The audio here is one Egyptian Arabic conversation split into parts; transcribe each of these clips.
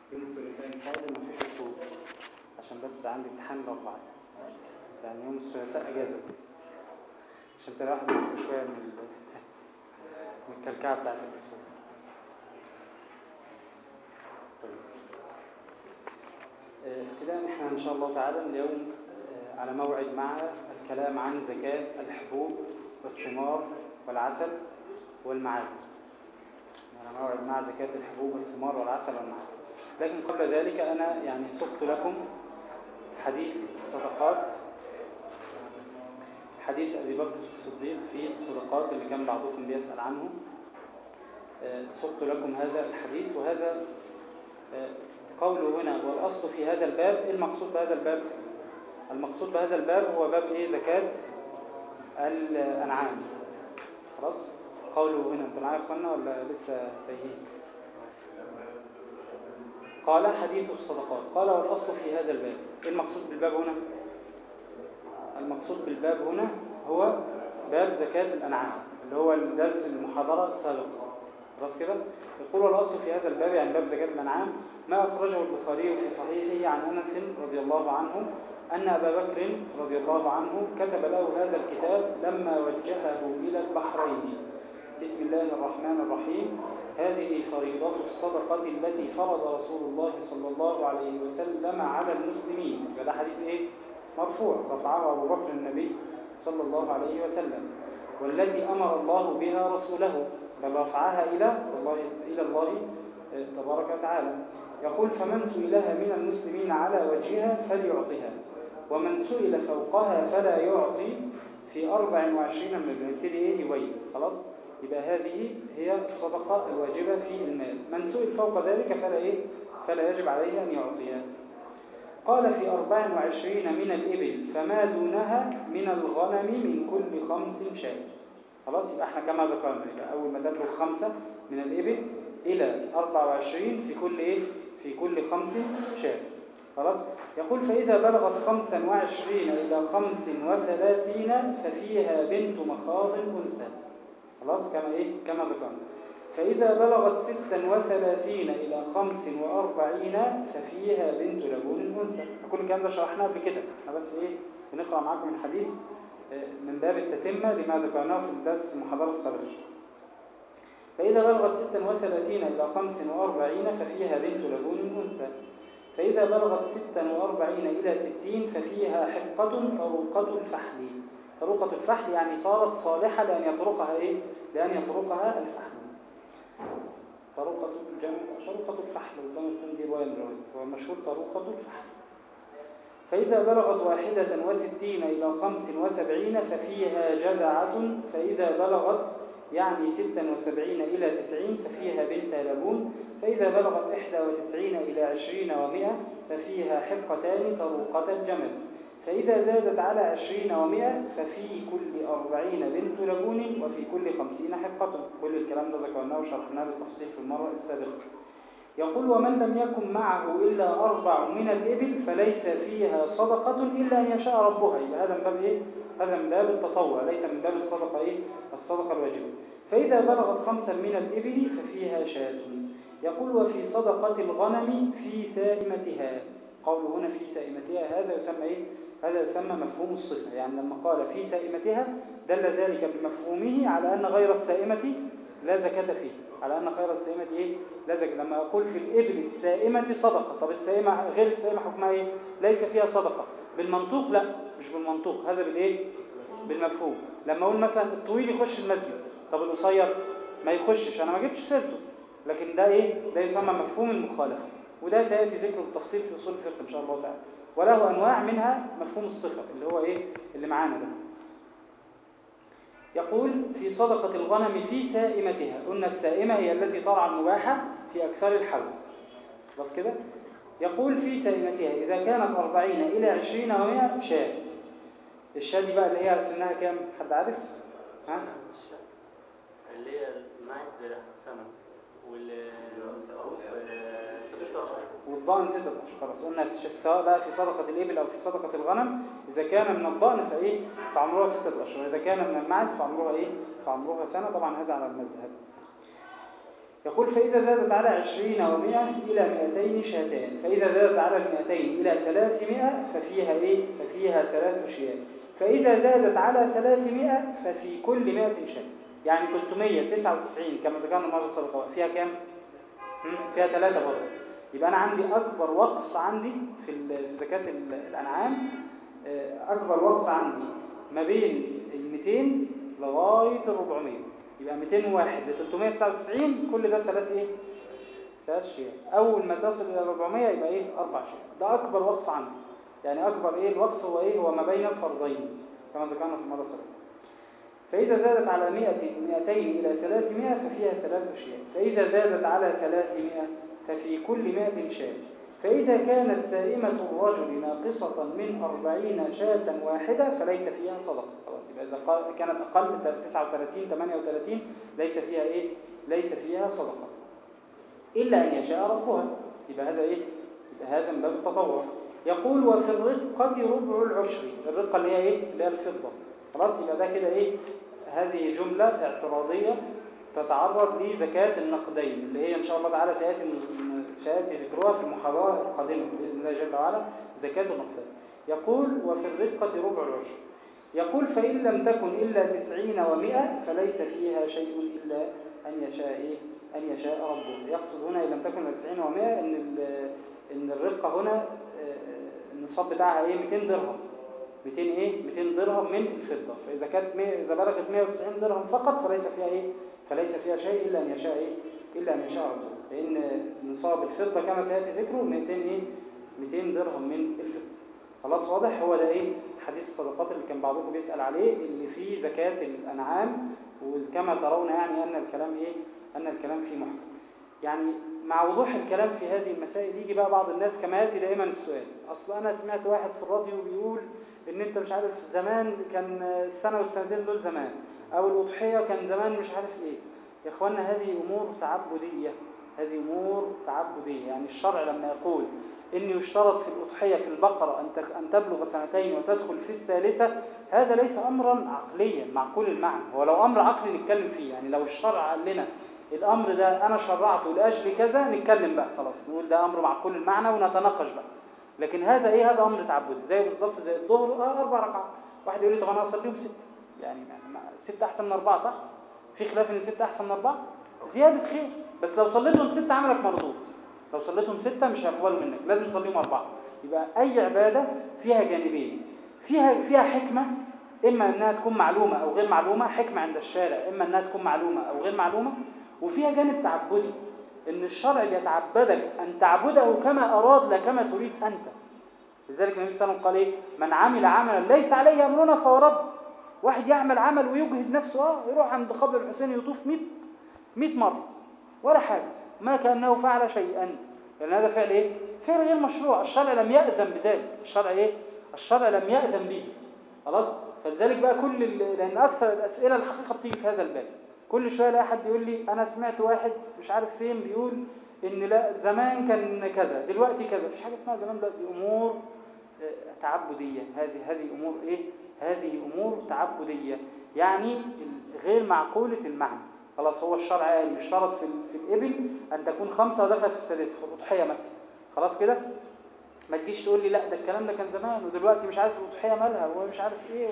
يوم الثلاثاء القادم مفيش اصول عشان بس عندي امتحان الاربعاء يعني يوم الثلاثاء اجازه عشان تلاقي واحد يفك شويه من ال- من الكلكعه بتاعت الاصول طيب آه، ابتداء احنا ان شاء الله تعالى اليوم آه، على موعد مع الكلام عن زكاه الحبوب والثمار والعسل والمعادن على موعد مع زكاة الحبوب والثمار والعسل والمعادن لكن قبل ذلك أنا يعني سقت لكم حديث الصدقات حديث أبي بكر الصديق في الصدقات اللي كان بعضكم بيسأل عنه آه، سقت لكم هذا الحديث وهذا آه، قوله هنا والأصل في هذا الباب إيه المقصود بهذا الباب المقصود بهذا الباب هو باب إيه زكاة الأنعام خلاص قوله هنا انتوا معايا يا اخوانا ولا لسه تايهين قال حديث الصدقات قال والاصل في هذا الباب ايه المقصود بالباب هنا المقصود بالباب هنا هو باب زكاة الأنعام اللي هو درس المحاضرة السابقة خلاص كده يقول والاصل في هذا الباب يعني باب زكاة الأنعام ما أخرجه البخاري في صحيحه عن أنس رضي الله عنه أن أبا بكر رضي الله عنه كتب له هذا الكتاب لما وجهه إلى البحرين بسم الله الرحمن الرحيم هذه فريضة الصدقة التي فرض رسول الله صلى الله عليه وسلم على المسلمين فده حديث إيه؟ مرفوع رفعه أبو بكر النبي صلى الله عليه وسلم والتي أمر الله بها رسوله بل رفعها إلى الله إلى الله تبارك وتعالى يقول فمن سئلها من المسلمين على وجهها فليعطها ومن سئل فوقها فلا يعطي في 24 من يبتدي ايه يبين خلاص يبقى هذه هي الصدقة الواجبة في المال من سئل فوق ذلك فلا ايه فلا يجب عليه أن يعطيها قال في 24 من الإبل فما دونها من الغنم من كل خمس شاة خلاص يبقى احنا كما ذكرنا يبقى أول ما تبلغ خمسة من الإبل إلى 24 في كل إيه في كل خمس شاة خلاص يقول فإذا بلغت خمسا وعشرين إلى خمس وثلاثين ففيها بنت مخاض أنثى خلاص كما إيه كما ذكرنا فإذا بلغت ستا وثلاثين إلى خمس وأربعين ففيها بنت لبون أنثى كل الكلام ده شرحناه قبل كده احنا بس إيه بنقرأ معاكم الحديث من باب التتمة لما ذكرناه في الدرس المحاضرة السابقة فإذا بلغت ستا وثلاثين إلى خمس وأربعين ففيها بنت لبون أنثى فإذا بلغت ستا وأربعين إلى ستين ففيها حقة طروقة الفحل طروقة الفحل يعني صارت صالحة لأن يطرقها إيه؟ لأن يطرقها الفحل طروقة الجمع طروقة الفحل ربما تكون دي رواية من الرواية هو المشهور طروقة الفحل فإذا بلغت واحدة وستين إلى خمس وسبعين ففيها جذعة فإذا بلغت يعني ستا وسبعين إلى تسعين ففيها بنت لبون فإذا بلغت إحدى وتسعين إلى عشرين ومائة ففيها حقتان طروقة الجمل فإذا زادت على عشرين ومائة ففي كل أربعين بنت لبون وفي كل خمسين حقة كل الكلام ده ذكرناه وشرحناه بالتفصيل في المرة السابقة يقول ومن لم يكن معه إلا أربع من الإبل فليس فيها صدقة إلا أن يشاء ربها يبقى هذا من باب إيه؟ هذا من باب التطوع ليس من باب الصدقة إيه؟ الصدقة الواجبة فإذا بلغت خمسا من الإبل ففيها شاة يقول وفي صدقة الغنم في سائمتها قول هنا في سائمتها هذا يسمى إيه؟ هذا يسمى مفهوم الصفة يعني لما قال في سائمتها دل ذلك بمفهومه على أن غير السائمة لا زكاة فيه على أن خير السائمة إيه؟ لا زكاة لما أقول في الإبل السائمة صدقة طب السائمة غير السائمة حكمها إيه؟ ليس فيها صدقة بالمنطوق لا مش بالمنطوق هذا بالإيه؟ بالمفهوم لما أقول مثلا الطويل يخش المسجد طب القصير ما يخشش أنا ما جبتش سيرته لكن ده إيه؟ ده يسمى مفهوم المخالفة وده سيأتي ذكره بالتفصيل في أصول الفقه إن شاء الله تعالى وله أنواع منها مفهوم الصفة اللي هو إيه؟ اللي معانا ده يقول في صدقة الغنم في سائمتها قلنا السائمة هي التي ترعى المباحة في أكثر الحول بس كده يقول في سائمتها إذا كانت أربعين إلى عشرين ومئة شاة الشاة دي بقى اللي هي سنها كام حد عارف ها؟ اللي هي معاك سنة وال والضأن ستة أشهر خلاص قلنا سواء بقى في صدقة الإبل أو في صدقة الغنم إذا كان من الضأن فإيه فعمرها ستة أشهر إذا كان من المعز فعمرها إيه فعمرها سنة طبعا هذا على المذهب يقول فإذا زادت على عشرين ومائة إلى مائتين شاتان فإذا زادت على المائتين إلى ثلاثمائة ففيها إيه؟ ففيها ثلاث شيات فإذا زادت على ثلاثمائة ففي كل مائة شاة يعني 399 كما ذكرنا المرة السابقة فيها كام؟ هم؟ فيها ثلاثة برضه يبقى أنا عندي أكبر وقص عندي في ال- في زكاة ال- الأنعام آه، أكبر وقص عندي ما بين ال 200 لغاية ال 400 يبقى 201 ل 399 كل ده ثلاث إيه؟ ثلاث شيات أول ما تصل إلى 400 يبقى إيه؟ أربع شيات ده أكبر وقص عندي يعني أكبر إيه الوقص هو إيه؟ هو ما بين الفرضين كما ذكرنا في المرة السابقة فإذا زادت على 100 200 إلى 300 ففيها ثلاث شيات فإذا زادت على 300 ففي كل 100 شاة فإذا كانت سائمة الرجل ناقصة من أربعين شاة واحدة فليس فيها صدقة خلاص يبقى إذا قال- كانت أقل من 39 38 ليس فيها إيه؟ ليس فيها صدقة إلا أن يشاء ربها يبقى هذا إيه؟ يبقى هذا من باب التطوع يقول وفي الرقة ربع العشر الرقة اللي هي إيه؟ اللي هي الفضة خلاص يبقى ده كده إيه؟ هذه جملة اعتراضية تتعرض لزكاة النقدين اللي هي إن شاء الله تعالى سيأتي سيأتي ذكرها في المحاضرة القادمة بإذن الله جل وعلا زكاة النقدين يقول وفي الرقة ربع العشر يقول فإن لم تكن إلا تسعين ومائة فليس فيها شيء إلا أن يشاء إيه؟ أن يشاء ربه يقصد هنا إن لم تكن إلا تسعين ومائة إن ال- إن الرقة هنا آه، النصاب بتاعها إيه 200 درهم 200 إيه 200 درهم من الفضة فإذا كانت مية- إذا بلغت 190 درهم فقط فليس فيها إيه فليس فيها شيء إلا أن يشاء إيه إلا أن يشاء ربه لأن نصاب الفضة كما سيأتي ذكره 200 إيه 200 درهم من الفضة خلاص واضح هو ده ايه حديث الصدقات اللي كان بعضكم بيسأل عليه اللي فيه زكاة الأنعام وكما ترون يعني أن الكلام ايه أن الكلام فيه محكم يعني مع وضوح الكلام في هذه المسائل يجي بقى بعض الناس كما يأتي دائما السؤال أصل أنا سمعت واحد في الراديو بيقول إن أنت مش عارف زمان كان السنة والسنتين دول زمان أو الأضحية كان زمان مش عارف إيه يا إخوانا هذه أمور تعبدية هذه أمور تعبدية يعني الشرع لما يقول إن يشترط في الأضحية في البقرة أن تك- أن تبلغ سنتين وتدخل في الثالثة هذا ليس أمرا عقليا معقول المعنى هو لو أمر عقلي نتكلم فيه يعني لو الشرع قال لنا الأمر ده أنا شرعته لأجل كذا نتكلم بقى خلاص نقول ده أمر معقول المعنى ونتناقش بقى لكن هذا إيه هذا أمر تعبدي زي بالظبط زي الظهر آه أربع ركعات واحد يقول لي طب أنا أصليهم ستة يعني ما- ما- ستة أحسن من أربعة صح؟ في خلاف إن ستة أحسن من أربعة؟ زيادة خير بس لو صليتهم ستة عملك مردود لو صليتهم ستة مش هيقبلوا منك لازم تصليهم أربعة يبقى أي عبادة فيها جانبين فيها فيها حكمة إما أنها تكون معلومة أو غير معلومة حكمة عند الشارع إما أنها تكون معلومة أو غير معلومة وفيها جانب تعبدي إن الشرع بيتعبدك أن تعبده كما أراد لا كما تريد أنت لذلك النبي صلى الله عليه وسلم قال إيه من عمل عملا ليس عليه أمرنا فهو رد واحد يعمل عمل ويجهد نفسه اه يروح عند قبر الحسين يطوف 100 100 مرة ولا حاجة ما كأنه فعل شيئا لأن هذا فعل إيه؟ فعل غير مشروع الشرع لم يأذن بذلك الشرع إيه؟ الشرع لم يأذن به خلاص فلذلك بقى كل ال- لأن أكثر الأسئلة الحقيقة بتيجي في هذا الباب كل شوية الاقي حد يقول لي أنا سمعت واحد مش عارف فين بيقول إن لا زمان كان كذا دلوقتي كذا مفيش حاجة اسمها زمان دلوقتي أمور آه، تعبدية هذه هذه أمور إيه؟ هذه أمور تعبدية يعني ال- غير معقولة المعنى خلاص هو الشرع قال يشترط في, ال- في الإبل أن تكون خمسة ودخلت في السادسة في الأضحية مثلا خلاص كده ما تجيش تقول لي لا ده الكلام ده كان زمان ودلوقتي مش عارف الأضحية مالها ومش عارف إيه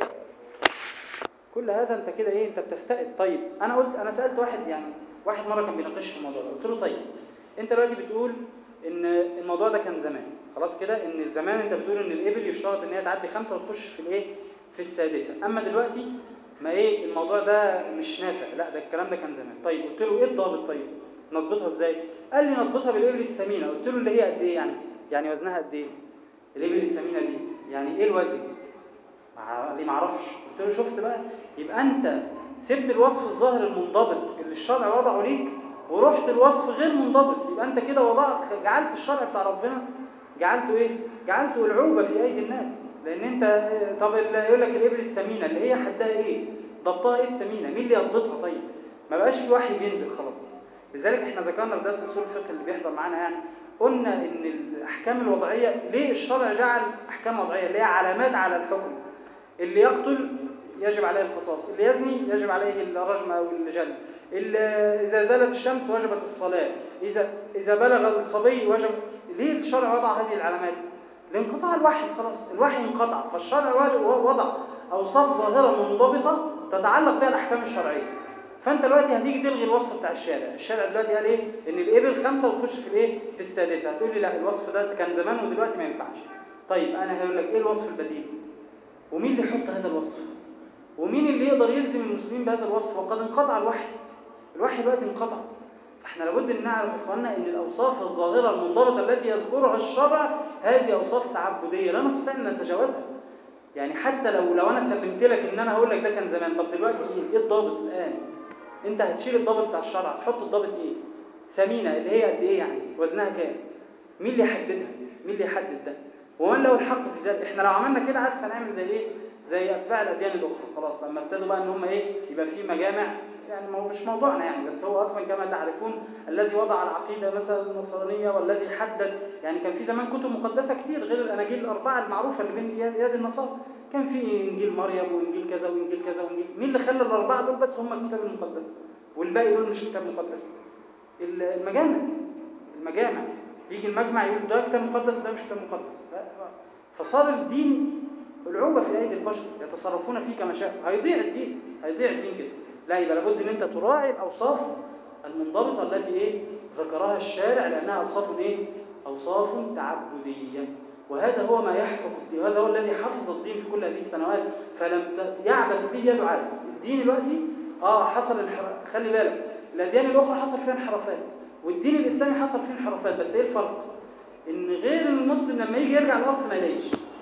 كل هذا أنت كده إيه أنت بتفتقد طيب أنا قلت أنا سألت واحد يعني واحد مرة كان بيناقش في الموضوع ده قلت له طيب أنت دلوقتي بتقول إن الموضوع ده كان زمان خلاص كده إن زمان أنت بتقول إن الإبل يشترط إن هي تعدي خمسة وتخش في الإيه في السادسة أما دلوقتي ما إيه الموضوع ده مش نافع لا ده الكلام ده كان زمان طيب قلت له إيه الضابط طيب نضبطها إزاي قال لي نضبطها بالإبل السمينة قلت له اللي هي قد إيه يعني يعني وزنها قد إيه الإبل السمينة دي يعني إيه الوزن قال لي معرفش قلت له شفت بقى يبقى أنت سبت الوصف الظاهر المنضبط اللي الشرع وضعه ليك ورحت الوصف غير منضبط يبقى أنت كده وضعت جعلت الشرع بتاع ربنا جعلته إيه جعلته العوبة في أيدي الناس لأن أنت طب اللي يقول لك الإبل السمينة اللي هي حدها إيه ضبطها إيه السمينة مين اللي يضبطها طيب ما بقاش في وحي بينزل خلاص لذلك احنا ذكرنا في درس اصول الفقه اللي بيحضر معانا يعني قلنا ان الاحكام الوضعيه ليه الشرع جعل احكام وضعيه اللي هي علامات على الحكم اللي يقتل يجب عليه القصاص اللي يزني يجب عليه الرجم او الجلد اللي اذا زالت الشمس وجبت الصلاه اذا اذا بلغ الصبي وجب ليه الشرع وضع هذه العلامات لانقطاع الوحي خلاص الوحي انقطع فالشرع واجب- وضع اوصاف ظاهره منضبطه تتعلق بها الاحكام الشرعيه فانت دلوقتي هتيجي تلغي الوصف بتاع الشارع الشارع دلوقتي قال ايه ان الابل خمسه وتخش في الايه في السادسه هتقول لي لا الوصف ده كان زمان ودلوقتي ما ينفعش طيب انا هقول لك ايه الوصف البديل ومين اللي يحط هذا الوصف ومين اللي يقدر يلزم المسلمين بهذا الوصف وقد انقطع الوحي الوحي دلوقتي انقطع فاحنا لابد ان نعرف يا اخواننا ان الاوصاف الظاهره المنضبطه التي يذكرها الشرع هذه اوصاف تعبديه لا نستطيع ان نتجاوزها يعني حتى لو لو انا سلمت لك ان انا هقول لك ده كان زمان طب دلوقتي ايه ايه الضابط الان انت هتشيل الضابط بتاع الشرع تحط الضابط ايه سمينه اللي هي قد ايه يعني وزنها كام مين اللي يحددها مين اللي يحدد ده ومن له الحق في ذلك احنا لو عملنا كده عارف هنعمل زي ايه زي اتباع الاديان الاخرى خلاص لما ابتدوا بقى ان هم ايه يبقى في مجامع يعني ما هو مش موضوعنا يعني بس هو اصلا كما تعرفون الذي وضع العقيده مثلا النصرانيه والذي حدد يعني كان في زمان كتب مقدسه كتير غير الاناجيل الاربعه المعروفه اللي بين يد يد النصارى كان في انجيل مريم وانجيل كذا وانجيل كذا وانجيل مين اللي خلى الاربعه دول بس هم الكتاب المقدس والباقي دول مش كتاب مقدس المجامع المجامع يجي المجمع يقول ده كتاب مقدس وده مش كتاب مقدس لا، فصار الدين العوبة في أيدي البشر يتصرفون فيه كما شاء هيضيع الدين هيضيع الدين كده لا يبقى لابد ان انت تراعي الاوصاف المنضبطة التي ايه ذكرها الشارع لانها اوصاف ايه اوصاف تعبدية وهذا هو ما يحفظ الدين وهذا هو الذي حفظ الدين في كل هذه السنوات فلم ت- يعبث به يد عابث الدين دلوقتي اه حصل انحراف خلي بالك الاديان الاخرى حصل فيها انحرافات والدين الاسلامي حصل فيه انحرافات بس ايه الفرق ان غير المسلم لما يجي يرجع الاصل ما يلاقيش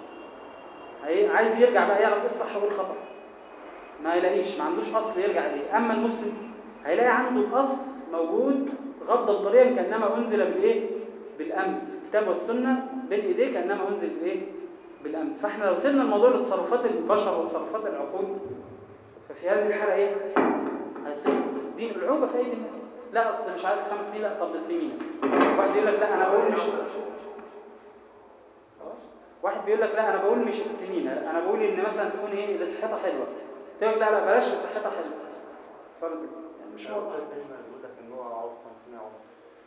هي- عايز يرجع بقى يعرف ايه الصح وايه الخطا ما يلاقيش ما عندوش اصل يرجع اليه اما المسلم هيلاقي عنده الاصل موجود غضا طريا كانما انزل بالايه بالامس الكتاب والسنه بين ايديه كانما انزل بالايه بالامس فاحنا لو سيبنا الموضوع لتصرفات البشر وتصرفات العقول ففي هذه الحاله ايه هيصير دين العوبه في ايدي الناس لا اصل مش عارف خمس سنين لا طب السنين واحد يقول لك لا انا بقول مش خلاص واحد بيقول لك لا انا بقول مش السنين انا بقول ان مثلا تكون ايه اللي صحتها حلوه تقول لك لا لا بلاش اللي صحتها حلوه صار كده يعني مش هو بيقول لك ان هو عاوز 500 عمر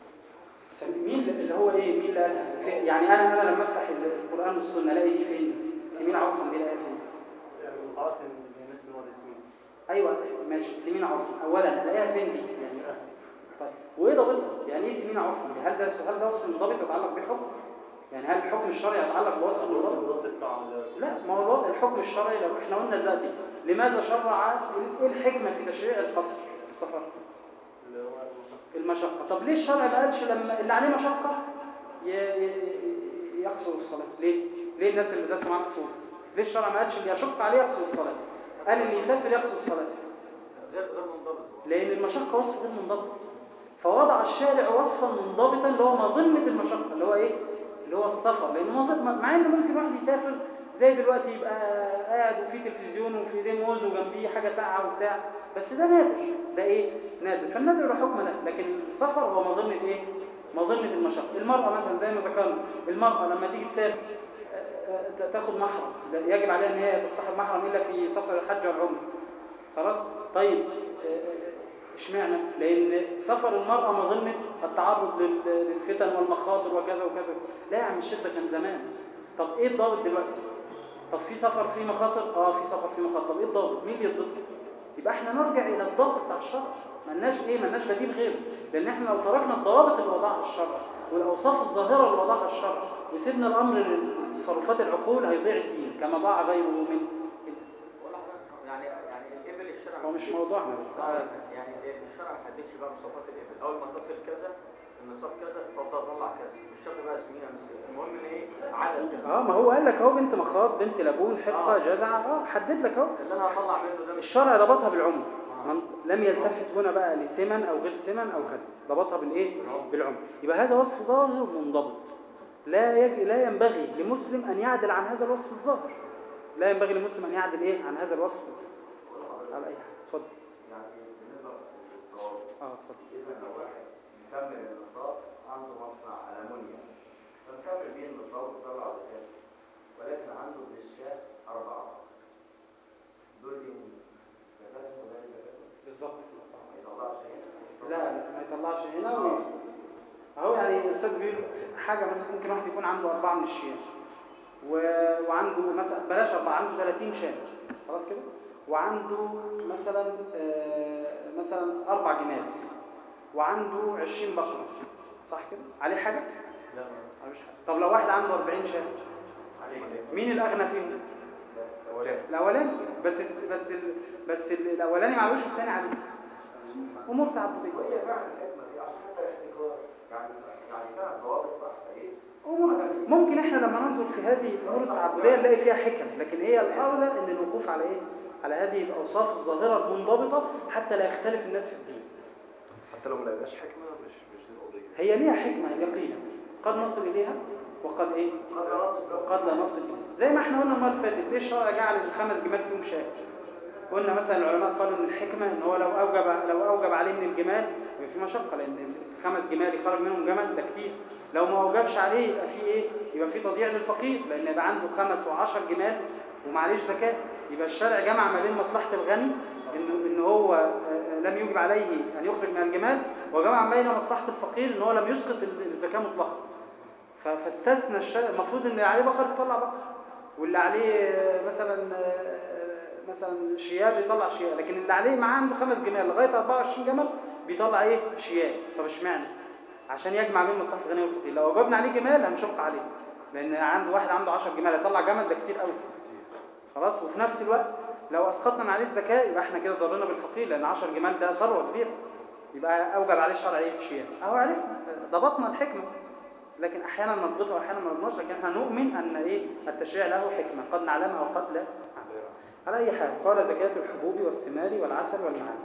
مين اللي هو ايه مين اللي قالها في- يعني انا انا لما افتح القران والسنه الاقي دي فين سمين عرفا دي الاقيها فين يعني عارف ان الناس ان هو ده اسمه ايوه ماشي سمين عرفا اولا الاقيها فين دي يعني طيب وايه ضابطها يعني ايه سمين عرفا دي هل ده هل ده وصف منضبط يتعلق بحكم يعني هل الحكم الشرعي يتعلق بوصف منضبط الوصف بتاع ال- لا ما هو الوضع الحكم الشرعي لو احنا قلنا دلوقتي لماذا شرع ايه الحكمه في تشريع القصر في السفر اللي هو المشقة. المشقه طب ليه الشرع ما قالش لما اللي عليه مشقه ي- ي- يقصر الصلاه ليه ليه الناس اللي بتسمع معانا صوت ليه الشرع ما قالش اللي يشق عليه يقصر الصلاه قال اللي يسافر يقصر الصلاه غير غير منضبط لان المشقه وصف غير منضبط فوضع الشارع وصفا منضبطا اللي هو مظنه المشقه اللي هو ايه اللي هو السفر لانه مظن- مع ان ممكن واحد يسافر زي دلوقتي يبقى قاعد وفي تلفزيون وفي ايديه موز وجنبيه حاجه ساقعه وبتاع بس ده نادر ده ايه نادر فالنادر له حكم ده لكن السفر هو مظنه ايه مظنه المشقه المراه مثلا زي ما ذكرنا المراه لما تيجي تسافر آه، آه، تاخد محرم لا، يجب عليها ان هي تصطحب محرم الا في سفر الحج والعمره خلاص طيب آه، آه، اشمعنى لان سفر المراه مظنه التعرض لل- للفتن والمخاطر وكذا وكذا لا يا عم الشيخ ده كان زمان طب ايه الضابط دلوقتي طب في سفر فيه مخاطر اه في سفر فيه مخاطر طب ايه الضابط مين اللي يضبطه يبقى احنا نرجع الى الضبط بتاع الشرع ملناش ايه ملناش بديل غيره لان احنا لو تركنا الضوابط اللي وضعها الشرع والاوصاف الظاهره اللي وضعها الشرع وسيبنا الامر لتصرفات العقول هيضيع الدين كما ضاع غيره من ولا حضرتك يعني يعني الابل الشرع هو مش موضوعنا بس آه، يعني الشرع ما حددش بقى مواصفات الابل اول ما تصل كذا النصاب كذا تفضل تطلع كذا مش شرط بقى سمينه مش كذا المهم ان ايه عدد كذا اه ما هو قال لك اهو بنت مخاض بنت لبون حقه آه. جذع اه حدد لك اهو اللي انا هطلع منه ده مش الشرع ضبطها بالعمر آه. من لم يلتفت هنا بقى لسمن او غير سمن او كذا ضبطها بالايه بالعمر. بالعمر يبقى هذا وصف ظاهر منضبط لا يج... لا ينبغي لمسلم ان يعدل عن هذا الوصف الظاهر لا ينبغي لمسلم ان يعدل ايه عن هذا الوصف الظاهر على اي حال اتفضل يعني بالنسبة للضوابط اه اتفضل إذا لو واحد مكمل النصاب عنده مصنع ألمونيا فمكمل بيه النصاب وطلع زكاة ولكن عنده بالشاه أربعة دول ليهم زكاة وغير زكاة بالظبط ما يطلعش هنا لا ما يطلعش هنا و... اهو يعني الاستاذ بيقول حاجه مثلا ممكن واحد يكون عنده اربعه من الشياه و... وعنده مثلا بلاش اربعه عنده 30 شاه خلاص كده وعنده مثلا آه، مثلا اربع جمال وعنده 20 بقره صح كده عليه حاجه لا ملوش حاجه طب لو واحد عنده 40 شاه عليك مين الاغنى فيهم اولاني الاولاني بس بس بس الاولاني معلوش والثاني عليه امور تعبديه وهي فعلا الحكمة دي عشان حتى الاحتكار يعني يعني فعلا ضوابط صح ايه أمور ممكن احنا لما ننظر في هذه الامور التعبديه نلاقي فيها حكم لكن هي الاولى ان الوقوف على ايه على هذه الاوصاف الظاهره المنضبطه حتى لا يختلف الناس في الدين حتى لو ما لقيناش حكمة مش مش دي القضية هي ليها حكمه يقينا قد نصل اليها وقد ايه قد لا نصل له وقد لا نصل اليها زي ما احنا قلنا المره اللي فاتت ليه الشرع جعل الخمس جمال فيهم شاة قلنا مثلا العلماء قالوا ان الحكمه ان هو لو اوجب لو اوجب عليه من الجمال يبقى في مشقه لان الخمس جمال يخرج منهم جمل ده كتير لو ما اوجبش عليه يبقى في ايه يبقى في تضييع للفقير لان يبقى عنده خمس وعشر جمال ومعليش زكاه يبقى الشرع جمع ما بين مصلحه الغني انه ان هو آه، آه، لم يوجب عليه ان يخرج من الجمال وجمع بين مصلحه الفقير ان هو لم يسقط الزكاه مطلقا ف- فاستثنى الشرع المفروض ان اللي عليه بقر يطلع بقر واللي عليه آه، مثلا آه، مثلا شياه بيطلع شياه لكن اللي عليه معاه عنده خمس جمال لغايه 24 جمل بيطلع ايه شياه طب اشمعنى عشان يجمع بين مصلحه الغني والفقير لو وجبنا عليه جمال هنشق عليه لان عنده واحد عنده 10 جمال يطلع جمل ده كتير قوي خلاص وفي نفس الوقت لو اسقطنا من عليه الزكاه يبقى احنا كده ضرنا بالفقير لان 10 جمال ده ثروه كبيره يبقى اوجب عليه الشرع ايه شياه اهو عرفنا ضبطنا الحكمه لكن احيانا نضبطها واحيانا ما نضبطهاش لكن احنا نؤمن ان ايه التشريع له حكمه قد نعلمها وقد لا نعلمها. على اي حال قال زكاه الحبوب والثمار والعسل والمعاني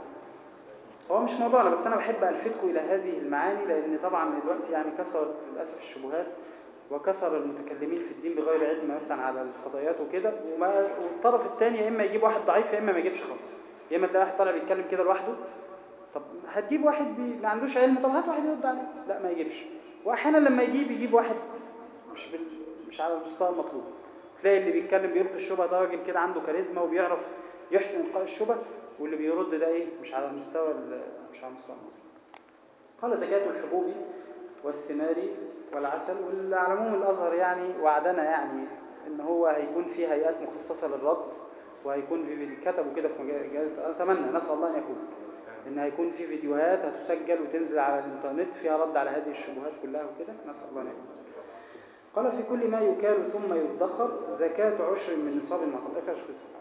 هو مش موضوعنا بس انا بحب الفتكم الى هذه المعاني لان طبعا دلوقتي يعني كثرت للاسف الشبهات وكثر المتكلمين في الدين بغير علم مثلا على الفضائيات وكده وما والطرف الثاني يا اما يجيب واحد ضعيف يا اما ما يجيبش خالص يا اما تلاقي واحد طالع بيتكلم كده لوحده طب هتجيب واحد بي... ما عندوش علم طب هات واحد يرد عليه لا ما يجيبش واحيانا لما يجيب يجيب واحد مش بال... مش على المستوى المطلوب تلاقي اللي بيتكلم بيلقي الشبهه ده راجل كده عنده كاريزما وبيعرف يحسن القاء الشبهه واللي بيرد ده ايه مش على المستوى ال... مش على المستوى المطلوب قال زكاة الحبوب والثمار والعسل واللي على العموم الازهر يعني وعدنا يعني ان هو هيكون في هيئات مخصصه للرد وهيكون في فيديو كتبوا كده في مجال اتمنى نسال الله ان يكون ان هيكون في فيديوهات هتسجل وتنزل على الانترنت فيها رد على هذه الشبهات كلها وكده نسال الله ان يكون قال في كل ما يكال ثم يدخر زكاة عشر من نصاب المطر اقرا يا شيخ يوسف.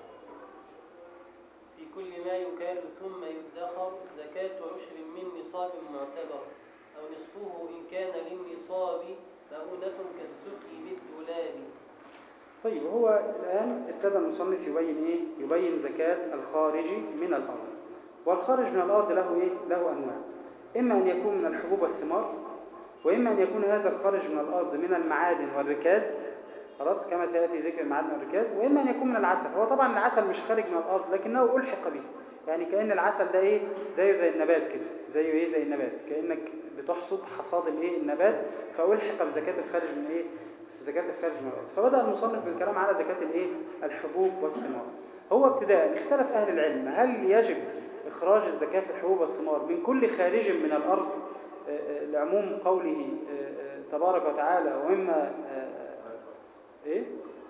في كل ما يكال ثم يدخر زكاة عشر من نصاب معتبر أو نصفه إن كان للنصاب مؤونة كالسقي بالدولاب طيب هو الآن ابتدى المصنف يبين إيه؟ يبين زكاة الخارج من الأرض والخارج من الأرض له إيه؟ له أنواع إما أن يكون من الحبوب والثمار وإما أن يكون هذا الخارج من الأرض من المعادن والركاز خلاص كما سيأتي ذكر المعادن والركاز وإما أن يكون من العسل هو طبعا العسل مش خارج من الأرض لكنه ألحق به يعني كأن العسل ده إيه زيه زي النبات كده زيه إيه زي النبات كأنك بتحصد حصاد الإيه النبات فألحق بزكاة الخارج من إيه زكاة الخارج من الأرض فبدأ المصنف بالكلام على زكاة الإيه الحبوب والثمار هو ابتداء اختلف أهل العلم هل يجب إخراج الزكاة في الحبوب والثمار من كل خارج من الأرض آه، آه، لعموم قوله آه، آه، تبارك وتعالى ومما آه، إيه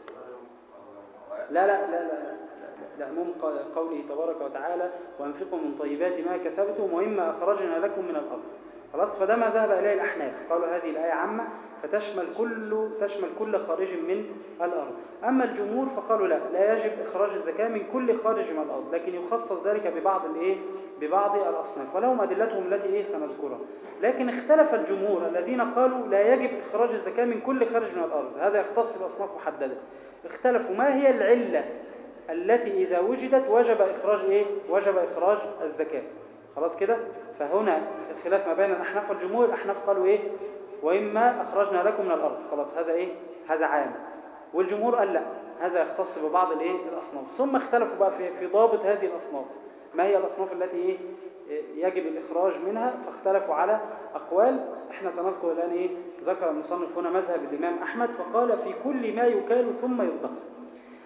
لا لا لا لا, لا. لعموم ق- قوله تبارك وتعالى وانفقوا من طيبات ما كسبتم ومما أخرجنا لكم من الأرض خلاص فده ما ذهب إليه الأحناف قالوا هذه الآية عامة فتشمل كل تشمل كل خارج من الأرض أما الجمهور فقالوا لا لا يجب إخراج الزكاة من كل خارج من الأرض لكن يخصص ذلك ببعض الإيه ببعض الأصناف ولهم أدلتهم التي إيه سنذكرها لكن اختلف الجمهور الذين قالوا لا يجب إخراج الزكاة من كل خارج من الأرض هذا يختص بأصناف محددة اختلفوا ما هي العلة التي إذا وجدت وجب إخراج إيه وجب إخراج الزكاة خلاص كده فهنا الخلاف ما بين الأحناف والجمهور الأحناف قالوا إيه وإما أخرجنا لكم من الأرض خلاص هذا إيه هذا عام والجمهور قال لا هذا يختص ببعض الإيه الأصناف ثم اختلفوا بقى في في ضابط هذه الأصناف ما هي الأصناف التي إيه إيه يجب الإخراج منها فاختلفوا على أقوال احنا سنذكر الآن إيه ذكر المصنف هنا مذهب الإمام أحمد فقال في كل ما يكال ثم يدخر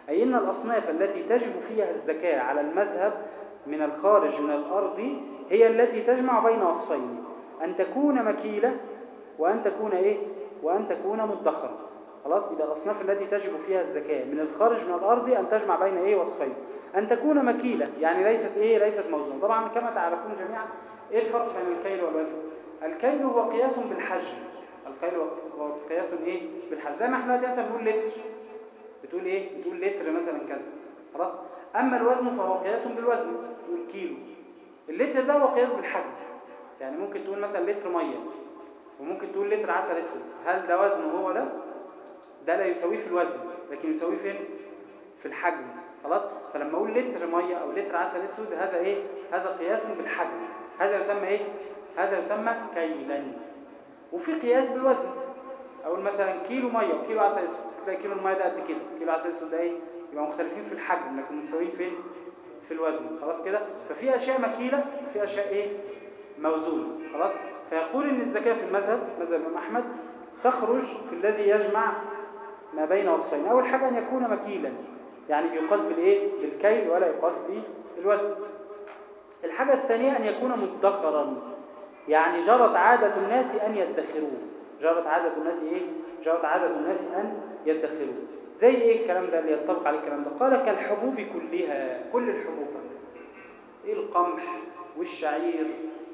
أي إن الأصناف التي تجب فيها الزكاة على المذهب من الخارج من الأرض هي التي تجمع بين وصفين أن تكون مكيلة وأن تكون إيه؟ وأن تكون مدخرة خلاص يبقى الأصناف التي تجب فيها الزكاة من الخارج من الأرض أن تجمع بين إيه وصفين أن تكون مكيلة يعني ليست إيه ليست موزونة طبعا كما تعرفون جميعا إيه الفرق بين الكيل والوزن الكيل هو قياس بالحجم الكيل هو قياس إيه بالحجم زي ما احنا دلوقتي مثلا بنقول لتر بتقول إيه بتقول لتر مثلا كذا خلاص أما الوزن فهو قياس بالوزن تقول كيلو اللتر ده هو قياس بالحجم يعني ممكن تقول مثلا لتر ميه وممكن تقول لتر عسل اسود هل ده وزنه هو ده ده لا يساويه في الوزن لكن يساويه فين في الحجم خلاص فلما اقول لتر ميه او لتر عسل اسود هذا ايه هذا قياس بالحجم هذا يسمى ايه هذا يسمى كيلا وفي قياس بالوزن اقول مثلا كيلو ميه وكيلو عسل اسود تلاقي كيلو الميه ده قد كده كيلو عسل اسود ده ايه يبقى مختلفين في الحجم لكن متساويين فين في الوزن خلاص كده ففي اشياء مكيله وفي اشياء ايه موزونه خلاص فيقول ان الزكاه في المذهب مذهب الامام احمد تخرج في الذي يجمع ما بين وصفين اول حاجه ان يكون مكيلا يعني بيقاس بالايه بالكيل ولا يقاس بالوزن الحاجه الثانيه ان يكون مدخرا يعني جرت عاده الناس ان يدخروه جرت عاده الناس ايه جرت عاده الناس ان يدخروه زي ايه الكلام ده اللي ينطبق عليه الكلام ده قال كالحبوب كلها كل الحبوب ايه القمح والشعير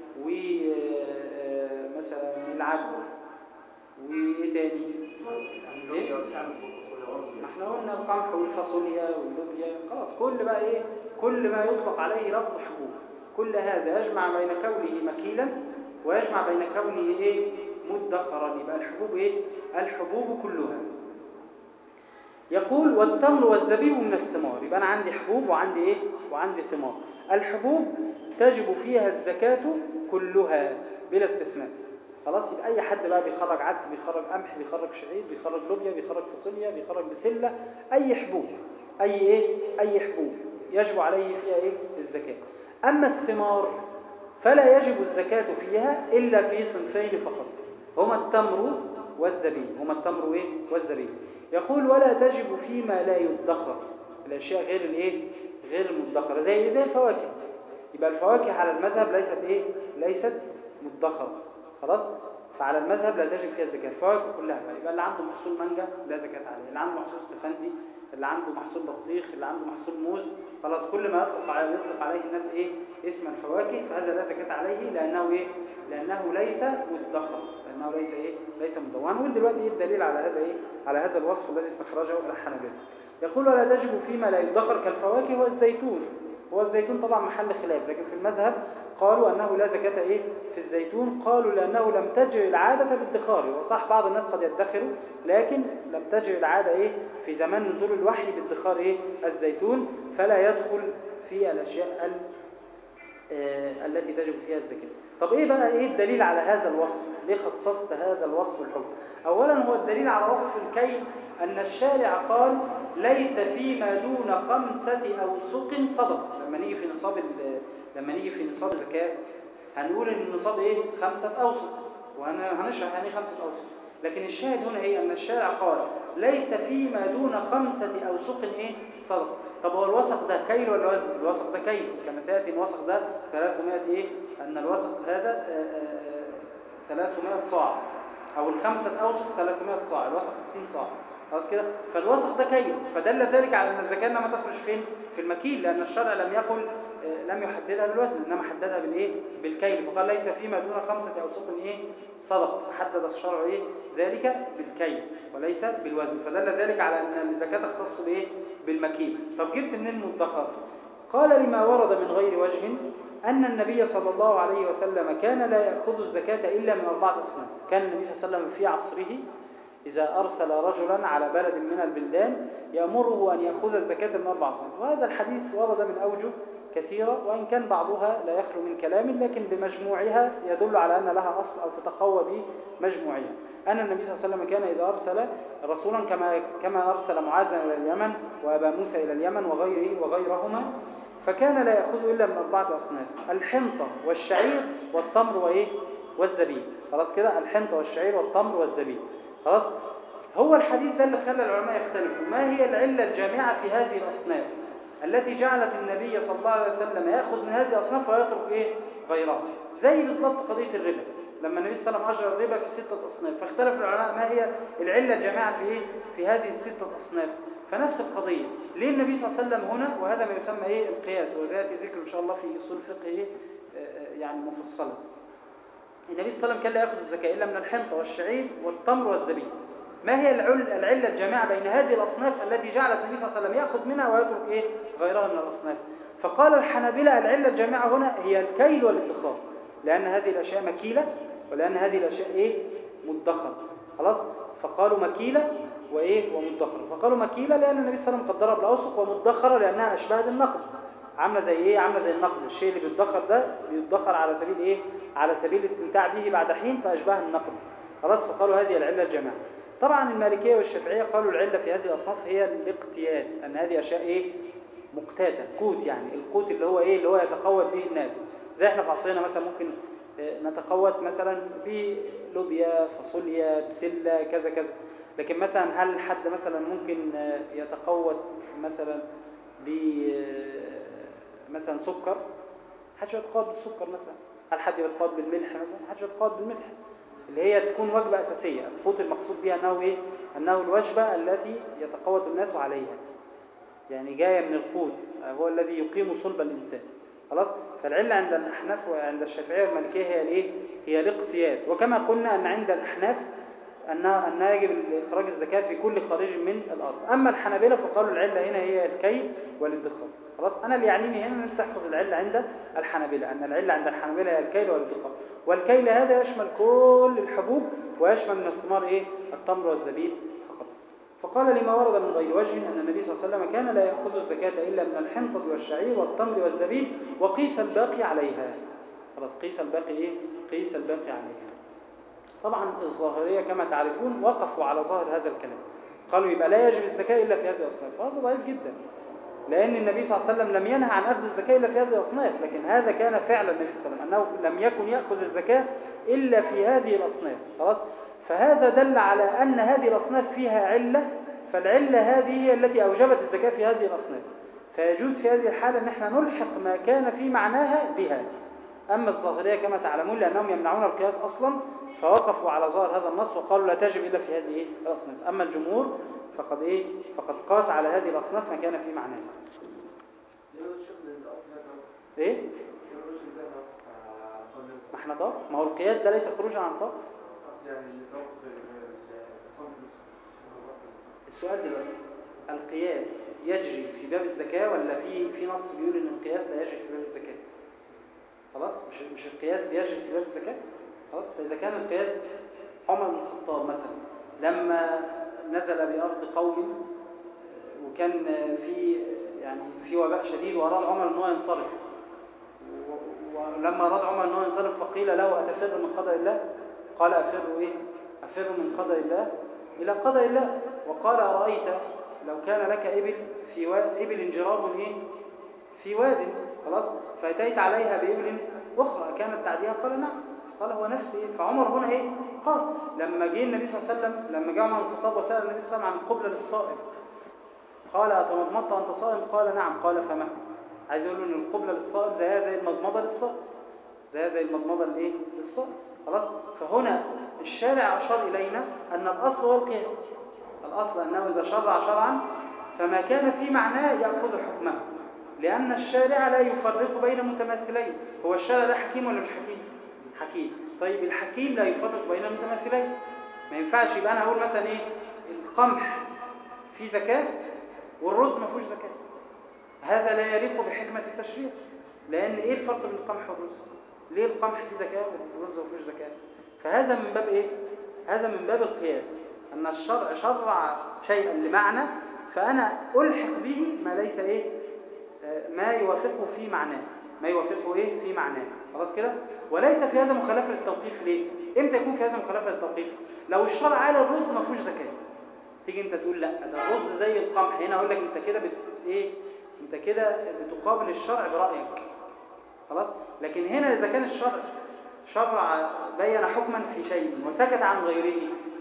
ومثلا العدس وايه تاني إيه؟ ما احنا قلنا القمح والفاصوليا واللوبيا خلاص كل بقى ايه كل ما يطلق عليه لفظ حبوب كل هذا يجمع بين كونه مكيلا ويجمع بين كونه ايه مدخرا يبقى الحبوب ايه الحبوب كلها يقول والتمر والزبيب من الثمار يبقى انا عندي حبوب وعندي ايه وعندي ثمار الحبوب تجب فيها الزكاة كلها بلا استثناء خلاص يبقى اي حد بقى بيخرج عدس بيخرج قمح بيخرج شعير بيخرج لوبيا بيخرج فاصوليا بيخرج بسله اي حبوب اي ايه اي حبوب يجب عليه فيها ايه الزكاه اما الثمار فلا يجب الزكاه فيها الا في صنفين فقط هما التمر والزبيب هما التمر ايه والزبيب يقول ولا تجب فيما لا يدخر الاشياء غير الايه غير المدخره زي زي الفواكه يبقى الفواكه على المذهب ليست ايه ليست مدخره خلاص فعلى المذهب لا تجب فيها الزكاه الفواكه كلها بقى يبقى اللي عنده محصول مانجا لا زكاه عليه اللي عنده محصول استفندي اللي عنده محصول بطيخ اللي عنده محصول موز خلاص كل ما يطلق عليه يطلق عليه الناس ايه اسم الفواكه فهذا لا زكاه عليه لانه ايه لانه ليس مدخر لانه ليس ايه ليس مدخر وهنقول دلوقتي ايه الدليل على هذا ايه على هذا الوصف الذي استخرجه الحنابلة يقول ولا تجب فيما لا يدخر كالفواكه والزيتون هو الزيتون طبعا محل خلاف لكن في المذهب قالوا أنه لا زكاة إيه في الزيتون قالوا لأنه لم تجر العادة بالادخار وصح بعض الناس قد يدخروا لكن لم تجر العادة إيه في زمان نزول الوحي بادخار إيه الزيتون فلا يدخل في الأشياء ال- آه، التي تجب فيها الزكاة طب إيه بقى إيه الدليل على هذا الوصف ليه خصصت هذا الوصف الحكم أولا هو الدليل على وصف الكيل أن الشارع قال ليس فيما دون خمسة أوسق صدقة لما نيجي في نصاب ال- لما نيجي في نصاب الزكاة هنقول ان النصاب ايه خمسة اوسط وهنشرح يعني ايه خمسة اوسط لكن الشاهد هنا ايه ان الشارع قال ليس فيما دون خمسة اوسق ايه صدقة طب هو الوسق ده كيل ولا وزن الوسق ده كيل كما سياتي الوسق ده 300 ايه ان الوسق هذا آه، آه، 300 صاع او الخمسة اوسق 300 صاع الوسق 60 صاع خلاص كده فالوسق ده كيل فدل ذلك على ان الزكاه انما تخرج فين في المكيل لان الشرع لم يقل آه، لم يحددها بالوزن انما حددها بالايه بالكيل فقال ليس فيما دون خمسه اوسق ايه صدق حدد الشرع ايه ذلك بالكيل وليس بالوزن فدل ذلك على ان الزكاه تختص بايه بالمكيل طب جبت منين المدخر قال لما ورد من غير وجه أن النبي صلى الله عليه وسلم كان لا يأخذ الزكاة إلا من أربعة أصناف كان النبي صلى الله عليه وسلم في عصره إذا أرسل رجلا على بلد من البلدان يأمره أن يأخذ الزكاة من أربع أصناف وهذا الحديث ورد من أوجه كثيرة وإن كان بعضها لا يخلو من كلام لكن بمجموعها يدل على أن لها أصل أو تتقوى بمجموعها أن النبي صلى الله عليه وسلم كان إذا أرسل رسولا كما كما أرسل معاذا إلى اليمن وأبا موسى إلى اليمن وغيره وغيرهما فكان لا يأخذ إلا من أربعة أصناف الحنطة والشعير والتمر وإيه والزبيب خلاص كده الحنطة والشعير والتمر والزبيب خلاص هو الحديث ده اللي خلى العلماء يختلفوا ما هي العلة الجامعة في هذه الأصناف التي جعلت النبي صلى الله عليه وسلم يأخذ من هذه الأصناف ويترك إيه؟ غيرها زي بالضبط قضية الربا لما النبي صلى الله عليه وسلم أجرى الربا في ستة أصناف فاختلف العلماء ما هي العلة الجامعة في إيه؟ في هذه الستة أصناف فنفس القضية ليه النبي صلى الله عليه وسلم هنا وهذا ما يسمى إيه القياس وذاتي ذكر إن شاء الله في أصول فقه إيه؟ آه، آه، يعني مفصلة النبي صلى الله عليه وسلم كان لا يأخذ الزكاة إلا من الحنطة والشعير والتمر والزبيب ما هي العل العلة الجامعة بين هذه الأصناف التي جعلت النبي صلى الله عليه وسلم يأخذ منها ويترك إيه غيرها من الأصناف فقال الحنابلة العلة الجامعة هنا هي الكيل والادخار لأن هذه الأشياء مكيلة ولأن هذه الأشياء إيه مدخر خلاص فقالوا مكيلة وإيه ومدخرة فقالوا مكيلة لأن النبي صلى الله عليه وسلم قدرها بالأوسق ومدخرة لأنها أشبهت النقد عامله زي ايه عامله زي النقد الشيء اللي بيتدخر ده بيتدخر على سبيل ايه على سبيل الاستمتاع به بعد حين فاشبه النقد خلاص فقالوا هذه العله الجماعه طبعا المالكيه والشافعيه قالوا العله في هذه الاصناف هي الاقتياد ان هذه اشياء ايه مقتاته قوت يعني القوت اللي هو ايه اللي هو يتقوت به الناس زي احنا في عصرنا مثلا ممكن آه، نتقوت مثلا بلوبيا فاصوليا بسله كذا كذا لكن مثلا هل حد مثلا ممكن آه، يتقوت مثلا ب آه، مثلا سكر حدش يتقاض بالسكر مثلا هل حد يتقاض بالملح مثلا حدش يتقاض بالملح اللي هي تكون وجبة أساسية القوت المقصود بها أنه إيه أنه الوجبة التي يتقوت الناس عليها يعني جاية من القوت هو الذي يقيم صلب الإنسان خلاص فالعلة عند الأحناف وعند الشافعية والمالكية هي الإيه هي الاقتياد وكما قلنا أن عند الأحناف أنها أنها يجب إخراج الزكاة في كل خارج من الأرض أما الحنابلة فقالوا العلة هنا هي الكيل والادخار خلاص أنا اللي يعنيني هنا أن تحفظ العلة عند الحنابلة أن العلة عند الحنابلة هي الكيل والادخار والكيل هذا يشمل كل الحبوب ويشمل من الثمار إيه التمر والزبيب فقط فقال لما ورد من غير وجه أن النبي صلى الله عليه وسلم كان لا يأخذ الزكاة إلا من الحنطة والشعير والتمر والزبيب وقيس الباقي عليها خلاص قيس الباقي إيه قيس الباقي عليها طبعا الظاهرية كما تعرفون وقفوا على ظاهر هذا الكلام قالوا يبقى لا يجب الزكاة إلا في هذه الأصناف وهذا ضعيف جدا لأن النبي صلى الله عليه وسلم لم ينهى عن أخذ الزكاة إلا في هذه الأصناف لكن هذا كان فعل النبي صلى الله عليه وسلم أنه لم يكن يأخذ الزكاة إلا في هذه الأصناف خلاص فهذا دل على أن هذه الأصناف فيها علة فالعلة هذه هي التي أوجبت الزكاة في هذه الأصناف فيجوز في هذه الحالة أن احنا نلحق ما كان في معناها بها أما الظاهرية كما تعلمون لأنهم يمنعون القياس أصلا فوقفوا على ظاهر هذا النص وقالوا لا تجب إلا في هذه الأصناف أما الجمهور فقد إيه فقد قاس على هذه الأصناف ما كان في معناها إيه ما احنا طاق ما هو القياس ده ليس خروجا عن طاق السؤال دلوقتي القياس يجري في باب الزكاة ولا في في نص بيقول ان القياس لا يجري في باب الزكاة خلاص مش مش القياس بيجري في باب الزكاة خلاص فإذا كان القياس عمر بن الخطاب مثلا لما نزل بأرض قوم وكان في يعني في وباء شديد وأراد عمر أن هو ينصرف ولما أراد عمر أن هو ينصرف فقيل له أتفر من قضاء الله قال أفر إيه أفر من قضاء الله إلى قضاء الله وقال أرأيت لو كان لك إبل في و... إبل جراب إيه في واد خلاص فأتيت عليها بإبل أخرى كانت تعديها قال نعم قال هو نفس إيه فعمر هنا إيه قاس لما جه النبي صلى الله عليه وسلم لما جاء عمر بن الخطاب وسأل النبي صلى الله عليه وسلم عن القبلة للصائم قال أتمضمضت أنت صائم قال نعم قال فما عايز يقول له ان القبلة للصائم زيها زي المضمضة للصائم زيها زي المضمضة الايه للصائم خلاص فهنا الشارع أشار إلينا أن الأصل هو القياس الأصل أنه إذا شرع شرعا فما كان في معناه يأخذ حكمه لأن الشارع لا يفرق بين متماثلين هو الشارع ده حكيم ولا مش حكيم حكيم طيب الحكيم لا يفرق بين المتماثلين ما ينفعش يبقى أنا أقول مثلا إيه القمح فيه زكاة والرز ما فيهوش زكاة هذا لا يليق بحكمة التشريع لأن إيه الفرق بين القمح والرز ليه القمح فيه زكاة والرز ما فيهوش زكاة فهذا من باب إيه هذا من باب القياس أن الشرع شرع شيئا لمعنى فأنا ألحق به ما ليس إيه آه، ما يوافقه في معناه ما يوافقه إيه في معناه خلاص كده وليس في هذا مخالفة للتوقيف ليه امتى يكون في هذا مخالفة للتوقيف لو الشرع قال الرز ما فيهوش زكاة تيجي انت تقول لا ده الرز زي القمح هنا اقول لك انت كده بت ايه انت كده بتقابل الشرع برأيك خلاص لكن هنا إذا كان الشرع شرع بين حكما في شيء وسكت عن غيره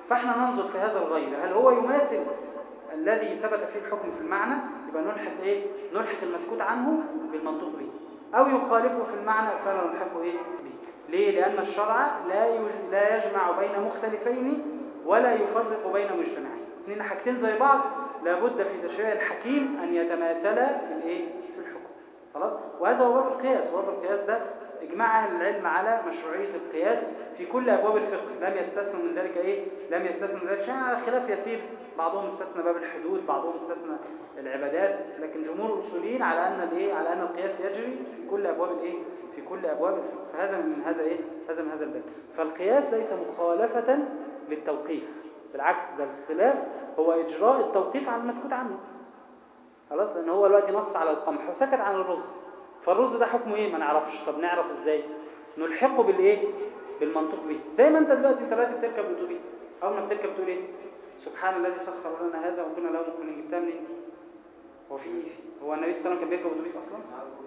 فاحنا ننظر في هذا الغير هل هو يماثل الذي ثبت فيه الحكم في المعنى يبقى نلحق ايه نلحق المسكوت عنه بالمنطوق به او يخالفه في المعنى فلا نلحقه ايه به ليه لان الشرع لا يج... لا يجمع بين مختلفين ولا يفرق بين مجتمعين اثنين حاجتين زي بعض لابد في تشريع الحكيم ان يتماثلا في الايه في الحكم خلاص وهذا هو باب القياس وباب القياس ده اجماع اهل العلم على مشروعيه القياس في كل ابواب الفقه لم يستثنوا من ذلك ايه لم يستثنوا من ذلك شيء على خلاف يسير بعضهم استثنى باب الحدود بعضهم استثنى العبادات لكن جمهور الاصوليين على ان الايه على ان القياس يجري في كل ابواب الايه في كل ابواب الفقه فهذا من هذا ايه هذا من هذا الباب فالقياس ليس مخالفه للتوقيف بالعكس ده الخلاف هو اجراء التوقيف عن المسكوت عنه خلاص لان هو دلوقتي نص على القمح وسكت عن الرز فالرز ده حكمه ايه ما نعرفش طب نعرف ازاي نلحقه بالايه بالمنطوق به زي ما انت دلوقتي انت دلوقتي بتركب الاتوبيس اول ما بتركب تقول ايه سبحان الذي سخر لنا هذا وكنا له مقرنين جبتها منين دي هو في ايه هو النبي صلى الله عليه وسلم كان بيركب اتوبيس اصلا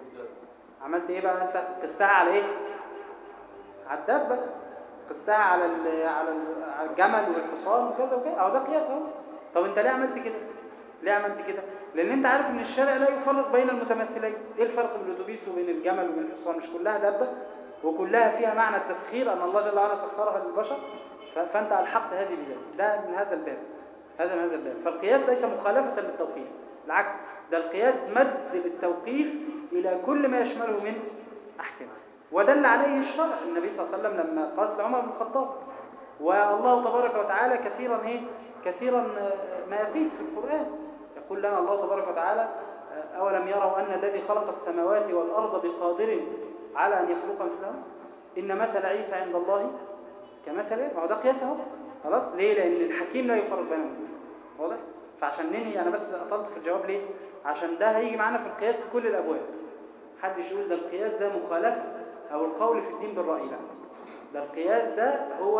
عملت ايه بقى انت قستها على ايه على الدابه قستها على ال على ال على الجمل والحصان وكذا وكذا اهو ده قياس اهو طب انت ليه عملت كده ليه عملت كده لان انت عارف ان الشارع لا يفرق بين المتمثلين ايه الفرق بين الاتوبيس وبين الجمل وبين الحصان مش كلها دابه وكلها فيها معنى التسخير ان الله جل وعلا سخرها للبشر ف- فانت الحقت هذه بذلك ده من هذا الباب هذا من هذا الباب فالقياس ليس مخالفه للتوقيف بالعكس ده القياس مد للتوقيف الى كل ما يشمله من احكام ودل عليه الشرع النبي صلى الله عليه وسلم لما قاس لعمر بن الخطاب والله تبارك وتعالى كثيرا ايه كثيرا آه، ما يقيس في القران يقول لنا الله تبارك وتعالى آه، اولم يروا ان الذي خلق السماوات والارض بقادر على ان يخلق مثلهم ان مثل عيسى عند الله كمثل ما هو ده قياس اهو خلاص ليه لان الحكيم لا يفرق بينهم واضح فعشان ننهي انا بس اطلت في الجواب ليه عشان ده هيجي معانا في القياس في كل الابواب محدش يقول ده القياس ده مخالفه او القول في الدين بالراي لا ده القياس ده هو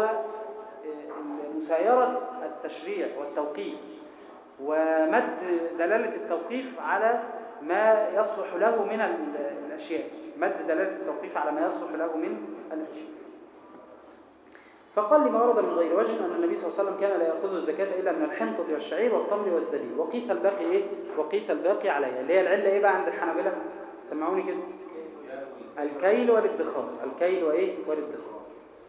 آه، مسايره التشريع والتوقيف ومد دلاله التوقيف على ما يصلح له من ال- الاشياء مد دلاله التوقيف على ما يصلح له من الاشياء فقال لما ورد من غير وجه أن النبي صلى الله عليه وسلم كان لا يأخذ الزكاة إلا من الحنطة والشعير والتمر والزبيب وقيس الباقي إيه؟ وقيس الباقي عليها اللي هي العلة إيه بقى عند الحنابلة؟ سمعوني كده الكيل والادخار الكيل وإيه؟ والادخار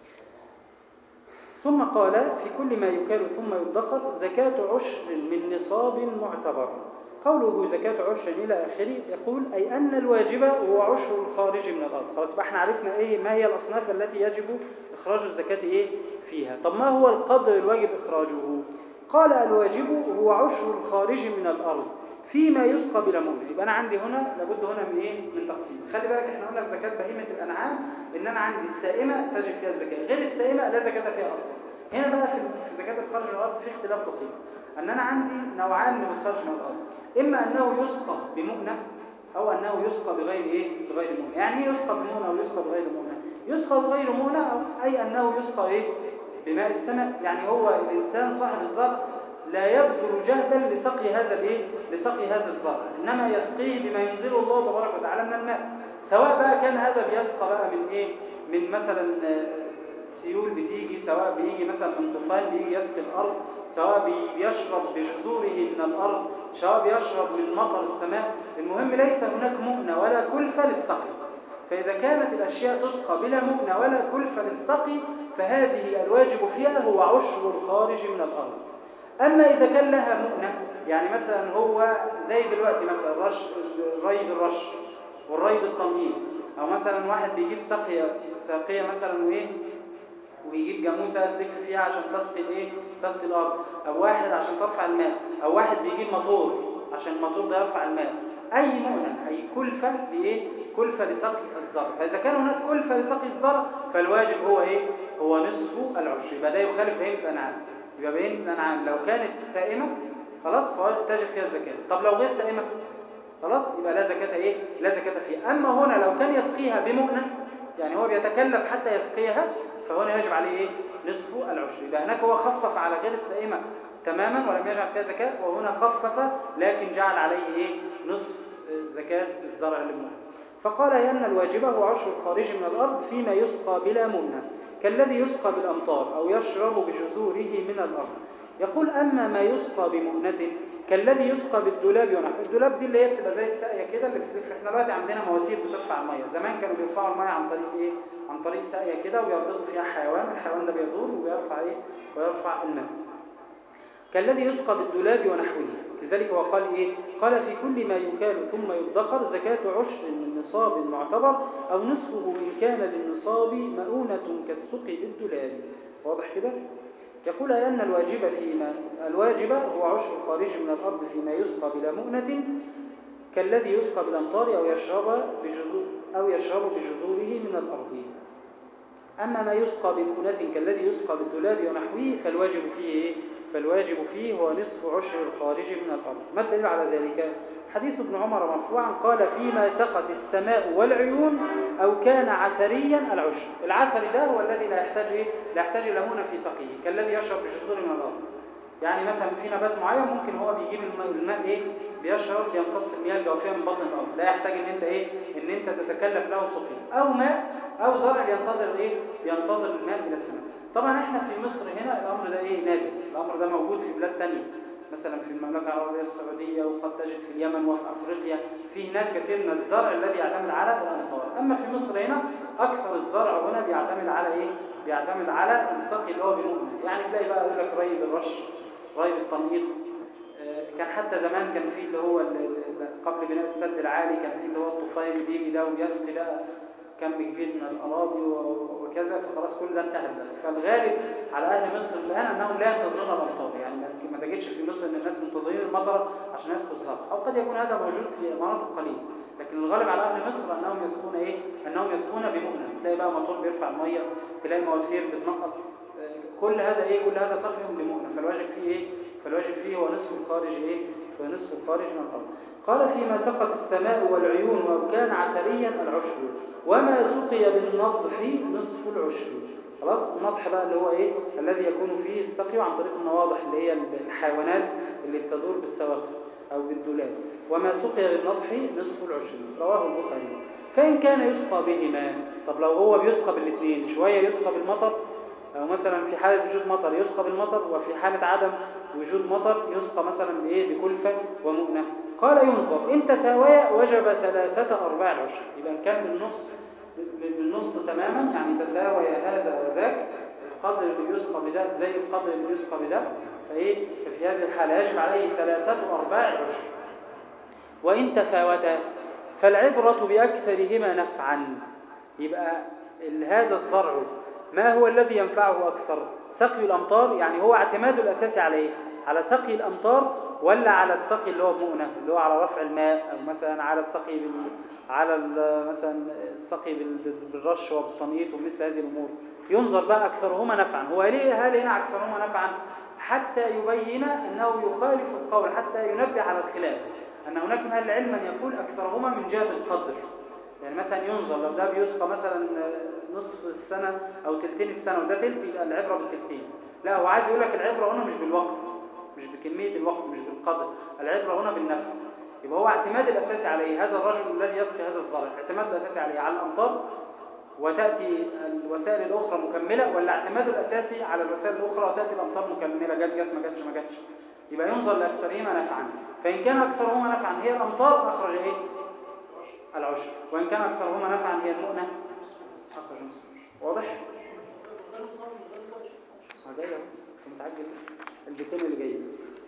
ثم قال في كل ما يكال ثم يدخر زكاة عشر من نصاب معتبر قوله زكاة عشر إلى آخره يقول أي أن الواجب هو عشر الخارج من الأرض خلاص بقى احنا عرفنا إيه ما هي الأصناف التي يجب إخراج الزكاة إيه فيها طب ما هو القدر الواجب إخراجه قال الواجب هو عشر الخارج من الأرض فيما يسقى بلا مؤنة يبقى أنا عندي هنا لابد هنا من إيه من تقسيم خلي بالك احنا قلنا في زكاة بهيمة الأنعام إن أنا عندي السائمة تجب فيها الزكاة غير السائمة لا زكاة فيها أصلا هنا بقى في في زكاة الخارج من الأرض في اختلاف بسيط أن أنا عندي نوعان من الخارج من الأرض إما أنه يسقى بمؤنة أو أنه يسقى بغير إيه بغير مؤنة يعني إيه يسقى بمؤنة أو يسقى بغير مؤنة يسقى بغير مؤنة أو أي أنه يسقى إيه بماء السماء يعني هو الإنسان صاحب الزرع لا يبذل جهدا لسقي هذا الايه لسقي هذا الزرع انما يسقيه بما ينزله الله تبارك وتعالى من الماء سواء بقى كان هذا بيسقى بقى من ايه من مثلا آه، سيول بتيجي سواء بيجي مثلا من طوفان بيجي يسقي الارض سواء بي- بيشرب بجذوره من الارض سواء بيشرب من مطر السماء المهم ليس هناك مؤنة ولا كلفة للسقي فإذا كانت الأشياء تسقى بلا مؤنة ولا كلفة للسقي فهذه الواجب فيها هو عشر الخارج من الأرض أما إذا كان لها مؤنة يعني مثلا هو زي دلوقتي مثلا رش الري بالرش والري بالتمييط أو مثلا واحد بيجيب ساقية ساقية مثلا وإيه ويجيب جاموسة تلف فيها عشان تسقي الإيه تسقي الأرض أو واحد عشان ترفع الماء أو واحد بيجيب موتور عشان الموتور ده يرفع الماء أي مؤنة أي كلفة لإيه كلفة لسقي الزرع فإذا كان هناك كلفة لسقي الزرع فالواجب هو إيه هو نصف العشر يبقى ده يخالف بهيمة الأنعام يبقى بهيمة الأنعام لو كانت سائمة خلاص فهو تجب فيها الزكاة طب لو غير سائمة خلاص يبقى لا زكاة إيه لا زكاة فيها أما هنا لو كان يسقيها بمؤنة يعني هو بيتكلف حتى يسقيها فهنا يجب عليه إيه نصف العشر يبقى هناك هو خفف على غير السائمة تماما ولم يجعل فيها زكاة وهنا خفف لكن جعل عليه إيه نصف زكاة الزرع للمؤنة فقال أن الواجب هو عشر الخارج من الأرض فيما يسقى بلا مؤنة كالذي يسقى بالأمطار أو يشرب بجذوره من الأرض يقول أما ما يسقى بمؤنة كالذي يسقى بالدولاب ونحو الدولاب دي اللي هي بتبقى زي الساقية كده اللي بتلف احنا دلوقتي عندنا مواتير بترفع المية زمان كانوا بيرفعوا المية عن طريق ايه عن طريق ساقية كده ويربطوا فيها حيوان الحيوان ده بيدور ويرفع ايه ويرفع الماء كالذي يسقى بالدولاب ونحوه لذلك هو قال ايه قال في كل ما يكال ثم يدخر زكاة عشر من نصاب معتبر او نصفه ان كان للنصاب مؤونة كالسقي بالدولاب واضح كده يقول أي أن الواجب فيما الواجب هو عشر الخارج من الأرض فيما يسقى بلا مؤنة كالذي يسقى بالأمطار أو يشرب بجذور أو يشرب بجذوره من الأرض أما ما يسقى بمؤنة كالذي يسقى بالدولاب ونحوه فالواجب فيه إيه؟ فالواجب فيه هو نصف عشر الخارج من الأرض ما الدليل على ذلك؟ حديث ابن عمر مرفوعا قال فيما سقت السماء والعيون أو كان عثريا العشر العثري ده هو الذي لا يحتاج إيه؟ لا يحتاج ليمونة في سقيه كالذي يشرب بجذور من الأرض يعني مثلا في نبات معين ممكن هو بيجيب الماء, الماء ايه بيشرب يمتص المياه الجوفيه من بطن الارض لا يحتاج ان انت ايه ان انت تتكلف له سقيه او ماء او زرع ينتظر ايه ينتظر الماء الى السماء طبعا احنا في مصر هنا الامر ده ايه نادر الامر ده موجود في بلاد تانية مثلا في المملكه العربيه السعوديه وقد تجد في اليمن وفي افريقيا في هناك كثير من الزرع الذي يعتمد على الامطار اما في مصر هنا اكثر الزرع هنا بيعتمد على ايه بيعتمد على السقي اللي هو بمؤمن يعني تلاقي بقى يقول لك ري بالرش ري بالتنقيط كان حتى زمان كان في اللي هو قبل بناء السد العالي كان في اللي هو الطفيلي بيجي ده وبيسقي بقى كم كبير من الاراضي وكذا فخلاص كل ده انتهى فالغالب على اهل مصر الان انهم لا ينتظرون الامطار يعني ما تجدش في مصر ان الناس منتظرين المطر عشان يسقوا الزرع او قد يكون هذا موجود في مناطق قليله لكن الغالب على اهل مصر انهم يسقون ايه انهم يسقون بمؤنه تلاقي بقى موتور بيرفع الميه تلاقي مواسير بتنقط كل هذا ايه كل هذا سقيهم بمؤنه فالواجب فيه ايه فالواجب فيه هو نصف الخارج ايه فنصف الخارج من الارض قال فيما سقط السماء والعيون او كان عثريا العشر وما سقي بالنضح نصف العشر خلاص النضح بقى اللي هو ايه الذي يكون فيه السقي عن طريق النواضح اللي هي الحيوانات اللي بتدور بالسواقي او بالدولاب وما سقي بالنضح نصف العشر رواه البخاري فان كان يسقى بهما طب لو هو بيسقى بالاثنين شويه يسقى بالمطر أو مثلا في حالة وجود مطر يسقى بالمطر وفي حالة عدم وجود مطر يسقى مثلا بإيه بكلفة ومؤنة قال ينظر إن تساويا وجب ثلاثة أرباع العشر يبقى كان بالنص بالنص تماما يعني تساوي هذا وذاك القدر اللي بيسقى بده زي القدر اللي بيسقى بده فإيه ففي هذه الحالة يجب عليه ثلاثة أرباع العشر وإن تفاوتا فالعبرة بأكثرهما نفعا يبقى هذا الزرع ما هو الذي ينفعه أكثر سقي الأمطار يعني هو اعتماده الأساسي على إيه؟ على سقي الأمطار ولا على السقي اللي هو بمؤنة اللي هو على رفع الماء أو مثلا على السقي بال... على مثلا السقي بال... بالرش وبالتنقيط ومثل هذه الأمور ينظر بقى أكثرهما نفعا هو ليه هل هنا أكثرهما نفعا حتى يبين أنه يخالف القول حتى ينبه على الخلاف أن هناك من أهل العلم من يقول أكثرهما من جهة القدر يعني مثلا ينظر لو ده بيسقى مثلا نصف السنة أو تلتين السنة وده تلت يبقى العبرة بالتلتين لا هو عايز يقول لك العبرة هنا مش بالوقت مش بكمية الوقت مش بالقدر العبرة هنا بالنفع يبقى هو اعتماد الأساسي عليه هذا الرجل الذي يسقي هذا الزرع اعتماد الأساسي عليه على الأمطار وتأتي الوسائل الأخرى مكملة ولا اعتماده الأساسي على الوسائل الأخرى وتأتي الأمطار مكملة جت جت ما جاتش ما جاتش يبقى ينظر لأكثرهما نفعا فإن كان أكثرهما نفعا هي الأمطار أخرج إيه؟ العشر وإن كان أكثرهما نفعا هي المؤنة أخرج نصف واضح؟ ما جاي اهو انت متعجل البيتين اللي جايين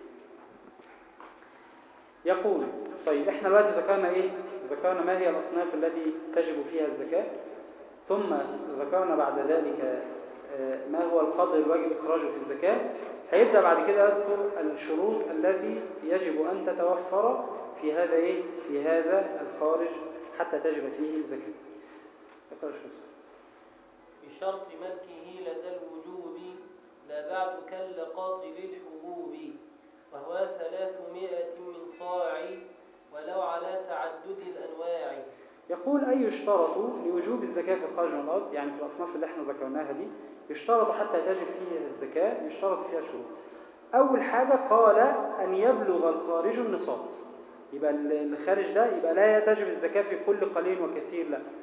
يقول طيب احنا دلوقتي ذكرنا ايه ذكرنا ما هي الاصناف التي تجب فيها الزكاه ثم ذكرنا بعد ذلك ما هو القدر الواجب اخراجه في الزكاه هيبدا بعد كده يذكر الشروط التي يجب ان تتوفر في هذا ايه في هذا الخارج حتى تجب فيه الزكاه اقرا شوف بشرط ملكه لدى الوجوب لا بعد كاللقاط للحبوب وهو ثلاثمائة من صاع ولو على تعدد الأنواع يقول أي يشترط لوجوب الزكاة في الخارج من الأرض يعني في الأصناف اللي احنا ذكرناها دي يشترط حتى تجب فيه الزكاة يشترط فيها شروط أول حاجة قال أن يبلغ الخارج النصاب يبقى الخارج ده يبقى لا تجب الزكاة في كل قليل وكثير لا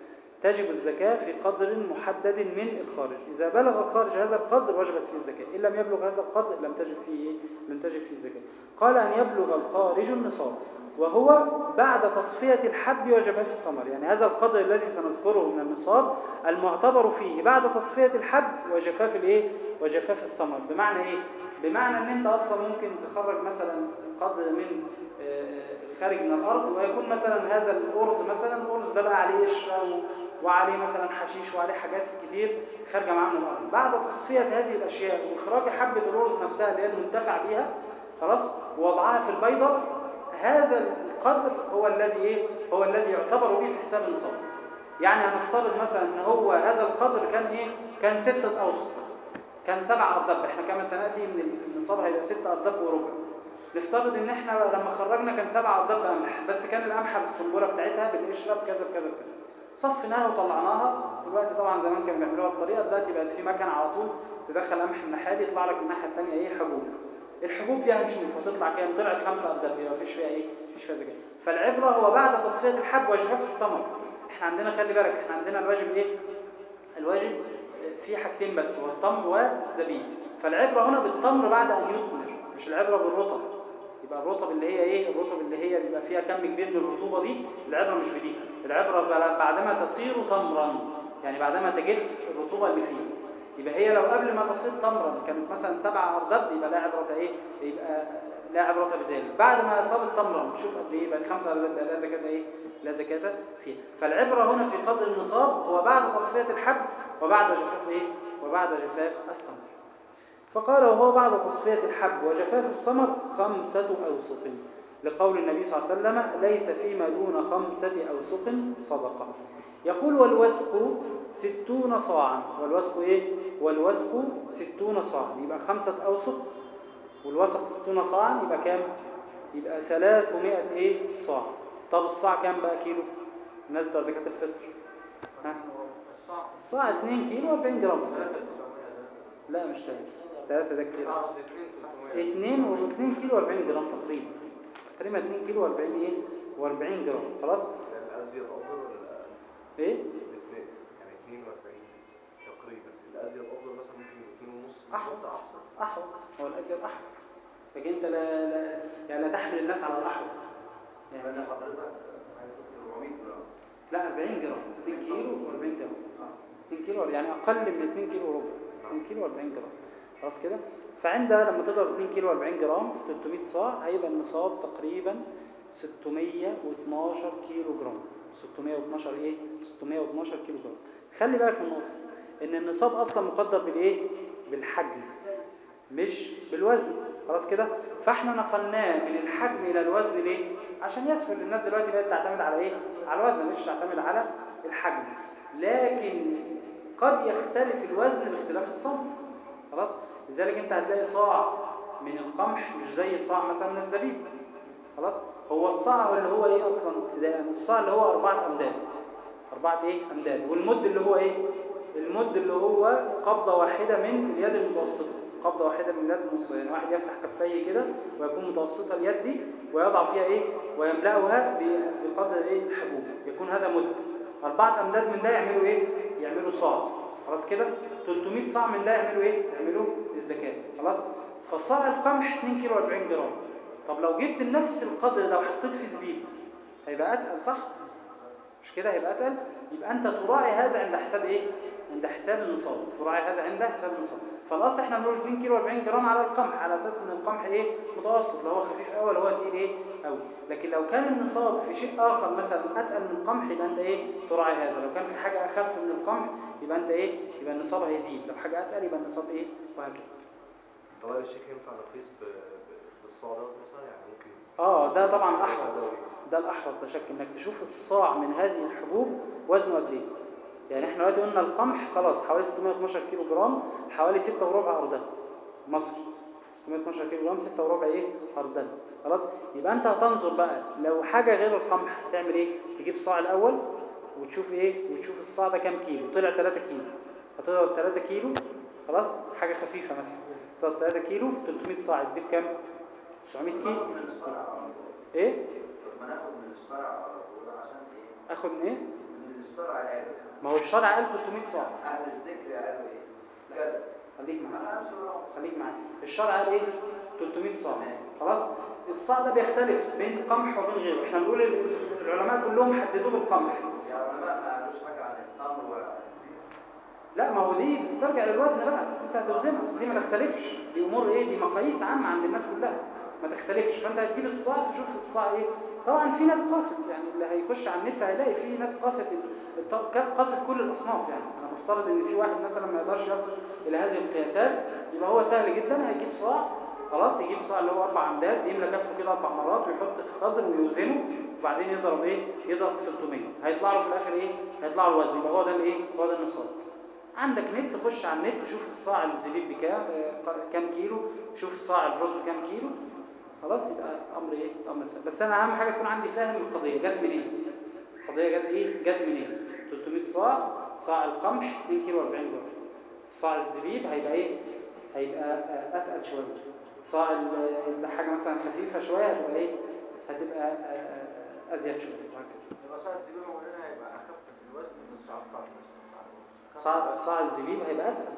تجب الزكاة في قدر محدد من الخارج إذا بلغ الخارج هذا القدر وجبت فيه الزكاة إن لم يبلغ هذا القدر لم تجب فيه إيه؟ لم تجب فيه الزكاة قال أن يبلغ الخارج النصاب وهو بعد تصفية الحب وجفاف الثمر يعني هذا القدر الذي سنذكره من النصاب المعتبر فيه بعد تصفية الحب وجفاف الايه وجفاف الثمر بمعنى ايه بمعنى ان انت اصلا ممكن تخرج مثلا قدر من آه، خارج من الارض ويكون مثلا هذا الارز مثلا الارز ده بقى عليه قشره و- وعليه مثلا حشيش وعليه حاجات كتير خارجه معاه من الارض بعد تصفيه هذه الاشياء واخراج حبه الارز نفسها اللي هي المنتفع بها خلاص ووضعها في البيضه هذا القدر هو الذي ايه هو الذي يعتبر به في حساب النصاب يعني هنفترض مثلا ان هو هذا القدر كان ايه كان ستة اوسط كان سبع اردب احنا كما سناتي ان النصاب هيبقى ستة اردب وربع نفترض ان احنا لما خرجنا كان سبع اردب قمح بس كان القمحه بالسنبوره بتاعتها بالقشره بكذا بكذا بكذا صفناها وطلعناها دلوقتي طبعا زمان كانوا بيعملوها بالطريقه دلوقتي بقت في مكنه على طول تدخل قمح من الناحيه دي يطلع لك من الناحيه الثانيه ايه حبوب الحبوب دي هنشوف هتطلع كام طلعت خمسة أردب يبقى مفيش فيها ايه مفيش فيها زكاه فالعبره هو بعد تصفيه الحب وجفاف الثمر احنا عندنا خلي بالك احنا عندنا الواجب ايه الواجب في حاجتين بس هو التمر والزبيب فالعبره هنا بالتمر بعد ان يثمر مش العبره بالرطب يبقى الرطب اللي هي ايه الرطب اللي هي بيبقى فيها كم كبير من الرطوبه دي العبره مش بدي العبره بل- بعدما تصير تمرا يعني بعدما تجف الرطوبه اللي فيها يبقى هي لو قبل ما تصير تمرا كانت مثلا سبع اردب يبقى لا عبره ايه يبقى لا عبره بذلك بعد ما صارت تمرا شوف قد ايه بقت خمسه اردب لا زكاه ايه لا زكاه فيها فالعبره هنا في قدر النصاب هو بعد تصفيه الحب وبعد جفاف ايه وبعد جفاف الثمر فقال وهو بعد تصفية الحب وجفاف الثمر خمسة أوسق لقول النبي صلى الله عليه وسلم ليس فيما دون خمسة أوسق صدقة يقول والوسق ستون صاعا والوسق إيه؟ والوسق ستون صاعا يبقى خمسة أوسق والوسق ستون صاعا يبقى كام؟ يبقى ثلاثمائة إيه؟ صاع طب الصاع كام بقى كيلو؟ الناس بتوع زكاة الفطر ها؟ الصعب الصاع 2 كيلو 40 جرام 3 لا مش 3 3 ده كتير قصدي 2 2 و 2 كيلو 40 جرام تقريبا تقريبا 2 كيلو 40 ايه و40 جرام خلاص يعني الازيد افضل ولا الاقل؟ ايه الاثنين يعني 42 تقريبا الازيد افضل مثلا ممكن يبقى 2 ونص أحوط. بالظبط احسن احوط هو الازيد احوط لكن انت لا, لا يعني لا تحمل الناس على الاحوط يعني يعني حضرتك عايز تقول 400 جرام لا 40 جرام 2 كيلو و40 جرام اه 2 كيلو يعني اقل من 2 كيلو وربع 2 كيلو و40 جرام خلاص كده فعندها لما تضرب 2 كيلو و40 جرام في 300 صاع هيبقى النصاب تقريبا 612 كيلو جرام 612 ايه 612 كيلو جرام خلي بالك من نقطه ان النصاب اصلا مقدر بالايه بالحجم مش بالوزن خلاص كده فاحنا نقلناه من الحجم الى الوزن ليه عشان يسهل الناس دلوقتي بقت تعتمد على ايه على الوزن مش تعتمد على الحجم لكن قد يختلف الوزن باختلاف الصنف خلاص لذلك انت هتلاقي صاع من القمح مش زي صاع مثلا من الزبيب خلاص هو الصاع هو اللي هو ايه اصلا ابتداء الصاع اللي هو اربعه امداد اربعه ايه امداد والمد اللي هو ايه المد اللي هو قبضه واحده من اليد المتوسطه قبضه واحده من اليد المتوسطه يعني واحد يفتح كفيه كده ويكون متوسطه اليد دي ويضع فيها ايه ويملاها ب- بقدر ايه الحبوب يكون هذا مد اربعه امداد من ده يعملوا ايه يعملوا صاع خلاص كده 300 صاع من ده يعملوا ايه يعملوا الزكاه خلاص فصاع القمح 2 كيلو 40 جرام طب لو جبت نفس القدر ده وحطيت في زبيب هيبقى اتقل صح مش كده هيبقى اتقل يبقى انت تراعي هذا عند حساب ايه عند حساب النصاب تراعي هذا عند حساب النصاب فالاصل احنا بنقول 2 كيلو 40 جرام على القمح على اساس ان القمح ايه متوسط لا هو خفيف قوي ولا هو تقيل ايه قوي لكن لو كان النصاب في شيء اخر مثلا اتقل من القمح يبقى انت ايه تراعي هذا لو كان في حاجه اخف من القمح يبقى انت ايه يبقى النصاب هيزيد لو حاجه اتقل يبقى النصاب ايه وهكذا طب يا شيخ ينفع نقيس ب- ب- بالصاع دوت مثلا يعني ممكن اه ده طبعا مثلاً احوط دوري. ده الاحوط لا شك انك تشوف الصاع من هذه الحبوب وزنه قد ايه يعني احنا دلوقتي قلنا القمح خلاص حوالي 612 كيلو جرام حوالي 6 وربع اردن مصر 612 كيلو جرام 6 وربع ايه اردن خلاص يبقى انت هتنظر بقى لو حاجه غير القمح هتعمل ايه تجيب الصاع الاول وتشوف ايه وتشوف الصاع ده كام كيلو طلع 3 كيلو هتضرب 3 كيلو خلاص حاجه خفيفه مثلا تضرب 3 كيلو في 300 صاع يديك كام 900 كيلو من الصرع على طول. ايه ما ناخد من الصرع على طول عشان ايه؟ اخد من ايه من الصرع العادي ما هو الشرع قال 300 صاع اهل الذكر قالوا ايه؟ كذا خليك معايا خليك معايا الشرع قال ايه 300 صاع خلاص الصاع ده بيختلف بين قمح وبين غيره احنا بنقول ال- العلماء كلهم حددوه بالقمح يا علماء ما قالوش حاجه عن التمر ولا لا ما هو دي بترجع للوزن بقى انت هتوزنها بس دي ما تختلفش دي امور ايه دي مقاييس عامه عند الناس كلها ما تختلفش فانت هتجيب الصاع تشوف الصاع ايه طبعا في ناس قاصد يعني اللي هيخش على النت هيلاقي في ناس قاصد الط- قاصد كل الاصناف يعني انا بفترض ان في واحد مثلا ما يقدرش يصل الى هذه القياسات يبقى هو سهل جدا هيجيب صاع خلاص يجيب صاع اللي هو اربع عمدات يملى كفه كده اربع مرات ويحط في قدر ويوزنه وبعدين يضرب ايه يضرب في 300 هيطلع له في الاخر ايه هيطلع له الوزن يبقى هو ده الايه هو ده النصاب عندك نت تخش على النت تشوف الصاع الزبيب بكام آه، ق- كام كيلو شوف صاع الرز كام كيلو خلاص يبقى امر ايه امر سهل بس انا اهم حاجه يكون عندي فاهم القضيه جت منين القضيه جت ايه جت منين 300 صاع صاع القمح 2 كيلو 40 جرام صاع الزبيب هيبقى ايه هيبقى آه، اتقل شويه صاع ال- الحاجه مثلا خفيفه شويه هتبقى ايه هتبقى آه، آه، ازيد شويه وهكذا يبقى ساعة الزبيب مولانا هيبقى أخف في الوزن من ساعة القمح مثلا صاع صاع الزبيب هيبقى اتقل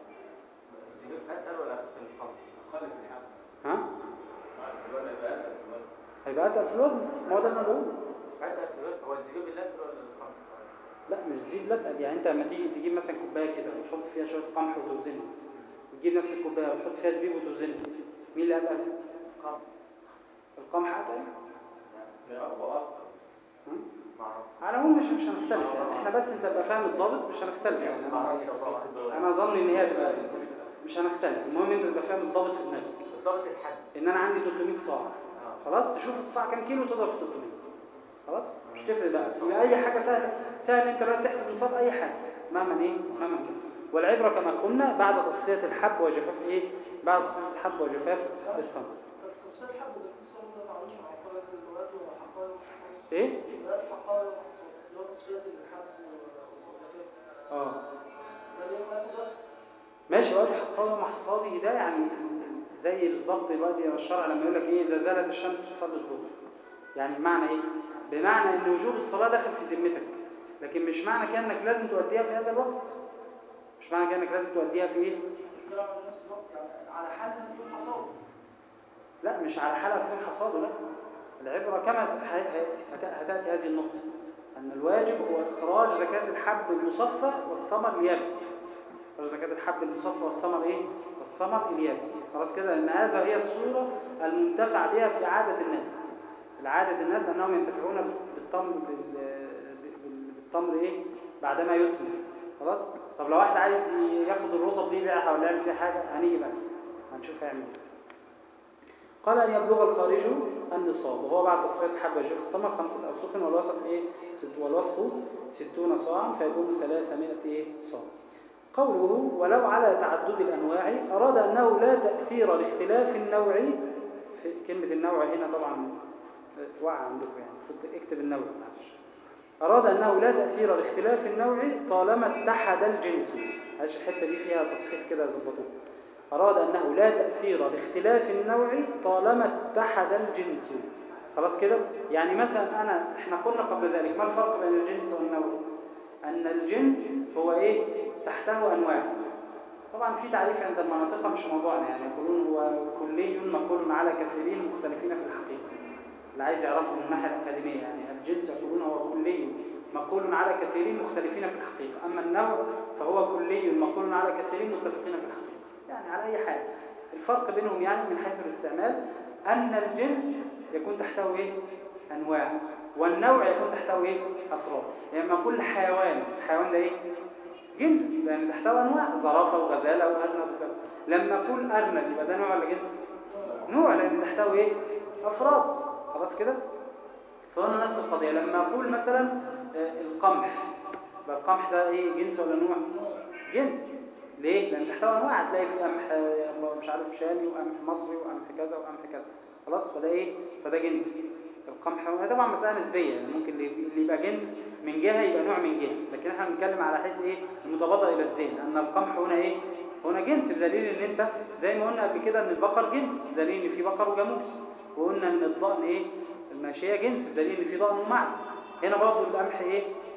الزبيب أتقل ولا أخف من القمح؟ أقل في الحد ها الوزن يبقى أقل في الوزن هيبقى اتقل في الوزن ما هو ده اللي انا بقوله أتقل في الوزن هو الزبيب اللي أتقل ولا القمح؟ لا مش زيت لا تقل. يعني انت لما تيجي تجيب مثلا كوبايه كده وتحط فيها شويه قمح وتوزنها وتجيب نفس الكوبايه وتحط فيها زبيب وتوزنها مين اللي اتقل القمح القمح اتقل لا هو أكتر ها؟ معرفش على العموم مش مش هنختلف يعني احنا بس انت تبقى فاهم الضابط مش هنختلف يعني انا انا ظني ان هي تبقى مش هنختلف المهم انت تبقى فاهم الضابط في دماغك بالضبط الحد ان انا عندي 300 صاع آه. خلاص تشوف الصاع كام كيلو تضرب في 300 خلاص مش تفرق بقى يبقى اي حاجه سهله سهل انت دلوقتي تحسب نصاب اي حاجه مهما ايه مهما كان والعبره كما قلنا بعد تصفيه الحب وجفاف ايه بعد تصفيه الحب وجفاف الثمر تصفية الحب ده في صورة ما تعرفش مع قولة الولاة والحقائق والحصاد ايه الولاة الحقائق والحصاد اللي هو تصفية الحب والجفاف اه ده اللي هو ياخد وقت ماشي وقت حقاوة مع حصاده ده يعني زي بالظبط دلوقتي الشرع لما يقول لك ايه اذا زالت الشمس في صلاه الظهر يعني بمعنى ايه بمعنى ان وجوب الصلاه داخل في ذمتك لكن مش معنى كده انك لازم تؤديها في هذا الوقت مش معنى كده انك لازم تؤديها في ايه الكلام على نفس الوقت يعني على حال ان يكون حصاد لا مش على حالة في حصاده لا العبرة كما هيأتي هتأتي هذه النقطة أن الواجب هو إخراج زكاة الحب المصفى والثمر اليابس إخراج زكاة الحب المصفى والثمر إيه؟ والثمر اليابس خلاص كده لأن هذا هي الصورة المنتفع بها في عادة الناس العادة الناس أنهم ينتفعون بالتمر بال- بال- بالتمر إيه؟ بعدما يثمر خلاص طب لو واحد عايز ياخد الرطب دي يبيعها ولا يعمل فيها حاجة هنيجي بقى هنشوف هيعمل ايه قال أن يبلغ الخارج النصاب وهو بعد تصفية الحبة جوف الثمر خمسة أوسق والوسط إيه ست والوسط ستون صاعا فيكون ثلاثمائة إيه صاع قوله ولو على تعدد الأنواع أراد أنه لا تأثير لاختلاف النوع في كلمة النوع هنا طبعا وقع عندكم يعني المفروض اكتب النوع معلش أراد أنه لا تأثير لاختلاف النوع طالما اتحد الجنس معلش الحتة دي فيها تصحيح كده ظبطوه أراد أنه لا تأثير لاختلاف النوع طالما اتحد الجنس خلاص كده يعني مثلا أنا احنا قلنا قبل ذلك ما الفرق بين الجنس والنوع أن الجنس هو إيه تحته أنواع طبعا في تعريف عند المناطق مش موضوعنا يعني يقولون هو كلي مقول على كثيرين مختلفين في الحقيقة اللي عايز يعرفه من الناحية الأكاديمية يعني الجنس يقولون هو كلي مقول على كثيرين مختلفين في الحقيقة أما النوع فهو كلي مقول على كثيرين متفقين في الحقيقة يعني على أي حال الفرق بينهم يعني من حيث الاستعمال أن الجنس يكون تحته إيه؟ أنواع والنوع يكون تحته إيه؟ أفراد يعني لما كل حيوان الحيوان ده إيه؟ جنس لأن تحته أنواع زرافة وغزالة وأرنب وكذا لما أقول أرنب يبقى ده نوع ولا جنس؟ نوع لأن تحته إيه؟ أفراد خلاص كده؟ فهنا نفس القضية لما أقول مثلا آه، القمح يبقى القمح ده إيه جنس ولا نوع؟ جنس ليه؟ لأن تحتوي أنواع هتلاقي في قمح آه، مش عارف شامي وقمح مصري وقمح كذا وقمح كذا خلاص فده إيه؟ فده جنس القمح هي طبعا مسألة نسبية يعني ممكن اللي اللي يبقى جنس من جهة يبقى نوع من جهة لكن احنا بنتكلم على حيث إيه؟ المتبادر إلى الذهن أن القمح هنا إيه؟ هنا جنس بدليل إن أنت زي ما قلنا قبل كده إن البقر جنس بدليل إن في بقر وجاموس وقلنا إن الضأن إيه؟ الماشية جنس بدليل إن في ضأن ومعز هنا برضه القمح إيه؟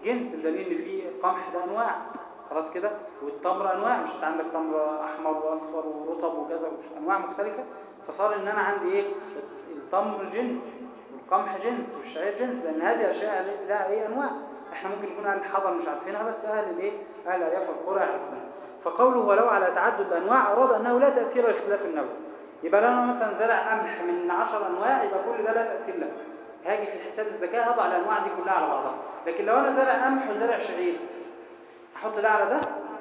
جنس بدليل ان في القمح ده انواع خلاص كده والتمر انواع مش انت عندك تمر احمر واصفر ورطب وكذا ومش انواع مختلفه فصار ان انا عندي ايه التمر جنس والقمح جنس والشعير جنس لان هذه اشياء لها ايه انواع احنا ممكن يكون اهل الحضر مش عارفينها بس اهل الايه اهل الارياف والقرى يعرفونها فقوله ولو على تعدد الانواع اراد انه لا تاثير لاختلاف النوع يبقى لو انا مثلا زرع قمح من 10 انواع يبقى كل ده لا تاثير له هاجي في حساب الزكاه هضع الانواع دي كلها على بعضها لكن لو انا زرع قمح وزرع شعير احط ده على ده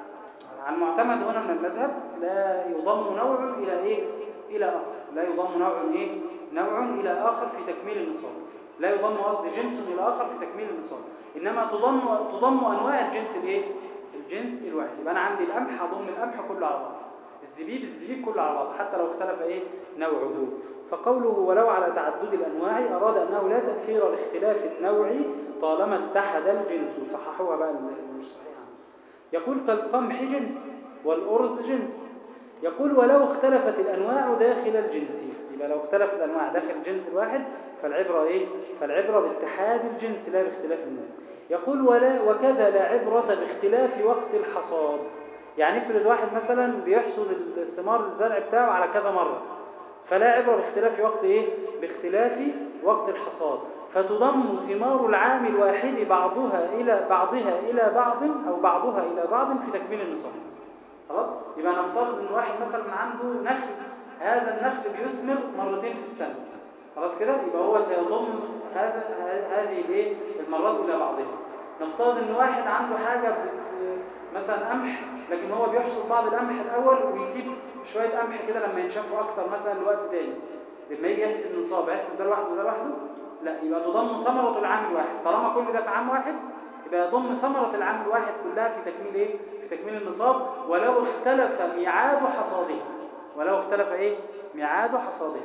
على المعتمد هنا من المذهب لا يضم نوع الى ايه الى اخر لا يضم نوع ايه نوع الى اخر في تكميل النصاب لا يضم قصد جنس الى اخر في تكميل النصاب انما تضم تضم انواع الجنس الايه الجنس الواحد يبقى انا عندي القمح اضم القمح كله على بعض الزبيب الزبيب كله على بعض حتى لو اختلف ايه نوعه فقوله ولو على تعدد الانواع اراد انه لا تاثير لاختلاف النوع طالما اتحد الجنس وصححوها بقى مش صحيحه يقول كالقمح جنس والارز جنس يقول ولو اختلفت الانواع داخل الجنس يبقى لو اختلفت الانواع داخل الجنس الواحد فالعبره ايه فالعبره باتحاد الجنس لا باختلاف النوع يقول ولا وكذا لا عبره باختلاف وقت الحصاد يعني افرض واحد مثلا بيحصد الثمار الزرع بتاعه على كذا مره فلا عبره باختلاف وقت ايه باختلاف وقت الحصاد فتضم ثمار العام الواحد بعضها الى بعضها الى بعض او بعضها الى بعض في تكميل النصاب خلاص يبقى نفترض ان واحد مثلا عنده نخل هذا النخل بيثمر مرتين في السنه خلاص كده يبقى هو سيضم هذا هذه الايه المرات الى بعضها نفترض ان واحد عنده حاجه بت مثلا قمح لكن هو بيحصد بعض القمح الاول ويسيب شويه قمح كده لما ينشفوا اكتر مثلا لوقت تاني لما يجي يحسب النصاب يحسب ده لوحده وده لوحده لا يبقى تضم ثمره العام الواحد طالما كل ده في عام واحد يبقى يضم ثمره العام الواحد كلها في تكميل ايه في تكميل النصاب ولو اختلف ميعاد حصاده ولو اختلف ايه ميعاد حصاده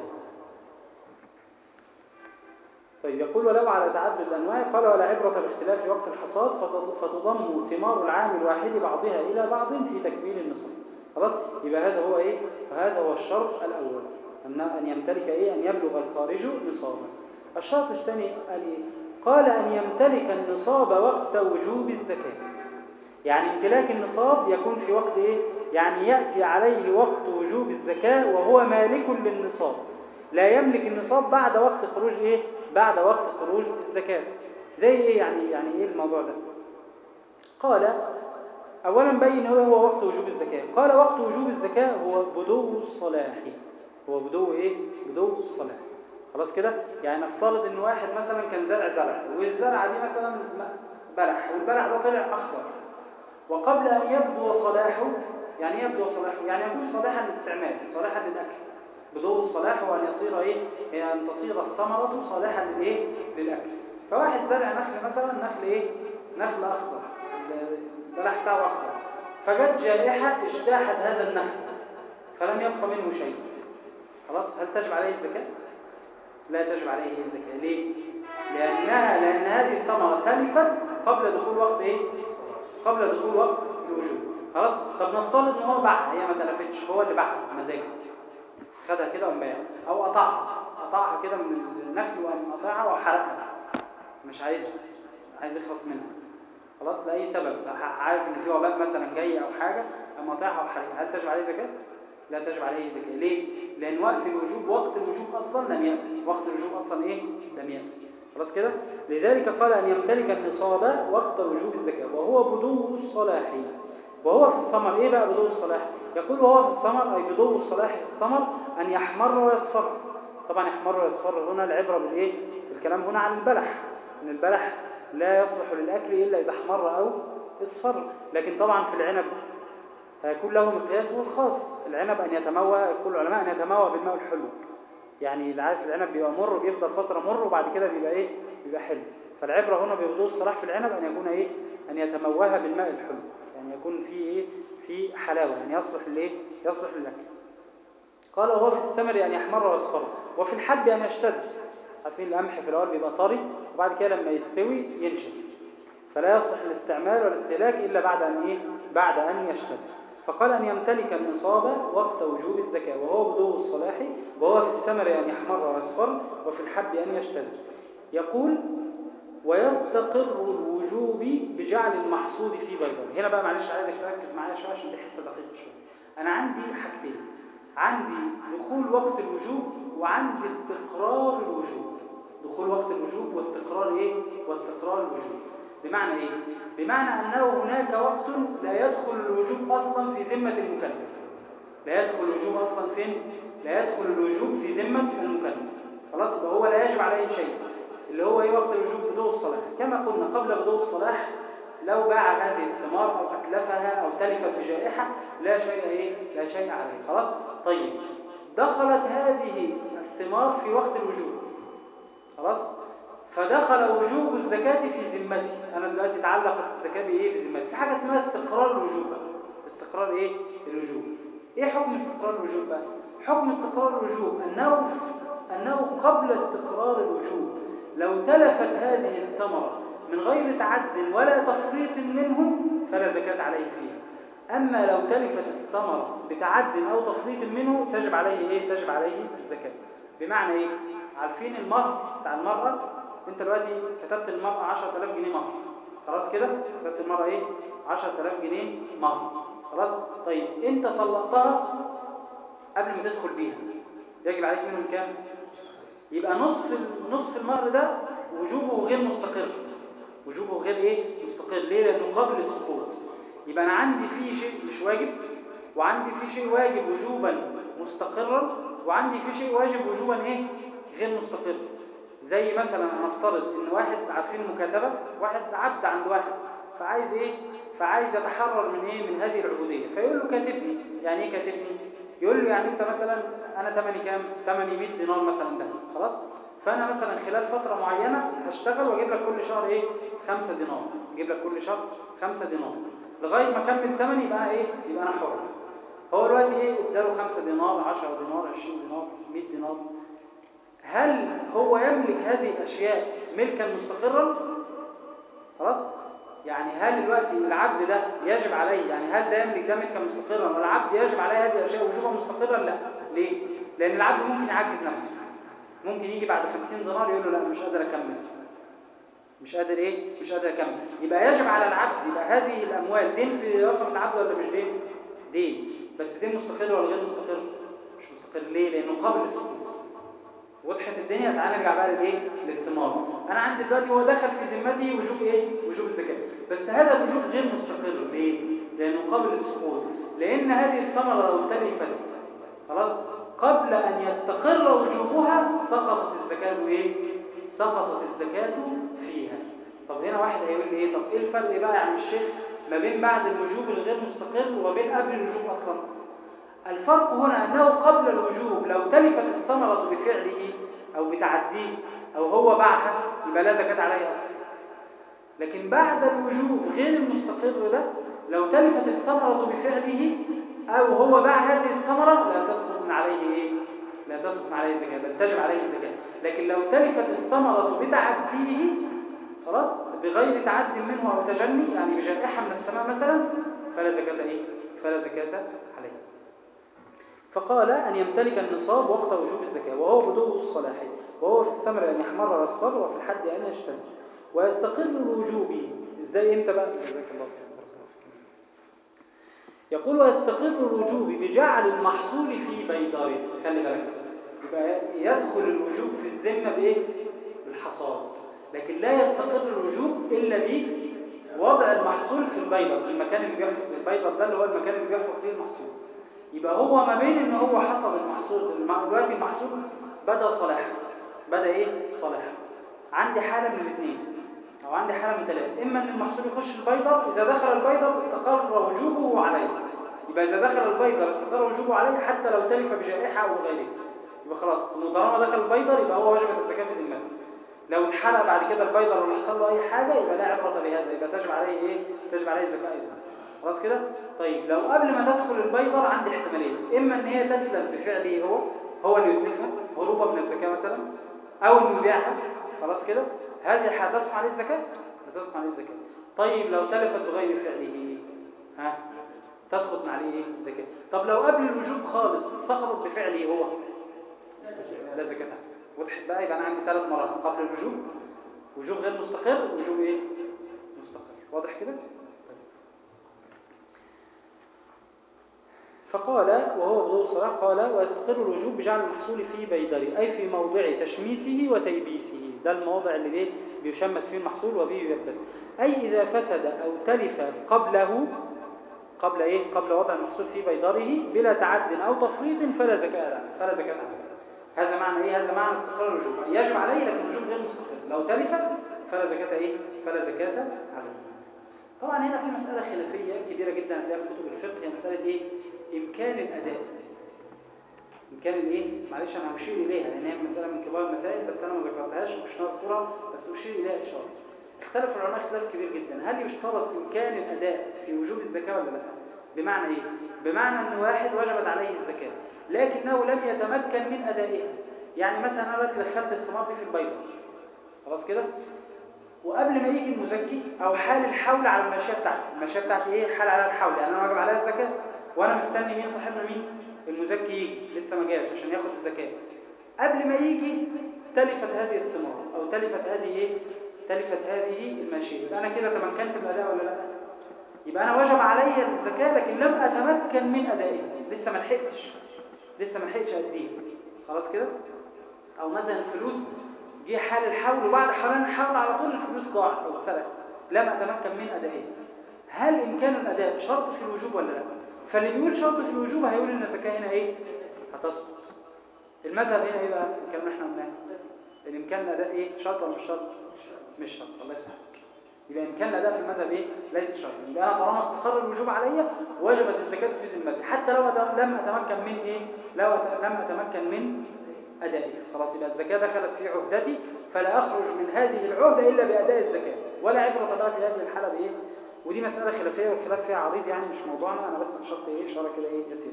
طيب يقول ولو على تعدد الانواع قال ولا عبره باختلاف وقت الحصاد فتضم ثمار العام الواحد بعضها الى بعض في تكميل النصاب خلاص يبقى هذا هو ايه هذا هو الشرط الاول ان ان يمتلك ايه ان يبلغ الخارج نصابا الشرط الثاني قال ايه قال ان يمتلك النصاب وقت وجوب الزكاه يعني امتلاك النصاب يكون في وقت ايه يعني ياتي عليه وقت وجوب الزكاه وهو مالك للنصاب لا يملك النصاب بعد وقت خروج ايه بعد وقت خروج الزكاه زي ايه يعني يعني ايه الموضوع ده قال اولا بين هو هو وقت وجوب الزكاه قال وقت وجوب الزكاه هو بدو الصلاح هو بدو ايه بدو الصلاح خلاص كده يعني نفترض ان واحد مثلا كان زرع زرع والزرعه دي مثلا بلح والبلح ده طلع اخضر وقبل ان يبدو صلاحه يعني يبدو صلاحه يعني يكون صالحا للاستعمال صالحا للاكل بدو الصلاح وان يصير ايه هي ان تصير الثمره صالحا للايه للاكل فواحد زرع نخل مثلا نخل ايه نخل اخضر البلح بتاعه اخضر فجت جائحه اجتاحت هذا النخل فلم يبق منه شيء خلاص هل تجب عليه الزكاه لا تجب عليه الزكاه ليه لانها لان هذه الثمره تلفت قبل دخول وقت ايه قبل دخول وقت الوجوب خلاص طب نفترض ان هو باعها هي ما تلفتش هو اللي باعها بمزاجه خدها كده وقام بايعها او قطعها قطعها كده من النخل وقام قطعها وحرقها مش عايزها عايز يخلص منها خلاص لاي سبب عارف ان في وباء مثلا جاي او حاجه قام قاطعها وحرقها هل تجب عليه زكاه لا تجب عليه زكاه ليه لان وقت الوجوب وقت الوجوب اصلا لم ياتي وقت الوجوب اصلا ايه لم ياتي خلاص كده لذلك قال ان يمتلك النصاب وقت وجوب الزكاه وهو بدو الصلاح وهو في الثمر ايه بقى بدو الصلاح يقول وهو في الثمر اي بدو الصلاح في الثمر ان يحمر ويصفر طبعا يحمر ويصفر هنا العبره بالايه الكلام هنا عن البلح ان البلح لا يصلح للاكل الا اذا احمر او اصفر لكن طبعا في العنب هيكون له مقياسه الخاص العنب ان يتموى يقول العلماء ان يتموى بالماء الحلو يعني عارف العنب بيبقى مر بيفضل فتره مر وبعد كده بيبقى ايه بيبقى حلو فالعبره هنا ببدو الصلاح في العنب ان يكون ايه ان يتمواها بالماء الحلو يعني يكون في ايه في حلاوه يعني يصلح للايه يصلح للاكل قال وهو في الثمر ان يحمر ويصفر وفي الحب ان يشتد عارفين القمح في الاول بيبقى طري وبعد كده لما يستوي ينشف فلا يصلح للاستعمال والاستهلاك الا بعد ان ايه بعد ان يشتد فقال ان يمتلك النصاب وقت وجوب الزكاه وهو بدو الصلاح وهو في الثمر ان يحمر ويصفر وفي الحب ان يشتد يقول ويستقر الوجوب بجعل المحصول في بيضاء هنا بقى معلش عايزك تركز معايا شويه عشان دي حته دقيقه شويه انا عندي حاجتين عندي دخول وقت الوجوب وعندي استقرار الوجوب دخول وقت الوجوب واستقرار ايه واستقرار الوجوب بمعنى ايه بمعنى انه هناك وقت لا يدخل الوجوب اصلا في ذمه المكلف لا يدخل الوجوب اصلا فين لا يدخل الوجوب في ذمه المكلف خلاص يبقى هو لا يجب عليه شيء اللي هو ايه وقت الوجوب بدو الصلاح كما قلنا قبل بدو الصلاح لو باع هذه الثمار او اتلفها او تلفت بجائحه لا شيء ايه لا شيء عليه خلاص طيب دخلت هذه الثمار في وقت الوجوب خلاص فدخل وجوب الزكاة في ذمتي أنا دلوقتي تعلقت الزكاة بإيه بذمتي في حاجة اسمها استقرار الوجوب بقى استقرار إيه الوجوب إيه حكم استقرار الوجوب بقى حكم استقرار الوجوب أنه أنه قبل استقرار الوجوب لو تلفت هذه الثمرة من غير تعد ولا تفريط منه فلا زكاة عليه فيها أما لو تلفت الثمرة بتعد أو تفريط منه تجب عليه إيه؟ تجب عليه الزكاة بمعنى إيه؟ عارفين المهر بتاع المرأة أنت دلوقتي كتبت المرأة 10000 جنيه مهر خلاص كده؟ كتبت المرأة إيه؟ 10000 جنيه مهر خلاص؟ طيب أنت طلقتها قبل ما تدخل بيها يجب عليك منهم كام؟ يبقى نصف نصف المهر ده وجوبه غير مستقر وجوبه غير ايه مستقر ليه لانه قبل السقوط يبقى انا عندي فيه شيء مش واجب وعندي فيه شيء واجب وجوبا مستقرا وعندي فيه شيء واجب وجوبا ايه غير مستقر زي مثلا هنفترض ان واحد عارفين مكاتبه واحد عبد عند واحد فعايز ايه فعايز يتحرر من ايه من هذه العبوديه فيقول له كاتبني يعني ايه كاتبني يقول له يعني انت مثلا انا ثمني كام ثمني 100 دينار مثلا ده خلاص فانا مثلا خلال فتره معينه هشتغل واجيب لك كل شهر ايه 5 دينار اجيب لك كل شهر 5 دينار لغايه ما اكمل ثمني يبقى انا ايه يبقى انا حر هو دلوقتي ايه اداله 5 دينار 10 دينار 20 دينار 100 دينار هل هو يملك هذه الاشياء ملكا مستقرا خلاص يعني هل دلوقتي العبد ده يجب عليه يعني هل ده يملك ده ملكا مستقرا والعبد يجب عليه هذه الاشياء وجوبا مستقرا لا ليه لان العبد ممكن يعجز نفسه ممكن يجي بعد 50 دينار يقول له لا أنا مش قادر اكمل مش قادر ايه مش قادر اكمل يبقى يجب على العبد يبقى هذه الاموال دين في رقم العبد ولا مش دين دين بس دين مستقر ولا غير مستقر مش مستقر ليه لانه قبل السقوط وضحت الدنيا تعالى نرجع بقى للايه للثمار انا عندي دلوقتي هو دخل في ذمتي وجوب ايه وجوب الزكاه بس هذا الوجوب غير مستقر ليه لانه قبل السقوط لان هذه الثمره لو تلفت خلاص قبل ان يستقر وجوبها سقطت الزكاه ايه سقطت الزكاه فيها طب هنا واحد هيقول لي ايه طب ايه الفرق بقى يا عم الشيخ ما بين بعد الوجوب الغير مستقر وبين قبل الوجوب اصلا الفرق هنا أنه قبل الوجوب لو تلفت الثمرة بفعله أو بتعديه أو هو باعها يبقى لا زكاة عليه أصلا لكن بعد الوجوب غير المستقر ده لو تلفت الثمرة بفعله أو هو باع هذه الثمرة لا تسقط من عليه إيه؟ لا تسقط من عليه زكاة بل تجب عليه الزكاة لكن لو تلفت الثمرة بتعديه خلاص بغير تعد منه أو تجني يعني بجائحة من السماء مثلا فلا زكاة إيه؟ فلا زكاة عليه فقال أن يمتلك النصاب وقت وجوب الزكاة وهو بدو الصلاح وهو في الثمر أن يحمر ويصفر وفي الحد أن يشتد ويستقر الوجوب إزاي إمتى بقى جزاك الله خير بارك الله فيك. يقول ويستقر الوجوب بجعل المحصول في بيضاء خلي بالك يبقى يدخل الوجوب في الذمة بإيه؟ بالحصاد لكن لا يستقر الوجوب إلا بوضع المحصول في البيضة في المكان اللي بيحفظ البيضة ده اللي هو المكان اللي بيحفظ فيه المحصول يبقى هو ما بين ان هو حصل المحصول الم- دلوقتي المحصول بدا صلاح بدا ايه صلاح عندي حاله من الاثنين او عندي حاله من ثلاثه اما ان المحصول يخش البيضه اذا دخل البيضه استقر وجوبه عليه يبقى اذا دخل البيضه استقر وجوبه عليه حتى لو تلف بجائحه او غيره يبقى خلاص انه طالما دخل البيضه يبقى هو وجبت الزكاه في ذمته لو اتحرق بعد كده البيضه ولا حصل له اي حاجه يبقى لا عبره بهذا يبقى تجب عليه ايه تجب عليه الزكاه ايضا خلاص كده طيب لو قبل ما تدخل البيضة عندي احتمالين إما إن هي تتلف بفعله هو هو اللي يتلفها هروبا من الزكاة مثلا أو إنه يبيعها خلاص كده هذه الحالة تسمع عليه الزكاة لا تسمع عليه الزكاة طيب لو تلفت بغير فعله ها تسقط من عليه ايه الزكاة طب لو قبل الوجوب خالص سقطت بفعله هو لا زكاة وضحت بقى يبقى أنا عندي ثلاث مرات قبل الوجوب وجوب غير مستقر وجوب ايه مستقر واضح كده طيب. فقال وهو بضوء الصلاة قال ويستقر الوجوب بجعل المحصول في بيدر أي في موضع تشميسه وتيبيسه ده الموضع اللي ايه بيشمس فيه المحصول وبه ييبس أي إذا فسد أو تلف قبله قبل ايه قبل وضع المحصول في بيدره بلا تعد او تفريط فلا زكاه له فلا زكاه عليه هذا معنى ايه هذا معنى استقرار الوجوب يجب عليه لكن الوجوب غير مستقر لو تلف فلا زكاه ايه فلا زكاه عليه طبعا هنا في مساله خلافيه كبيره جدا هتلاقيها في كتب الفقه هي مساله ايه امكان الاداء امكان الايه معلش انا هشير اليها لان هي مساله من كبار المسائل بس انا ما ذكرتهاش ومش ناقص اذكرها بس اشير اليها اشاره اختلف العلماء اختلاف كبير جدا هل يشترط امكان الاداء في وجوب الزكاه ولا لا بمعنى ايه بمعنى ان واحد وجبت عليه الزكاه لكنه لم يتمكن من ادائها يعني مثلا انا دلوقتي دخلت الثمار دي في البيضه خلاص كده وقبل ما يجي المزكي او حال الحول على الماشيه بتاعتي الماشيه بتاعتي ايه حال على الحول يعني انا واجب عليها الزكاه وانا مستني مين صاحبنا مين المزكي يجي لسه ما جاش عشان ياخد الزكاه قبل ما يجي تلفت هذه الثمار او تلفت هذه ايه تلفت هذه الماشيه يبقى انا كده تمكنت من الاداء ولا لا يبقى انا وجب علي الزكاه لكن لم اتمكن من ادائها لسه ما لحقتش لسه ما لحقتش اديها خلاص كده او مثلا الفلوس جه حال الحول وبعد حولان الحول على طول الفلوس ضاعت او اتسرقت لم اتمكن من ادائها هل امكان الاداء شرط في الوجوب ولا لا فاللي بيقول شرط في الوجوب هيقول ان الزكاه هنا ايه هتسقط المذهب هنا ايه بقى الكلام اللي احنا قلناه الامكان الاداء ايه شرط ولا مش شرط مش شرط الله يسامحك يبقى امكان الاداء في المذهب ايه ليس شرط يبقى انا طالما استقر الوجوب عليا وجبت الزكاه في ذمتي حتى لو أت- لم اتمكن من ايه لو أت- لم اتمكن من ادائها خلاص يبقى الزكاه دخلت في عهدتي فلا اخرج من هذه العهده الا باداء الزكاه ولا عبره بقى في هذه الحاله بايه ودي مساله خلافيه والخلاف فيها عريض يعني مش موضوعنا انا بس اشرت ايه اشاره كده ايه يسير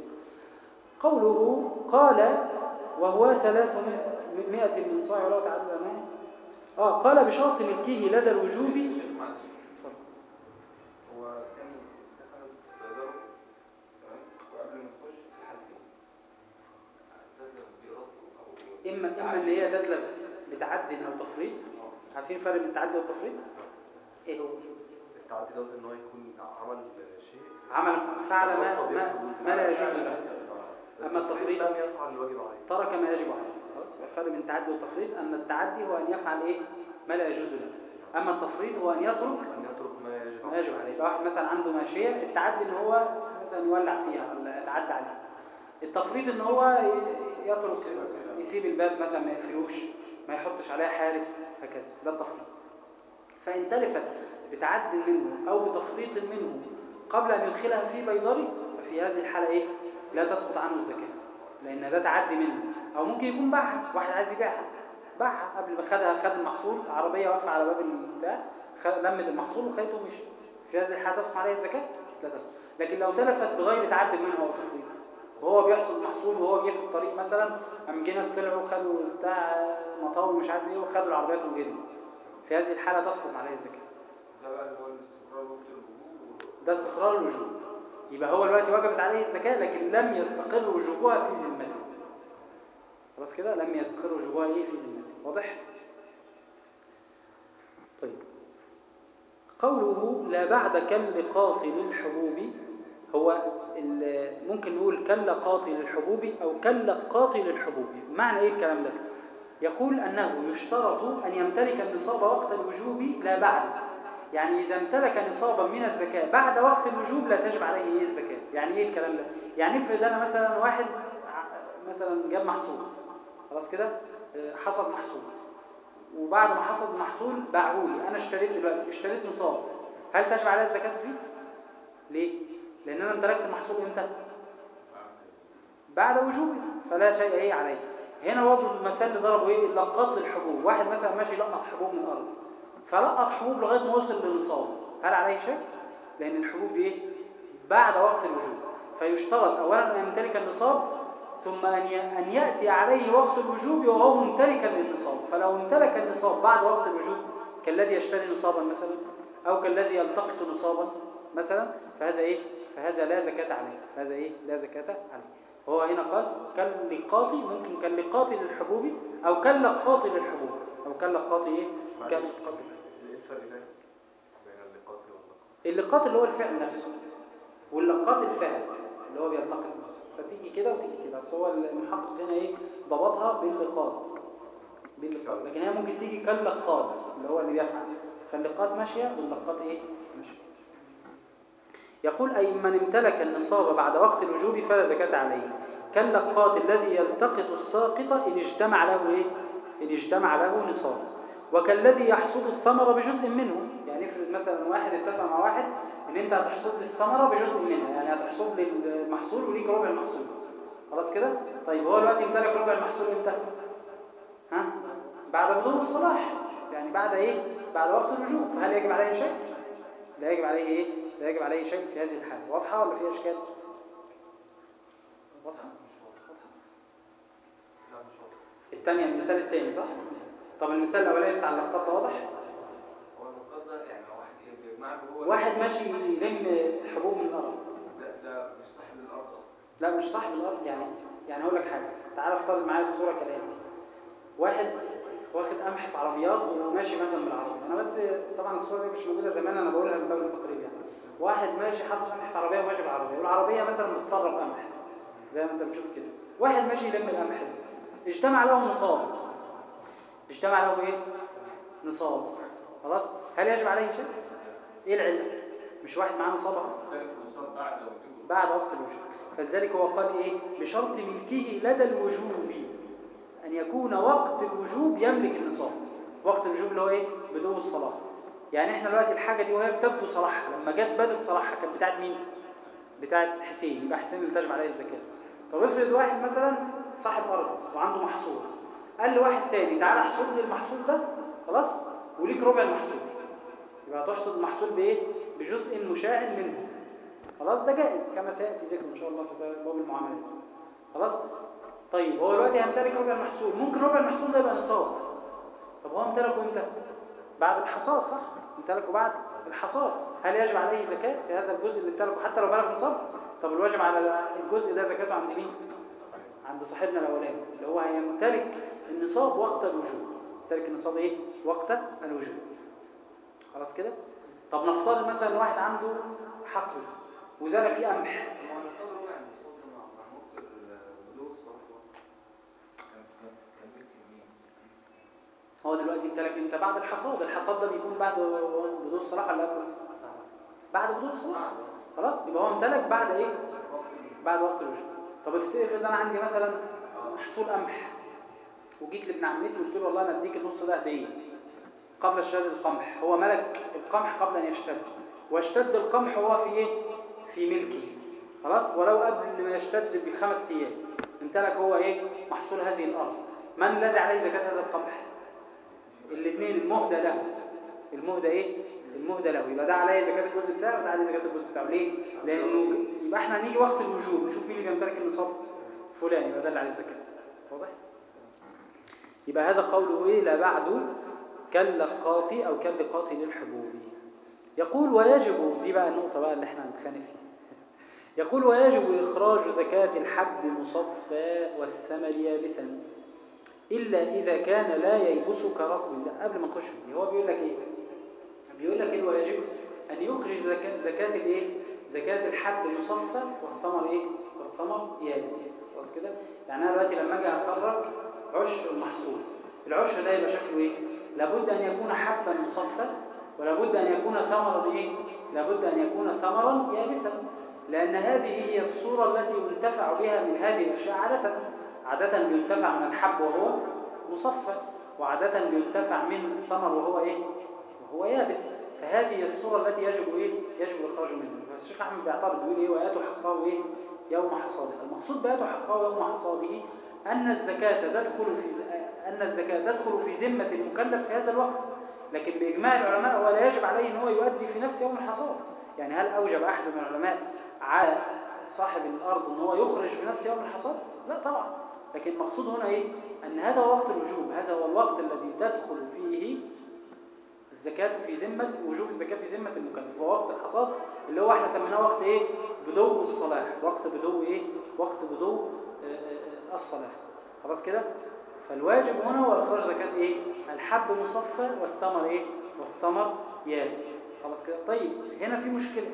قوله قال وهو ثلاثمائة من صاع ولا تعدد معه اه قال بشرط ملكه لدى الوجوب معلش هو كان دخل في إدارة تمام وقبل ما تخش في حالتين تذهب بإرادته أو اما اما ان هي تتلف بتعدي او تفريط عارفين الفرق بين التعدي والتفريط ايه هو التعدي دوت ان هو يكون عمل شيء عمل فعل ما, تخطى ما, بحدود ما لا يجوز فعل. له آه. أما التفريط- لم يفعل الواجب عليه ترك ما يجب عليه خلاص يبقى الفرق بين التعدي والتفريط ان التعدي هو ان يفعل ايه ما لا يجوز له اما التفريط هو ان يترك ان يترك ما يجب ما يجب عليه يبقى واحد مثلا عنده ماشيه التعدي ان هو مثلا يولع فيها ولا يتعدى عليها التفريط ان هو ي- يترك يسيب الباب مثلا ما يقفلوش ما يحطش عليها حارس هكذا ده التفريط فان تلفت بتعد منه او بتفريط منه قبل ان يدخلها في بيضري ففي هذه الحاله ايه لا تسقط عنه الزكاه لان ده تعدي منه او ممكن يكون باعها واحد عايز يبيعها باعها قبل ما خدها خد المحصول عربيه واقفه على باب البتاع خ- لمت المحصول وخدته ومشي في هذه الحاله تسقط عليه الزكاه لا تسقط لكن لو تلفت بغير تعد منه او تفريط وهو بيحصد محصول وهو جه في الطريق مثلا قام جه ناس طلعوا خدوا بتاع مطاوي مش عارف ايه وخدوا العربيات وجروا في هذه الحاله تسقط عليه الزكاه ده بقى اللي هو الاستقرار وقت الوجوب ده استقرار الوجوب يبقى هو دلوقتي وجبت عليه الزكاة لكن لم يستقر وجوبها في ذمته خلاص كده لم يستقر وجوبها ايه في ذمته واضح طيب قوله لا بعد كاللقاط للحبوب هو ال- ممكن نقول كاللقاط للحبوب او كاللقاط للحبوب معنى ايه الكلام ده يقول انه يشترط ان يمتلك النصاب وقت الوجوب لا بعد يعني إذا امتلك نصابا من الزكاة بعد وقت الوجوب لا تجب عليه إيه الزكاة يعني إيه الكلام ده؟ يعني افرض أنا مثلا واحد ع- مثلا جاب محصول خلاص كده آه، حصد محصول وبعد ما حصد المحصول باعه لي أنا اشتريت دلوقتي اشتريت نصاب هل تجب عليه الزكاة فيه؟ ليه؟ لأن أنا امتلكت المحصول إمتى؟ بعد وجوبه فلا شيء ايه عليه هنا برضه المثال اللي ضربه ايه اللقاط للحبوب واحد مثلا ماشي يلقط حبوب من الارض فلقط حبوب لغايه ما وصل للنصاب هل عليه شيء لان الحبوب دي ايه بعد وقت الوجوب فيشترط اولا ان يمتلك النصاب ثم ان ي- ان ياتي عليه وقت الوجوب وهو ممتلكا للنصاب فلو امتلك النصاب بعد وقت الوجوب كالذي يشتري نصابا مثلا او كالذي يلتقط نصابا مثلا فهذا ايه فهذا لا زكاه عليه هذا ايه لا زكاه عليه هو هنا قال كاللقاط ممكن كاللقاط للحبوب او كاللقاط للحبوب او كاللقاط ايه معلش. كم ايه الفرق هنا بين اللقاط واللقاط اللقاط اللي هو الفعل نفسه واللقاط الفعل اللي هو بيلتقط نفسه فتيجي كده وتيجي كده بس هو المحقق هنا ايه ضبطها باللقاط باللقاط لكن هي ممكن تيجي كاللقاط اللي هو اللي بيفعل فاللقاط ماشيه واللقاط ايه ماشيه يقول أي من امتلك النصاب بعد وقت الوجوب فلا زكاة عليه كاللقاط الذي يلتقط الساقط إن اجتمع له إيه؟ إن اجتمع له نصاب وكالذي يحصد الثمرة بجزء منه يعني افرض مثلا واحد اتفق مع واحد ان انت هتحصد لي الثمرة بجزء منها يعني هتحصد لي المحصول وليك ربع المحصول خلاص كده طيب هو دلوقتي امتلك ربع المحصول امتى ها بعد بدون الصلاح يعني بعد ايه بعد وقت الوجوب فهل يجب عليه شيء لا يجب عليه ايه لا يجب عليه شيء في هذه الحالة واضحة ولا فيها اشكال واضحة واضحة لا مش واضح الثانية المثال الثاني صح طب المثال الاولاني بتاع اللقطة ده واضح هو النقاط ده يعني هو واحد ايه بيجمع له هو واحد ماشي يلم حبوب من الارض ده ده مش صاحب الارض اصلا لا مش صاحب الارض يعني يعني هقول لك حاجه تعال افترض معايا الصوره كالاتي واحد واخد قمح في عربيات وماشي مثلا بالعربيه انا بس طبعا الصوره دي مش موجوده زمان انا بقولها من باب التقريب يعني واحد ماشي حاطط قمح في عربيه وماشي بالعربيه والعربيه مثلا بتسرب قمح زي ما انت بتشوف كده واحد ماشي يلم القمح ده اجتمع له نصاب اجتمع له ايه نصاب خلاص هل يجب عليه شيء ايه العله مش واحد معاه نصاب اهو ذلك النصاب بعد وجوبه بعد وقت الوجوب فلذلك هو قال ايه بشرط ملكه لدى الوجوب ان يكون وقت الوجوب يملك النصاب وقت الوجوب اللي هو ايه بدو الصلاه يعني احنا دلوقتي الحاجه دي وهي بتبدو صلاحها لما جت بدت صلاحها كانت بتاعت مين بتاعت حسين يبقى حسين اللي تجب عليه الزكاه طب افرض واحد مثلا صاحب ارض وعنده محصول قال لواحد تاني تعالى احصد لي المحصول ده خلاص وليك ربع المحصول يبقى هتحصد المحصول بايه بجزء مشاع منه خلاص ده جائز كما سياتي ذكره ان شاء الله في باب المعاملات خلاص طيب هو دلوقتي هيمتلك ربع المحصول ممكن ربع المحصول ده يبقى نصاب طب هو امتلكه امتى بعد الحصاد صح امتلكه بعد الحصاد هل يجب عليه زكاه في هذا الجزء اللي امتلكه حتى لو بلغ نصاب طب الواجب على الجزء ده زكاته عند مين عند صاحبنا الاولاني اللي هو هيمتلك النصاب وقت الوجوب يمتلك النصاب ايه وقت الوجوب خلاص كده طب نفترض مثلا واحد عنده حقل وزرع فيه قمح هو النقاط ربع النصاب ده مع مع وقت البلوغ الصلاح كان كان كان ملك مين؟ هو دلوقتي امتلك امتى بعد الحصاد الحصاد ده بيكون بعد بدون الصلاح ولا قبله بعد بدون الصلاح خلاص يبقى هو امتلك بعد ايه بعد وقت الوجوب طب افرض انا عندي مثلا محصول قمح وجيت لابن عمتي وقلت له والله انا اديك النص ده هديه قبل اشتد القمح هو ملك القمح قبل ان يشتد واشتد القمح هو في ايه في ملكه خلاص ولو قبل ما يشتد بخمس ايام امتلك هو ايه محصول هذه الارض من الذي عليه زكاه هذا القمح الاثنين المهدى له المهدى ايه المهدى له يبقى ده عليه زكاه الجزء بتاعه وده عليه زكاه الجزء بتاعه ليه لانه يبقى احنا هنيجي وقت الوجوب نشوف مين اللي بيمتلك النصاب فلان يبقى ده اللي عليه الزكاه واضح يبقى هذا قوله ايه لا بعد كاللقاط او كاللقاط للحبوب يقول ويجب دي بقى النقطه بقى اللي احنا هنتخانق فيها يقول ويجب اخراج زكاه الحب مصفى والثمر يابسا الا اذا كان لا ييبس كرطب لا قبل ما نخش في دي هو بيقول لك ايه بيقول لك ايه ويجب ان يخرج زكاه زكاه الايه زكاه الحب مصفى والثمر ايه والثمر يابس خلاص كده يعني انا دلوقتي لما اجي اخرج عشر المحصول العشر ده يبقى شكله ايه لابد ان يكون حبا مصفى ولابد ان يكون ثمرا ايه لابد ان يكون ثمرا يابسا لان هذه هي الصوره التي ينتفع بها من هذه الاشياء عاده عاده بينتفع من الحب وهو مصفى وعاده بينتفع من الثمر وهو ايه وهو يابس فهذه الصوره التي يجب ايه يجب الاخراج منها الشيخ احمد بيعترض بيقول ايه وياتوا حقه ايه يوم حصاده المقصود بياتوا حقه يوم حصاده أن الزكاة تدخل في أن الزكاة تدخل في ذمة المكلف في هذا الوقت لكن بإجماع العلماء هو لا يجب عليه أن هو يؤدي في نفس يوم الحصاد يعني هل أوجب أحد من العلماء على صاحب الأرض أن هو يخرج في نفس يوم الحصاد؟ لا طبعا لكن المقصود هنا إيه؟ أن هذا وقت الوجوب هذا هو الوقت الذي تدخل فيه الزكاة في ذمة وجوب الزكاة في ذمة المكلف هو وقت الحصاد اللي هو احنا سميناه وقت ايه بدو الصلاح وقت بدو ايه وقت بدو الصلاح خلاص كده فالواجب هنا هو اخراج زكاه ايه الحب مصفى والثمر ايه والثمر يابس خلاص كده طيب هنا في مشكله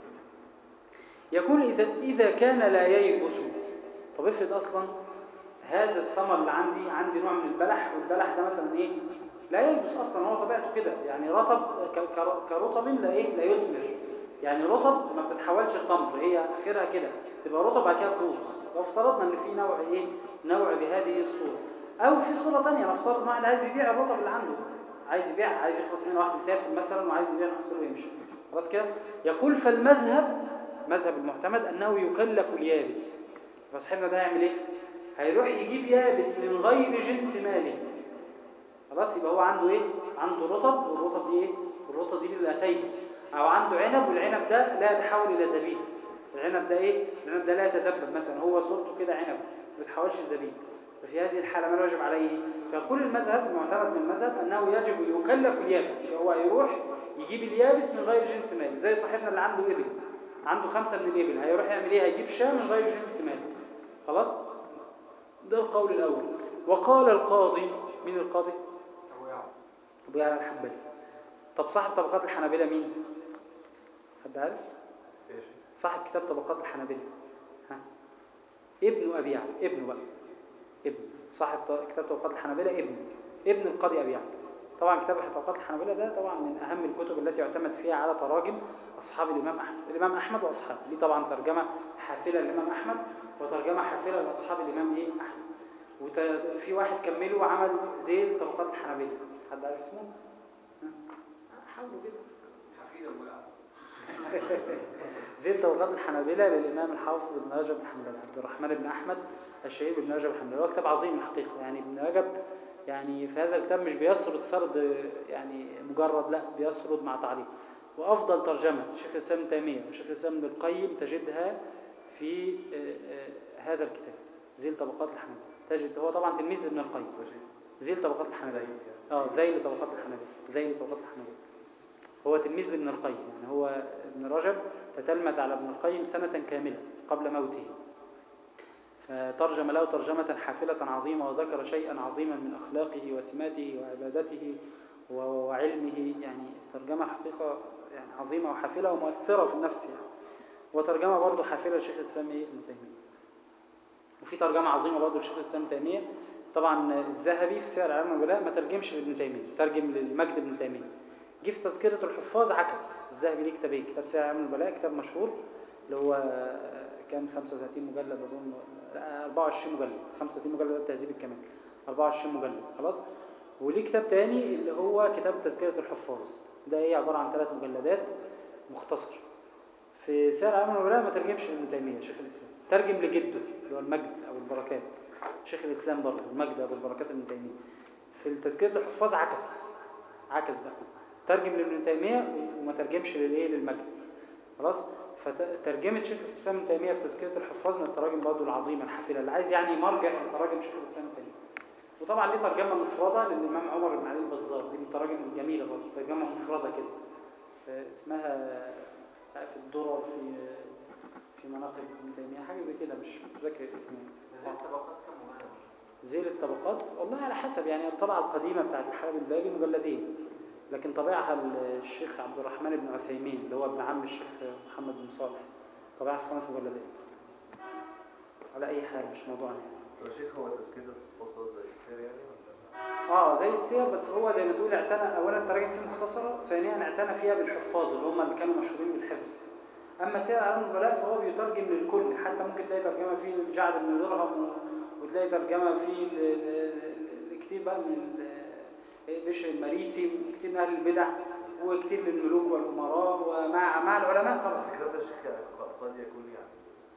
يقول اذا اذا كان لا ييبس طب افرض اصلا هذا الثمر اللي عندي عندي نوع من البلح والبلح ده مثلا ايه لا ييبس اصلا هو طبيعته كده يعني رطب ك- كر- كرطب لا ايه لا يثمر يعني رطب ما بتتحولش لتمر هي اخرها كده تبقى رطب بعد كده تبوظ لو افترضنا ان في نوع ايه نوع بهذه الصوره او في صوره ثانيه نفترض واحد عايز يبيع الرطب اللي عنده عايز يبيع عايز يخلص منه واحد يسافر مثلا وعايز يبيع نفسه ويمشي خلاص كده يقول فالمذهب مذهب المعتمد انه يكلف اليابس فصاحبنا ده هيعمل ايه هيروح يجيب يابس من غير جنس ماله خلاص يبقى هو عنده ايه عنده رطب والرطب دي ايه الرطب دي اللي هتيبس او عنده عنب والعنب ده لا يتحول الى زبيب العنب ده ايه العنب ده لا يتذبذب مثلا هو صورته كده عنب ما بيتحولش لزبيب ففي هذه الحاله ما الواجب عليه فيقول المذهب المعتمد من المذهب انه يجب يكلف اليابس يبقى هو يروح يجيب اليابس من غير جنس مال زي صاحبنا اللي عنده ابل عنده خمسة من الابل هيروح يعمل ايه هيجيب شاة من غير جنس مال خلاص ده القول الاول وقال القاضي مين القاضي أبو يعقوب ابو يعلى الحنبلي طب صاحب طبقات الحنابلة مين حد عارف ايش صاحب كتاب طبقات الحنابلة ها ابن ابي يعلى ابنه بقى ابن صاحب ط- كتاب طبقات الحنابلة ابن ابن القاضي ابي يعلى طبعا كتاب طبقات الحنابلة ده طبعا من اهم الكتب التي يعتمد فيها على تراجم اصحاب الامام احمد الامام احمد واصحابه ليه طبعا ترجمه حافله للامام احمد وترجمه حافله لاصحاب الامام ايه احمد وفي واحد كمله وعمل زي طبقات الحنابلة حد عارف اسمه ها؟ حاولوا كده حفيد ابو يعقوب زي طبقات الحنابلة للإمام الحافظ ابن رجب الحنبلي عبد الرحمن بن أحمد الشهير بن رجب الحنبلي هو كتاب عظيم الحقيقة يعني ابن رجب يعني في هذا الكتاب مش بيسرد سرد يعني مجرد لا بيسرد مع تعليق وأفضل ترجمة شيخ الإسلام ابن تيمية وشيخ الإسلام ابن القيم تجدها في آه، آه، هذا الكتاب زي طبقات الحنابلة تجد هو طبعا تلميذ ابن القيم زي طبقات الحنابلة اه زي طبقات الحنابلة زي طبقات الحنابلة هو تلميذ لابن القيم يعني هو ابن رجب تتلمذ على ابن القيم سنة كاملة قبل موته فترجم له ترجمة حافلة عظيمة وذكر شيئا عظيما من أخلاقه وسماته وعبادته و- وعلمه يعني ترجمة حقيقة يعني عظيمة وحافلة ومؤثرة في النفس يعني وترجمة برضه حافلة لشيخ الإسلام إيه؟ ابن تيمية وفي ترجمة عظيمة برضه لشيخ الإسلام ابن تيمية طبعا الذهبي في سير علم الولاء ما ترجمش لابن تيمية ترجم للمجد ابن تيمية جه في تذكرة الحفاظ عكس الذهبي ليه كتابين كتاب سير علم البلاء كتاب مشهور اللي هو كان 35 مجلد أظن لا، 24 مجلد 35 مجلد ده تهذيب الكمال 24 مجلد خلاص وليه كتاب تاني اللي هو كتاب تذكرة الحفاظ ده ايه عبارة عن ثلاث مجلدات مختصر في سير علم الولاء ما ترجمش لابن تيمية شيخ الإسلام ترجم لجده اللي هو المجد أو البركات شيخ الإسلام برضه المجد أبو البركات ابن تيمية في تذكرة الحفاظ عكس عكس ده ترجم لابن تيمية وما ترجمش للايه للمجد خلاص فترجمة شيخ الإسلام ابن تيمية في تذكرة الحفاظ من التراجم برضه العظيمة الحافلة اللي عايز يعني مرجع لتراجم شيخ الإسلام ابن تيمية وطبعا ليه ترجمة مفردة للإمام عمر بن علي البزار دي من التراجم الجميلة برضه ترجمة مفردة كده آه، اسمها مش عارف الدرر في في مناقب ابن تيمية حاجة زي كده مش متذكر الاسم يعني. زي الطبقات كم مجلد زيل الطبقات والله على حسب يعني الطبعة القديمة بتاعت الحلب البابي مجلدين لكن طبعها الشيخ عبد الرحمن بن عثيمين اللي هو ابن عم الشيخ محمد بن صالح طبعها في خمس مجلدات على أي حال مش موضوعنا يعني. يا شيخ هو تسكيت الفصل زي السير يعني ولا اه زي السير بس هو زي ما تقول اعتنى اولا التراجم فيه مختصره ثانيا اعتنى فيها بالحفاظ اللي هم اللي كانوا مشهورين بالحفظ اما سير علم البلاء فهو بيترجم للكل حتى ممكن تلاقي ترجمه فيه للجعد بن درهم و- وتلاقي ترجمه فيه ل- ل- ل- كتير بقى من ال- بشر المريسي وكتير من اهل البدع وكتير للملوك والامراء ومع مع العلماء طبعا بس الكلام ده يا شيخ يعني ق- قد يكون يعني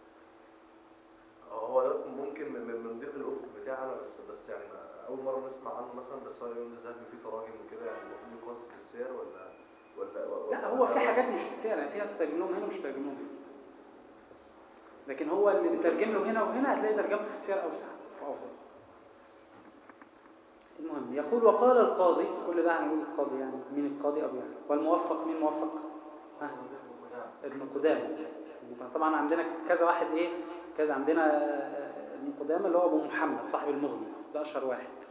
هو ده ممكن من من من ضيق الافق بتاعنا بس بس يعني ما- اول مره نسمع عنه مثلا بس هو يوم الذهبي فيه تراجم وكده يعني المفروض يقاس بالسير ولا ولا ولا لا هو في حاجات مش في السير يعني في ناس ترجم لهم هنا ومش ترجم لهم هنا بس. لكن هو اللي بيترجم له هنا وهنا هتلاقي ترجمته في السير اوسع وافضل المهم يقول وقال القاضي كل ده هنقول القاضي يعني مين القاضي ابو يعني والموفق مين موفق ها ابن قدامه طبعا عندنا كذا واحد ايه كذا عندنا ابن قدامه اللي هو ابو محمد صاحب المغني ده اشهر واحد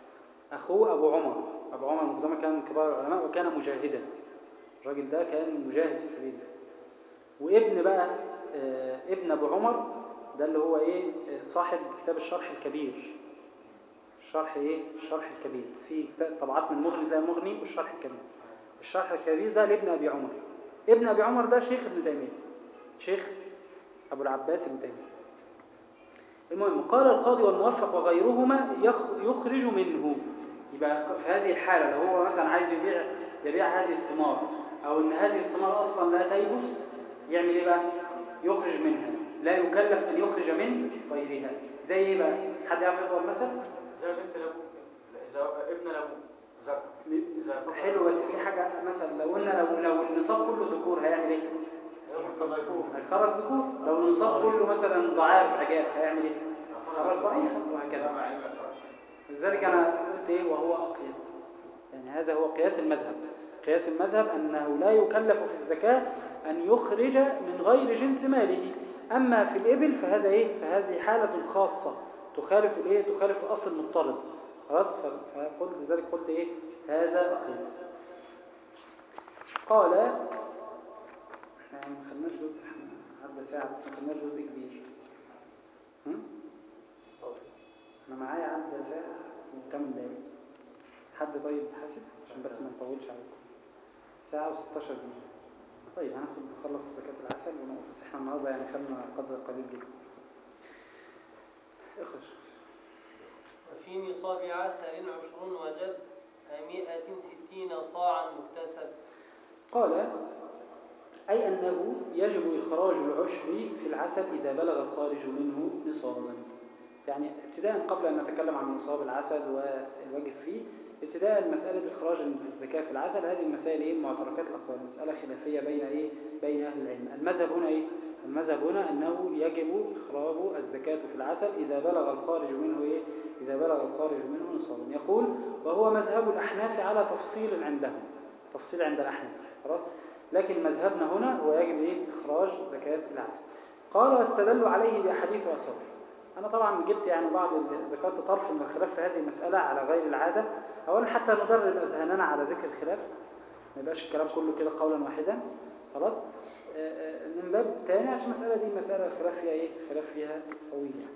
أخوه أبو عمر أبو عمر المقدمة كان من كبار العلماء وكان مجاهدا الراجل ده كان مجاهد في سبيل الله وابن بقى آه، ابن أبو عمر ده اللي هو إيه آه، صاحب كتاب الشرح الكبير الشرح إيه الشرح الكبير في كتاب- طبعات من المغني ده المغني والشرح الكبير الشرح الكبير ده لابن أبي عمر ابن أبي عمر ده شيخ ابن تيمية شيخ أبو العباس ابن تيمية المهم قال القاضي والموفق وغيرهما يخ- يخرج منه يبقى في هذه الحالة لو هو مثلا عايز يبيع يبيع هذه الثمار أو إن هذه الثمار أصلا لا تيبس يعمل إيه بقى؟ يخرج منها لا يكلف أن يخرج من غيرها زي إيه بقى؟ حد يعرف يضرب مثل؟ زي بنت لابوه كده. اذا ابن لابوه ذكر اذا فقد حلو بس في حاجة مثلا لو قلنا لو لو النصاب كله ذكور هيعمل إيه؟ هياخد تضيفوه هيخرج ذكور لو النصاب كله مثلا ضعاف عجاف هيعمل إيه؟ خرج ضعيفا وهكذا لذلك أنا قلت إيه وهو أقيس يعني هذا هو قياس المذهب قياس المذهب أنه لا يكلف في الزكاة أن يخرج من غير جنس ماله أما في الإبل فهذا إيه فهذه حالة خاصة تخالف الإيه تخالف الأصل المضطرد خلاص ف- فقلت لذلك قلت إيه هذا أقيس قال احنا ما خدناش جزء احنا عدى ساعة بس ما خدناش جزء كبير هم؟ انا معايا عدى ساعة وثمان دقايق حد طيب حاسب عشان بس ما نطولش عليكم ساعة و16 دقيقة طيب هناخد نخلص زكاة العسل ونقف بس احنا النهارده يعني خدنا قدر قليل جدا اخرج وفي نصاب عسل عشر وجد مائة ستين صاعا مكتسب قال أي أنه يجب إخراج العشر في العسل إذا بلغ الخارج منه نصابا يعني ابتداء قبل أن نتكلم عن نصاب العسل والواجب فيه ابتداء مسألة إخراج الزكاة في العسل هذه المسائل إيه معتركات الأقوال مسألة خلافية بين إيه بين أهل العلم المذهب هنا إيه المذهب هنا أنه يجب إخراج الزكاة في العسل إذا بلغ الخارج منه إيه إذا بلغ الخارج منه نصابا يقول وهو مذهب الأحناف على تفصيل عندهم تفصيل عند الأحناف خلاص لكن مذهبنا هنا هو يجب إيه إخراج زكاة العسل قال واستدلوا عليه بأحاديث وأصابع أنا طبعا جبت يعني بعض ذكرت طرف من الخلاف في هذه المسألة على غير العادة أولا حتى ندرب أذهاننا على ذكر الخلاف ما يبقاش الكلام كله كده قولا واحدا خلاص آه، آه، من باب تاني عشان المسألة دي مسألة الخلاف فيها إيه خلاف فيها طويل يعني.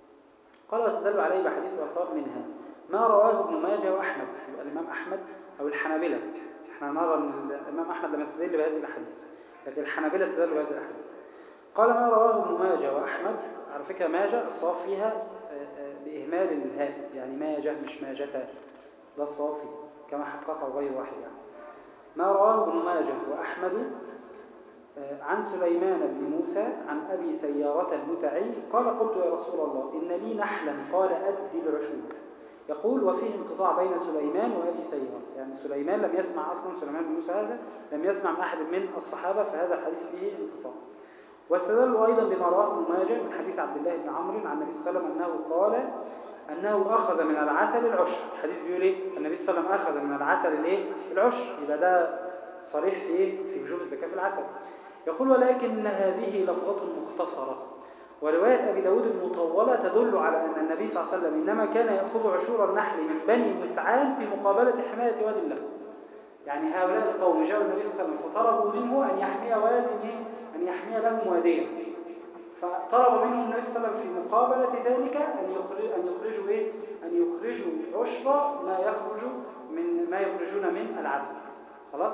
قال واستدلوا عليه بحديث وأصاب منها ما رواه ابن ماجه وأحمد يبقى الإمام أحمد أو الحنابلة احنا نرى أن الإمام أحمد لم يستدل بهذه الأحاديث لكن الحنابلة استدلوا بهذه الأحاديث قال ما رواه ابن ماجه وأحمد على فكرة ماجه الصواب فيها آه، آه، بإهمال الهاء يعني ماجه مش ماجة ده الصواب فيه كما حققه غير واحد يعني ما رواه ابن ماجه وأحمد آه، عن سليمان بن موسى عن أبي سيارة المتعي قال قلت يا رسول الله إن لي نحلا قال أدي العشور يقول وفيه انقطاع بين سليمان وأبي سيارة يعني سليمان لم يسمع أصلا سليمان بن موسى هذا لم يسمع من أحد من الصحابة فهذا الحديث فيه انقطاع واستدلوا أيضا بما رواه ابن ماجه من حديث عبد الله بن عمرو عن النبي صلى الله عليه وسلم أنه قال أنه أخذ من العسل العشر الحديث بيقول إيه النبي صلى الله عليه وسلم أخذ من العسل الإيه العشر يبقى ده صريح في إيه في وجوب الزكاة في العسل يقول ولكن هذه لفظة مختصرة ورواية أبي داود المطولة تدل على أن النبي صلى الله عليه وسلم إنما كان يأخذ عشور النحل من بني متعان في مقابلة حماية واد له يعني هؤلاء القوم جاءوا النبي صلى الله عليه وسلم فطلبوا منه أن يحمي واد إيه؟ أن يحمي لهم واديا فطلب منهم النبي صلى الله عليه وسلم في مقابلة ذلك أن يخرج أن يخرجوا إيه؟ أن يخرجوا عشر ما يخرج من ما يخرجون من العسل خلاص؟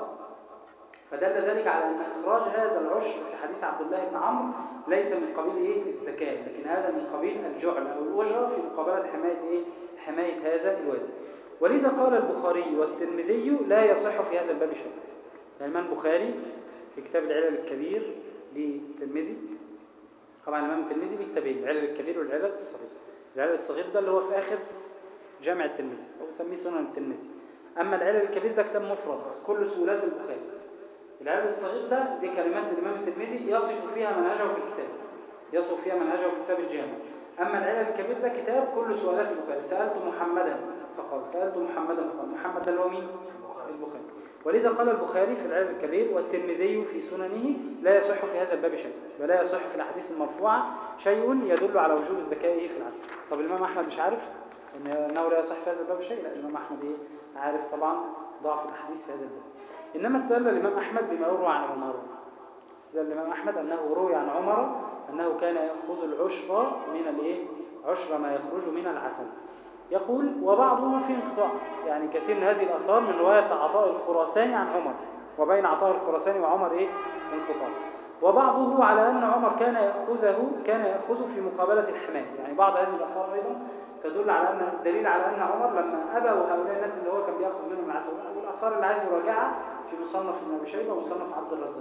فدل ذلك على أن إخراج هذا العشر في حديث عبد الله بن عمرو ليس من قبيل إيه الزكاة لكن هذا من قبيل الجعل أو الأجرة في مقابلة حماية إيه حماية هذا الوادي ولذا قال البخاري والترمذي لا يصح في هذا الباب شيء الإمام البخاري في كتاب العلل الكبير للترمذي طبعا الإمام الترمذي ليه كتابين العلل الكبير والعلل الصغير العلل الصغير ده اللي هو في آخر جامع الترمذي أو بسميه سنن الترمذي أما العلل الكبير ده كتاب مفرد كل سهولات البخاري العلل الصغير ده دي كلمات الإمام الترمذي يصف فيها منهجه في الكتاب يصف فيها منهجه في كتاب الجامع أما العلل الكبير ده كتاب كل سؤالات البخاري سألت محمدا فقال سألت محمدا فقال محمد ده اللي هو مين؟ البخاري ولذا قال البخاري في العلل الكبير والترمذي في سننه لا يصح في هذا الباب شيء ولا يصح في الأحاديث المرفوعة شيء يدل على وجوب الزكاة في العسل طب الإمام أحمد مش عارف ان انه لا يصح في هذا الباب شيء لا الامام احمد ايه عارف طبعا ضعف الاحاديث في هذا الباب انما استدل الامام احمد بما يروى عن عمر استدل الامام احمد انه روي عن عمر انه كان ياخذ العشر من الايه عشر ما يخرج من العسل يقول وبعضه في انقطاع يعني كثير من هذه الاثار من روايه عطاء الخراساني عن عمر وبين عطاء الخراساني وعمر ايه انقطاع وبعضه على ان عمر كان ياخذه كان ياخذه في مقابله الحمايه يعني بعض هذه الاثار ايضا تدل على ان الدليل على ان عمر لما ابى هؤلاء الناس اللي هو كان بياخذ منهم العسل والاثار اللي عايز يراجعها في مصنف ابن ابي شيبه ومصنف عبد الرزاق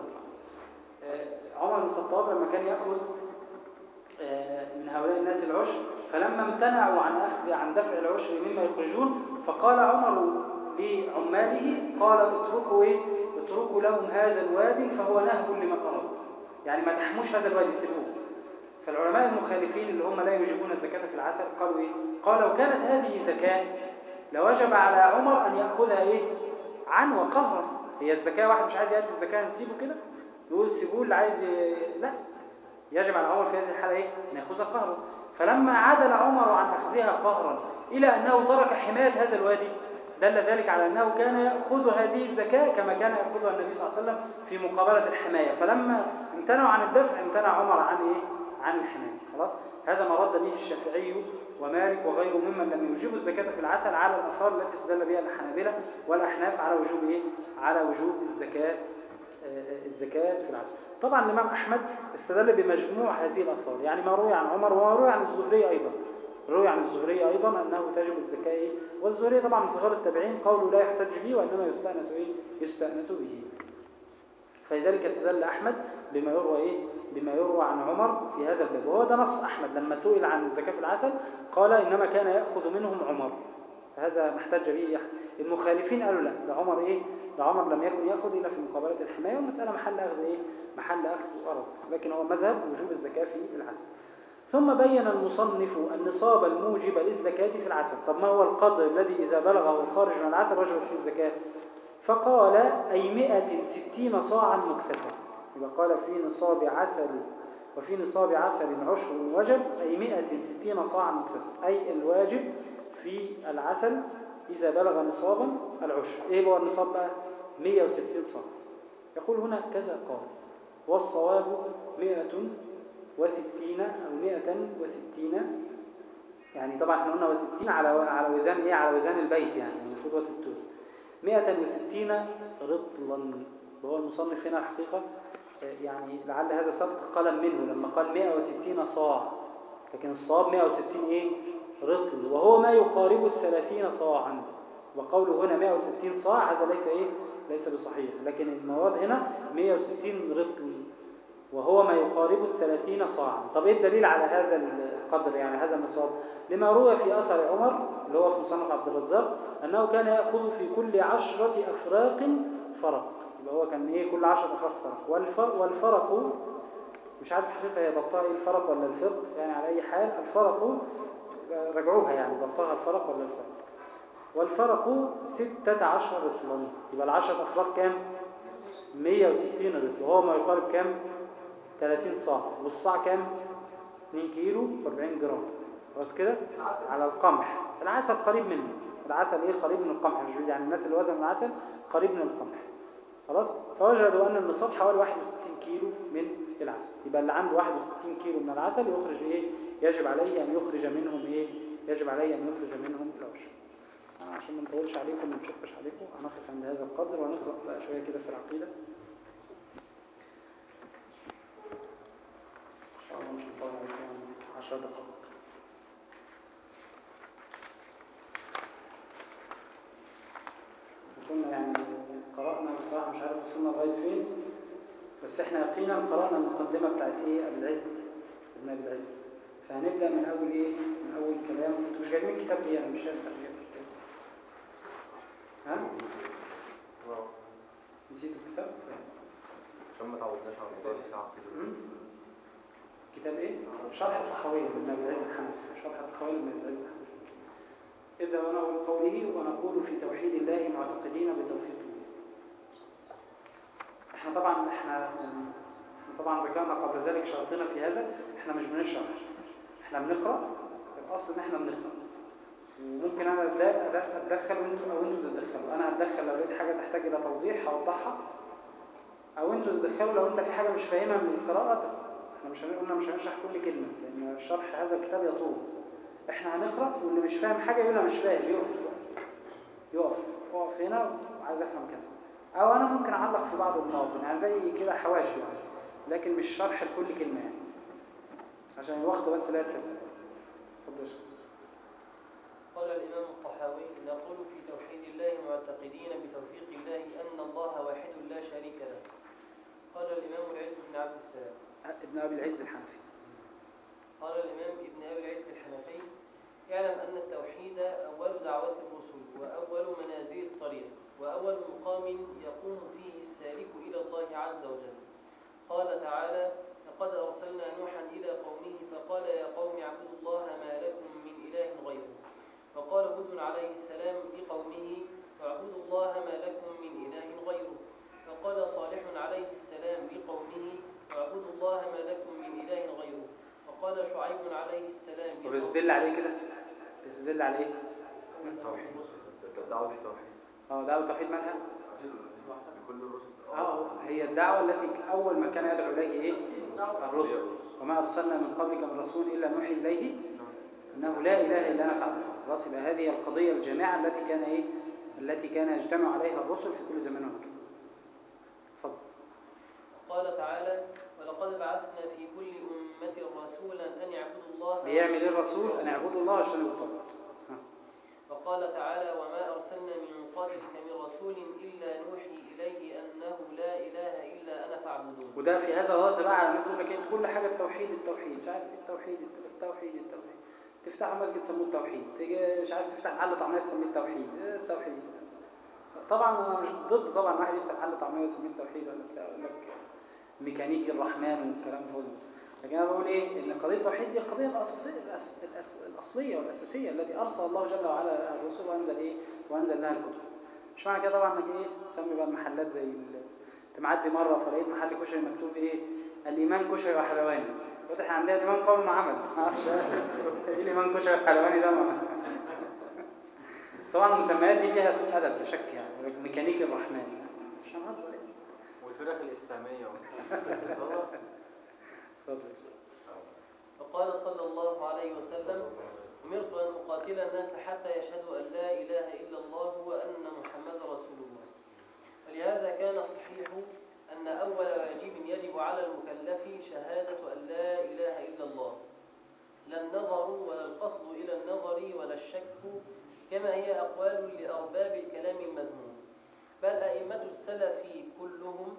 آه، عمر بن الخطاب لما كان ياخذ آه، من هؤلاء الناس العشر فلما امتنعوا عن اخذ عن دفع العشر مما يخرجون فقال عمر لعماله قال اتركوا ايه اتركوا لهم هذا الوادي فهو نهب لمن اراد يعني ما تحموش هذا الوادي سيبوه فالعلماء المخالفين اللي هم لا يجيبون الزكاة في العسل قالوا ايه قال لو كانت هذه زكاة لوجب على عمر ان ياخذها ايه عن وقهرا هي الزكاة واحد مش عايز يأدي الزكاة نسيبه كده يقول سيبوه اللي عايز ي... لا يجب على عمر في هذه الحالة ايه ان ياخذها قهرا فلما عدل عمر عن اخذها قهرا الى انه ترك حماية هذا الوادي دل ذلك على انه كان ياخذ هذه الزكاة كما كان ياخذها النبي صلى الله عليه وسلم في مقابلة الحماية فلما امتنعوا عن الدفع امتنع عمر عن ايه عن الحماية خلاص هذا ما رد به الشافعي ومالك وغيره ممن لم يوجبوا الزكاة في العسل على الآثار التي استدل بها الحنابلة والأحناف على وجوب إيه؟ على وجوب الزكاة آه، الزكاة في العسل طبعا الإمام أحمد استدل بمجموع هذه الآثار يعني ما روي عن عمر وما روي عن الزهري أيضا روي عن الزهري أيضا أنه تجب الزكاة إيه؟ والزهري طبعا من صغار التابعين قوله لا يحتج به وإنما يستأنس إيه؟ يستأنس به فلذلك استدل أحمد بما يروى إيه؟ بما يروى عن عمر في هذا الباب وهو ده نص أحمد لما سئل عن الزكاة في العسل قال إنما كان يأخذ منهم عمر فهذا ما احتج به أحمد المخالفين قالوا لا ده عمر إيه ده عمر لم يكن يأخذ إلا في مقابلة الحماية والمسألة محل أخذ إيه محل أخذ وأرض لكن هو مذهب وجوب الزكاة في العسل ثم بين المصنف النصاب الموجب للزكاة في العسل طب ما هو القدر الذي إذا بلغه الخارج من العسل وجبت فيه الزكاة فقال أي مئة ستين صاعا مكتسب يبقى قال في نصاب عسل وفي نصاب عسل عشر وجب أي مئة ستين صاعا مكتسب أي الواجب في العسل إذا بلغ نصابا العشر إيه هو النصاب بقى 160 صاع يقول هنا كذا قال والصواب 160 أو 160 يعني طبعا احنا قلنا وستين على على وزان ايه على وزان البيت يعني المفروض وستون 160 رطلا وهو المصنف هنا الحقيقة يعني لعل هذا سبق قلم منه لما قال 160 صاع لكن الصواب 160 ايه رطل وهو ما يقارب الثلاثين صاعا وقوله هنا 160 صاع هذا ليس ايه ليس بصحيح لكن المواد هنا 160 رطل وهو ما يقارب الثلاثين صاعا طب ايه الدليل على هذا القدر يعني هذا النصاب لما روى في اثر عمر اللي هو في مصنف عبد الرزاق انه كان ياخذ في كل عشرة افراق فرق يبقى هو كان ايه كل عشرة افراق فرق والفرق, والفرق مش عارف الحقيقه هي ضبطها ايه الفرق ولا الفرق يعني على اي حال الفرق رجعوها يعني ضبطها الفرق ولا الفرق والفرق ستة عشر رطلا يبقى العشرة افراق كام 160 رطل وهو ما يقارب كام 30 صاع والصاع كام 2 كيلو و40 جرام خلاص كده على القمح العسل قريب منه العسل ايه قريب من القمح مش بعيد. يعني الناس اللي وزن العسل قريب من القمح خلاص فوجدوا ان النصاب حوالي 61 كيلو من العسل يبقى اللي عنده 61 كيلو من العسل يخرج ايه يجب عليه ان يخرج منهم ايه يجب عليه ان يخرج منهم العشر عشان ما نطولش عليكم وما نشقش عليكم هنقف عند هذا القدر ونقرا بقى شويه كده في العقيده ان شاء الله مش هنطول عليكم 10 دقائق كنا يعني قرأنا بصراحة مش عارف وصلنا لغاية فين بس احنا يقينا قرأنا المقدمة بتاعت ايه أبي العز ابن أبي العز فهنبدأ من أول ايه من أول كلام انتوا مش جايبين الكتاب ليه أنا مش شايف جايب الكتاب ها؟ نسيتوا الكتاب؟ عشان ما تعودناش على موضوع الساعة كده مم؟ كتاب ايه؟ شرح الطحاوية لابن أبي العز الحنفي شرح الطحاوية لابن أبي العز الحنفي إذا ونقول قوله ونقول في توحيد الله معتقدين بتوفيق الله احنا طبعا احنا احنا طبعا ذكرنا قبل ذلك شرطنا في هذا احنا مش بنشرح احنا بنقرا الاصل ان احنا بنقرا وممكن انا أتد- أت- اتدخل وانتوا او انتوا تتدخلوا انا هتدخل لو لقيت حاجه تحتاج الى توضيح هوضحها او انتوا تتدخلوا لو انت في حاجه مش فاهمها من القراءه احنا مش هن- قلنا مش هنشرح كل كلمه لان شرح هذا الكتاب يطول احنا هنقرا واللي مش فاهم حاجه يقول انا مش فاهم يقف يقف اقف هنا وعايز افهم كذا او انا ممكن اعلق في بعض المواطن يعني زي كده حواشي يعني لكن مش شرح لكل كلمه يعني عشان الوقت بس لا يتلزم اتفضل يا شيخ. قال الإمام الطحاوي نقول في توحيد الله معتقدين بتوفيق الله أن الله واحد لا شريك له قال الإمام العز بن عبد السلام ابن ابي العز الحنفي قال الإمام ابن أبي العز الحنفي اعلم أن التوحيد أول دعوة الرسل وأول منازل الطريق وأول مقام يقوم فيه السالك إلى الله عز وجل قال تعالى لقد أرسلنا نوحا إلى قومه فقال يا قوم اعبدوا الله ما لكم من إله غيره وقال هود عليه السلام لقومه اعبدوا الله ما لكم من إله غيره وقال صالح عليه السلام لقومه اعبدوا الله ما لكم من إله غيره وقال شعيب عليه السلام طب استدل عليه كده استدل عليه توحيد الدعوة بالتوحيد اه دعوه توحيد مالها لكل الرسل اه هي الدعوه التي اول ما كان يدعو اليه ايه الرسل وما ارسلنا من قبلك من رسول الا نوحي اليه انه لا اله الا انا فاعبد خلاص يبقى هذه القضيه الجامعه التي كان ايه التي كان يجتمع عليها الرسل في كل زمان ومكان اتفضل قال تعالى ولقد بعثنا في كل أمة رسولا أن يعبدوا الله بيعمل ايه الرسول ان يعبدوا الله واجتنبوا الطاغوت ها. وقال تعالى وما أرسلنا من قبلك من رسول إلا نوحي إليه أنه لا إله إلا أنا فاعبدون وده في هذا الرد بقى على الناس يقول لك ايه كل حاجه التوحيد التوحيد مش عارف إيه التوحيد التوحيد التوحيد تفتحوا مسجد تسموه التوحيد تيجي مش عارف تفتح محل طعميه تسميه التوحيد إيه التوحيد طبعا انا مش ضد طبعا واحد يفتح محل طعميه ويسميه التوحيد ولا بتاع يقول لك ميكانيكي الرحمن والكلام ده كله لكن انا بقول ايه ان قضيه التوحيد دي القضيه الاساسيه الأس... الأس... الاصليه والاساسيه التي ارسل الله جل وعلا الرسل وانزل ايه وانزل لها الكتب مش معنى كده طبعا انك ايه تسمي بقى المحلات زي ال... انت معدي مره فلقيت محل كشري مكتوب ايه الايمان كشري وحلواني قلت احنا عندنا الايمان قول وعمل ما اعرفش ايه الايمان كشري وحلواني ده ما طبعا المسميات دي فيها سوء ادب بشك يعني ميكانيكي الرحمن مش هنهزر يعني والفراخ الإسلامية اتفضل وقال صلى الله عليه وسلم أمرت أن أقاتل الناس حتى يشهدوا أن لا إله إلا الله وأن محمد رسول الله ولهذا كان الصحيح أن أول واجب يجب على المكلف شهادة أن لا إله إلا الله لا النظر ولا القصد إلى النظر ولا الشك كما هي أقوال لأرباب الكلام المذموم بل أئمة السلف كلهم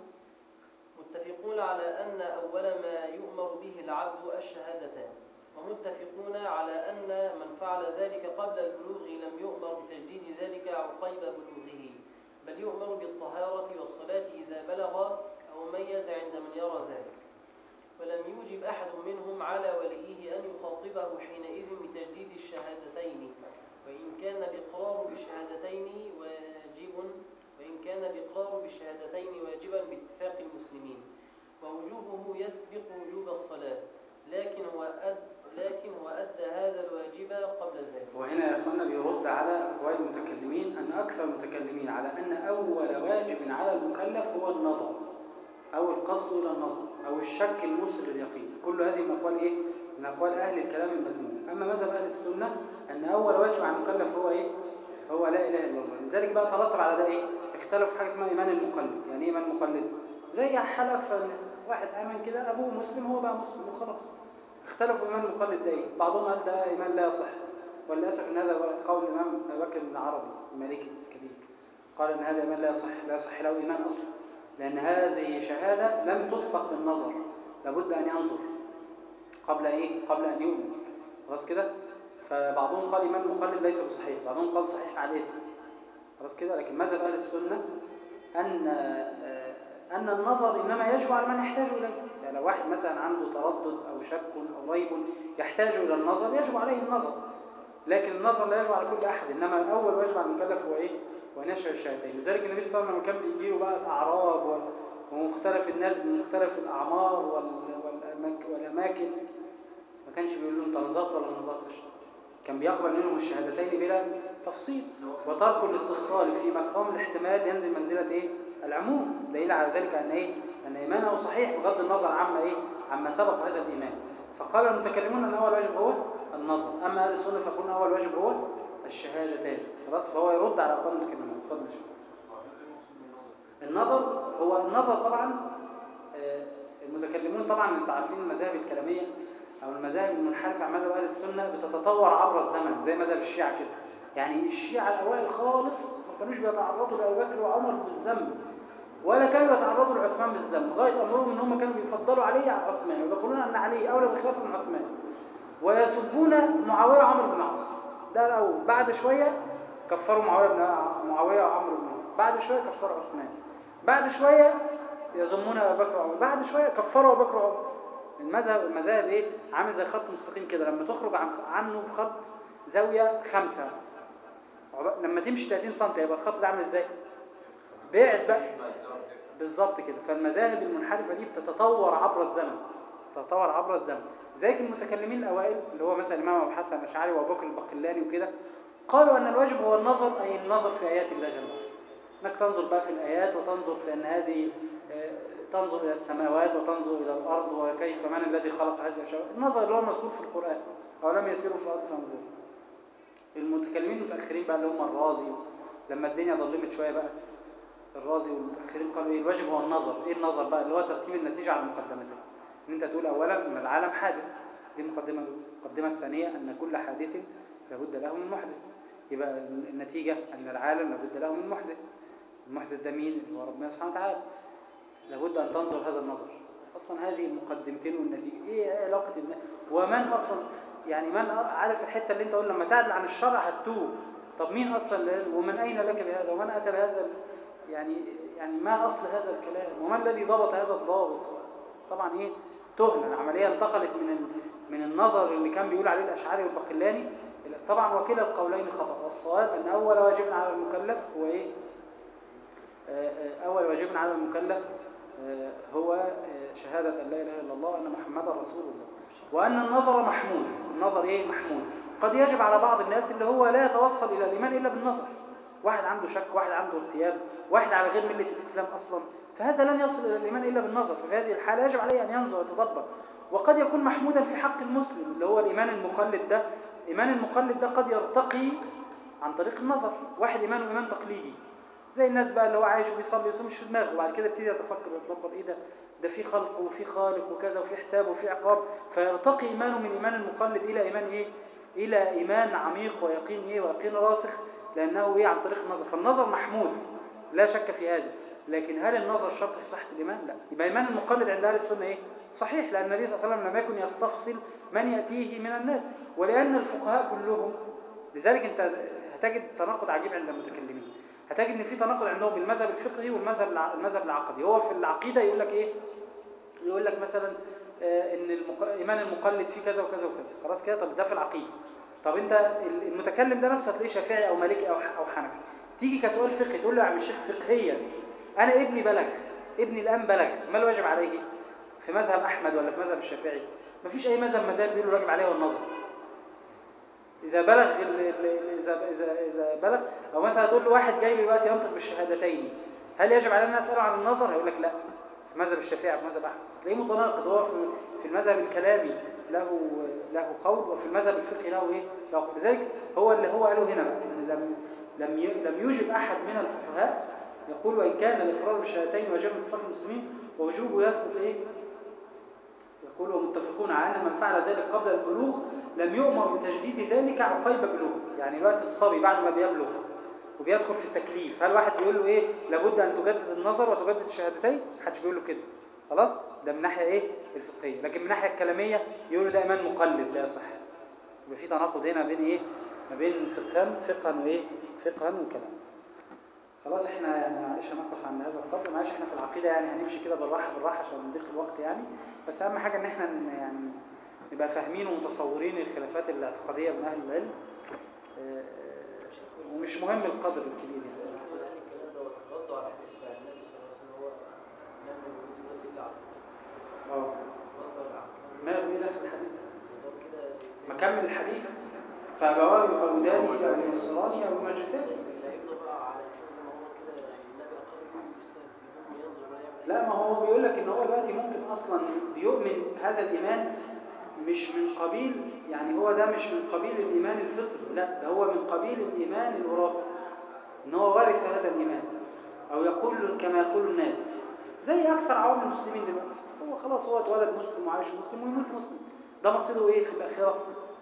متفقون على أن أول ما يؤمر به العبد الشهادتان ومتفقون على أن من فعل ذلك قبل البلوغ لم يؤمر بتجديد ذلك عقيب بلوغه بل يؤمر بالطهارة والصلاة إذا بلغ أو ميز عند من يرى ذلك ولم يوجب أحد منهم على وليه أن يخاطبه حينئذ بتجديد الشهادتين وإن كان الإقرار بالشهادتين واجب وإن كان الإقرار بالشهادتين واجبا باتفاق المسلمين ووجوبه يسبق وجوب الصلاة لكن هو أد لكن هو أدى هذا الواجب قبل ذلك وهنا يا اخوانا بيرد على اقوال المتكلمين ان اكثر المتكلمين على ان اول واجب على المكلف هو النظر او القصد الى النظر او الشك الموصل لليقين كل هذه من اقوال ايه من اقوال اهل الكلام المذموم اما مذهب اهل السنه ان اول واجب على المكلف هو ايه هو لا اله الا الله لذلك بقى ترتب على ده ايه اختلفوا في حاجه اسمها ايمان المقلد يعني ايه ايمان مقلد زي حال اكثر الناس واحد امن كده ابوه مسلم هو بقى مسلم وخلاص اختلفوا ايمان المقلد ده ايه بعضهم قال ده ايمان لا يصح وللاسف ان هذا قول الامام ابي بكر بن عربي المالكي الكبير قال ان هذا ايمان لا يصح لا يصح له ايمان اصلا لان هذه شهاده لم تسبق بالنظر لابد ان ينظر قبل ايه قبل ان يؤمن خلاص كده فبعضهم قال ايمان المقلد ليس بصحيح بعضهم قال صحيح على الاثم خلاص كده لكن مذهب اهل السنه ان آه، ان النظر انما يجب على من يحتاج اليه يعني لو واحد مثلا عنده تردد او شك او ريب يحتاج الى النظر يجب عليه النظر لكن النظر لا يجب على كل احد انما اول واجب على المكلف هو ايه هو نشر الشهادتين لذلك النبي صلى الله عليه وسلم لما كان بيجي له بقى الاعراب وال- ومختلف الناس من مختلف الاعمار وال- والأماك- والاماكن ما كانش بيقول له انت نظرت ولا ما نظرتش كان بيقبل منهم الشهادتين بلا تفصيل وترك الاستفصال في مقام الاحتمال ينزل منزلة ايه العموم دليل على ذلك ان ايه ان ايمانه صحيح بغض النظر عما ايه عما سبق هذا الايمان فقال المتكلمون ان اول واجب هو النظر اما اهل السنه فيقولون اول واجب هو الشهادتان خلاص فهو يرد على اقوال المتكلمين اتفضل يا شيخ. النظر هو النظر طبعا آه، المتكلمون طبعا انتوا عارفين المذاهب الكلاميه او المذاهب المنحرفه عن مذهب اهل السنه بتتطور عبر الزمن زي مذهب الشيعه كده يعني الشيعه الاوائل خالص ما كانوش بيتعرضوا لابو بكر وعمر بالذنب ولا كانوا يتعرضوا لعثمان بالذنب لغايه امرهم ان هم كانوا بيفضلوا علي على عثمان ويقولون ان علي اولى بالخلافه من عثمان ويسبون معاويه وعمرو بن العاص ده الاول بعد شويه كفروا معاويه بن معاويه وعمرو بن العاص بعد شويه كفروا عثمان بعد شويه يذمون ابو بكر وعمر بعد شويه كفروا ابو بكر وعمر المذهب المذاهب ايه عامل زي خط مستقيم كده لما تخرج عن عنه بخط زاويه خمسة عب- لما تمشي 30 سم يبقى الخط ده عامل ازاي بعد بقى بالظبط كده فالمذاهب المنحرفه دي بتتطور عبر الزمن تتطور عبر الزمن زيك المتكلمين الاوائل اللي هو مثلا الامام ابو حسن الاشعري وابو بكر البقلاني وكده قالوا ان الواجب هو النظر اي النظر في ايات الله جل وعلا انك تنظر بقى في الايات وتنظر في ان هذه آه، تنظر الى السماوات وتنظر الى الارض وكيف من الذي خلق هذه الاشياء النظر اللي هو مذكور في القران اولم يسيروا في الارض فانظروا المتكلمين المتاخرين بقى اللي هم الرازي لما الدنيا ظلمت شويه بقى الرازي والمتاخرين قالوا ايه الواجب هو النظر ايه النظر بقى اللي هو ترتيب النتيجه على مقدمتها ان انت تقول اولا ان العالم حادث دي مقدمه المقدمه الثانيه ان كل حادث لابد له من محدث يبقى النتيجه ان العالم لابد له من محدث المحدث ده مين اللي هو ربنا سبحانه وتعالى لابد ان تنظر هذا النظر اصلا هذه المقدمتين والنتيجه ايه إيه علاقه الناس ومن اصلا يعني من عارف الحته اللي انت قول لما تعدل عن الشرع هتتوب طب مين اصلا اللي- ومن اين لك بهذا ومن اتى بهذا ال- يعني يعني ما اصل هذا الكلام وما الذي ضبط هذا الضابط طبعا ايه تهنى العمليه انتقلت من ال- من النظر اللي كان بيقول عليه الاشعري والباقلاني إلى- طبعا وكلا القولين خطا والصواب ان اول واجب على المكلف هو ايه آه، آه، أول واجب على المكلف آه، هو آه، شهادة أن لا إله إلا الله وأن محمدا رسول الله وأن النظر محمود النظر إيه محمود قد يجب على بعض الناس اللي هو لا يتوصل إلى الإيمان إلا بالنظر واحد عنده شك واحد عنده ارتياب واحد على غير ملة الإسلام أصلا فهذا لن يصل إلى الإيمان إلا بالنظر ففي هذه الحالة يجب عليه أن ينظر ويتدبر وقد يكون محمودا في حق المسلم اللي هو الإيمان المقلد ده إيمان المقلد ده قد يرتقي عن طريق النظر واحد إيمانه إيمان تقليدي زي الناس بقى اللي هو عايش وبيصلي ويصوم مش في دماغه وبعد كده يبتدي يتفكر ويتدبر ايه ده ده في خلق وفي خالق وكذا وفي حساب وفي عقاب فيرتقي ايمانه من ايمان المقلد الى ايمان ايه الى ايمان عميق ويقين ايه ويقين راسخ لانه ايه عن طريق النظر فالنظر محمود لا شك في هذا لكن هل النظر شرط في صحه الايمان لا يبقى ايمان المقلد عند اهل السنه ايه صحيح لان النبي صلى الله عليه وسلم لم يكن يستفصل من ياتيه من الناس ولان الفقهاء كلهم لذلك انت هتجد تناقض عجيب عند المتكلمين هتجد ان في تناقض عندهم بالمذهب الفقهي والمذهب الع- المذهب العقدي هو في العقيده يقول لك ايه يقول لك مثلا آه، ان المق... ايمان المقلد فيه كذا وكذا وكذا خلاص كده طب ده في العقيده طب انت ال- المتكلم ده نفسه هتلاقيه شافعي او مالكي او ح- او حنفي تيجي كسؤال فقهي تقول له يا عم الشيخ فقهيا انا ابني بلغ ابني الان بلغ ما الواجب عليه في مذهب احمد ولا في مذهب الشافعي مفيش اي مذهب مذاهب بيقول الواجب عليه هو النظر إذا بلغ ال- ال- إذا إذا إذا بلغ أو مثلا تقول له واحد جاي دلوقتي ينطق بالشهادتين هل يجب علينا أن نسأله عن النظر؟ هيقول لك لا في مذهب الشافعي في مذهب أحمد تلاقيه متناقض هو في في المذهب الكلامي له له قول وفي المذهب الفقهي له إيه؟ له قول لذلك هو اللي هو قاله هنا بقى إن لم لم ي- لم يوجب أحد من الفقهاء يقول وإن كان الإقرار بالشهادتين واجب اتفاق المسلمين ووجوبه يسبق إيه؟ يقول ومتفقون على أن من فعل ذلك قبل البلوغ لم يؤمر بتجديد ذلك عقيب بلوغه يعني الوقت الصبي بعد ما بيبلغ وبيدخل في التكليف هل واحد بيقول له ايه لابد ان تجدد النظر وتجدد الشهادتين محدش بيقول له كده خلاص ده من ناحيه ايه الفقهيه لكن من الناحيه الكلاميه يقول له ده ايمان مقلد لا يصح يبقى في تناقض هنا بين ايه ما بين فقها فقها وايه فقها وكلام خلاص احنا يعني معلش هنقف عند هذا القدر معلش احنا في العقيده يعني هنمشي كده بالراحه بالراحه عشان نضيق الوقت يعني بس اهم حاجه ان احنا ن- يعني نبقى فاهمين ومتصورين الخلافات الاعتقاديه من اهل العلم آه، ومش مهم القدر الكبير يعني الكلام ده ردوا على الحديث بتاع النبي صلى الله عليه وسلم هو لم يولد الا عبد اه ردوا على العقل ما ايه دخل الحديث ده كده ما كمل الحديث فبقول يهوداني او ينصراني او يمجساني لا ابنه بقى على زي ما هو كده النبي اقر به الاسلام يقوم ينظر ولا يعمل لا ما هو بيقول لك ان هو دلوقتي ممكن اصلا بيؤمن هذا الايمان مش من قبيل يعني هو ده مش من قبيل الايمان الفطري لا ده هو من قبيل الايمان الوراثي ان هو وارث هذا الايمان او يقول كما يقول الناس زي اكثر عوام المسلمين دلوقتي هو خلاص هو اتولد مسلم وعايش مسلم ويموت مسلم ده مصيره ايه في الاخره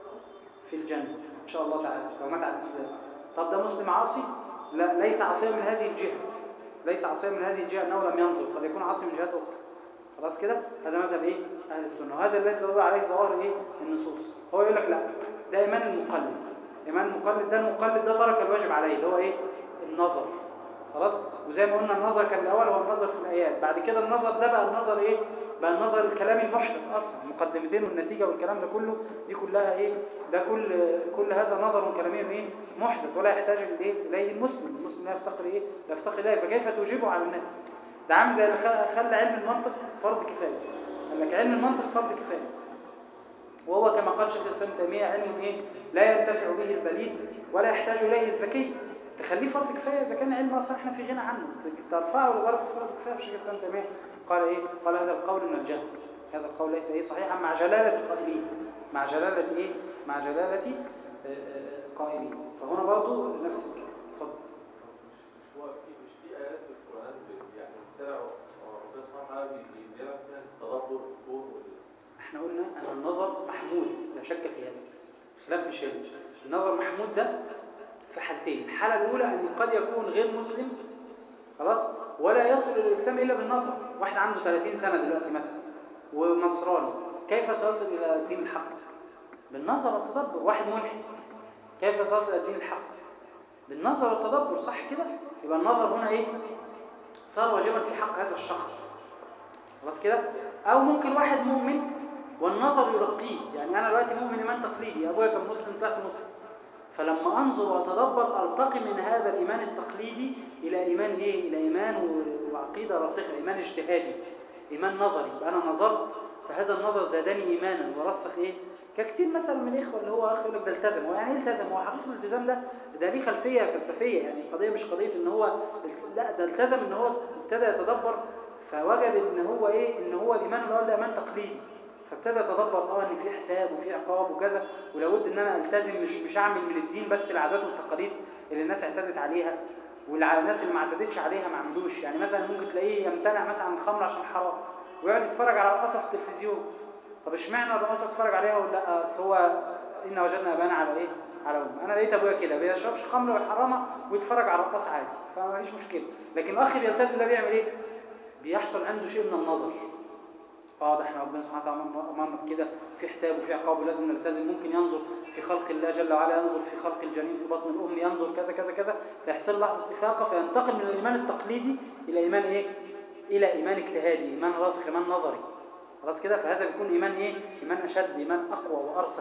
في الجنه ان شاء الله تعالى لو مات على الاسلام طب ده مسلم عاصي لا ليس عاصيا من هذه الجهه ليس عاصيا من هذه الجهه انه لم ينظر قد يكون عاصي من جهات اخرى خلاص كده هذا مذهب ايه اهل السنه وهذا الذي تدل عليه ظواهر ايه النصوص هو يقول لك لا ده ايمان المقلد ايمان المقلد ده المقلد ده ترك الواجب عليه اللي هو ايه النظر خلاص وزي ما قلنا النظر كان الاول هو النظر في الايات بعد كده النظر ده بقى النظر ايه بقى النظر الكلامي المحدث اصلا المقدمتين والنتيجه والكلام ده كله دي كلها ايه ده كل كل هذا نظر كلامي ايه محدث ولا يحتاج الايه اليه المسلم المسلم لا يفتقر ايه لا يفتقر اليه فكيف توجبه على الناس ده عامل زي اللي خ- خلى علم المنطق فرض كفايه قال لك علم المنطق فرض كفايه وهو كما قال شيخ الاسلام ابن تيميه علم ايه لا ينتفع به البليد ولا يحتاج اليه الذكي تخليه فرض كفايه اذا كان علم اصلا احنا في غنى عنه ترفعه لدرجه فرض كفايه شيخ الاسلام ابن تيميه قال ايه قال هذا القول من الجهل هذا القول ليس ايه صحيحا مع جلاله قائليه مع جلاله ايه مع جلاله آه، آه، قائليه فهنا برضه نفس الكلام اتفضل مش هو في مش في آيات في القرآن ب- يعني بتتبع ربنا سبحانه وتعالى بي- بيعمل فيها التدبر في الكون وال- احنا قلنا ان النظر محمود لا شك في هذا خلاف مش هنا النظر محمود ده في حالتين الحالة الأولى أن قد يكون غير مسلم خلاص ولا يصل إلى الإسلام إلا بالنظر واحد عنده 30 سنة دلوقتي مثلا ونصراني كيف سيصل إلى الدين الحق بالنظر والتدبر واحد ملحد كيف سيصل إلى الدين الحق بالنظر والتدبر صح كده يبقى النظر هنا إيه صار واجبا في حق هذا الشخص خلاص كده او ممكن واحد مؤمن والنظر يرقيه يعني انا دلوقتي مؤمن ايمان تقليدي ابويا كان مسلم طلعت مسلم فلما انظر واتدبر ارتقي من هذا الايمان التقليدي الى ايمان ايه الى ايمان و- وعقيده راسخه ايمان اجتهادي ايمان نظري يبقى انا نظرت فهذا النظر زادني ايمانا ورسخ ايه ككتير مثلا من الاخوه اللي هو اخ يقول لك ده التزم هو يعني ايه التزم هو حقيقه الالتزام ده ده ليه خلفيه فلسفيه يعني القضيه مش قضيه ان هو لا ده التزم ان هو ابتدى يتدبر فوجد ان هو ايه ان هو الايمان الاول ده ايمان تقليدي فابتدى يتدبر اه ان في حساب وفي عقاب وكذا ولابد ان انا التزم مش مش اعمل من الدين بس العادات والتقاليد اللي الناس اعتادت عليها والناس اللي ما اعتادتش عليها ما عملوش يعني مثلا ممكن تلاقيه يمتنع مثلا عن الخمر عشان حرام ويقعد يتفرج على رقصه في التلفزيون طب اشمعنى الرقصه اتفرج عليها ولا لا اصل هو ان وجدنا ابانا على ايه على ام انا لقيت ابويا كده بيشربش خمر ويحرمها ويتفرج على الرقص عادي فما فيش مشكله لكن الاخ بيلتزم ده بيعمل ايه بيحصل عنده شيء من النظر اه ده احنا ربنا سبحانه وتعالى امرنا بكده في حساب وفي عقاب ولازم نلتزم ممكن ينظر في خلق الله جل وعلا ينظر في خلق الجنين في بطن الام ينظر كذا كذا كذا فيحصل لحظه افاقه فينتقل من الايمان التقليدي الى ايمان ايه الى ايمان اجتهادي ايمان راسخ ايمان نظري خلاص كده فهذا بيكون ايمان ايه ايمان اشد ايمان اقوى وارسخ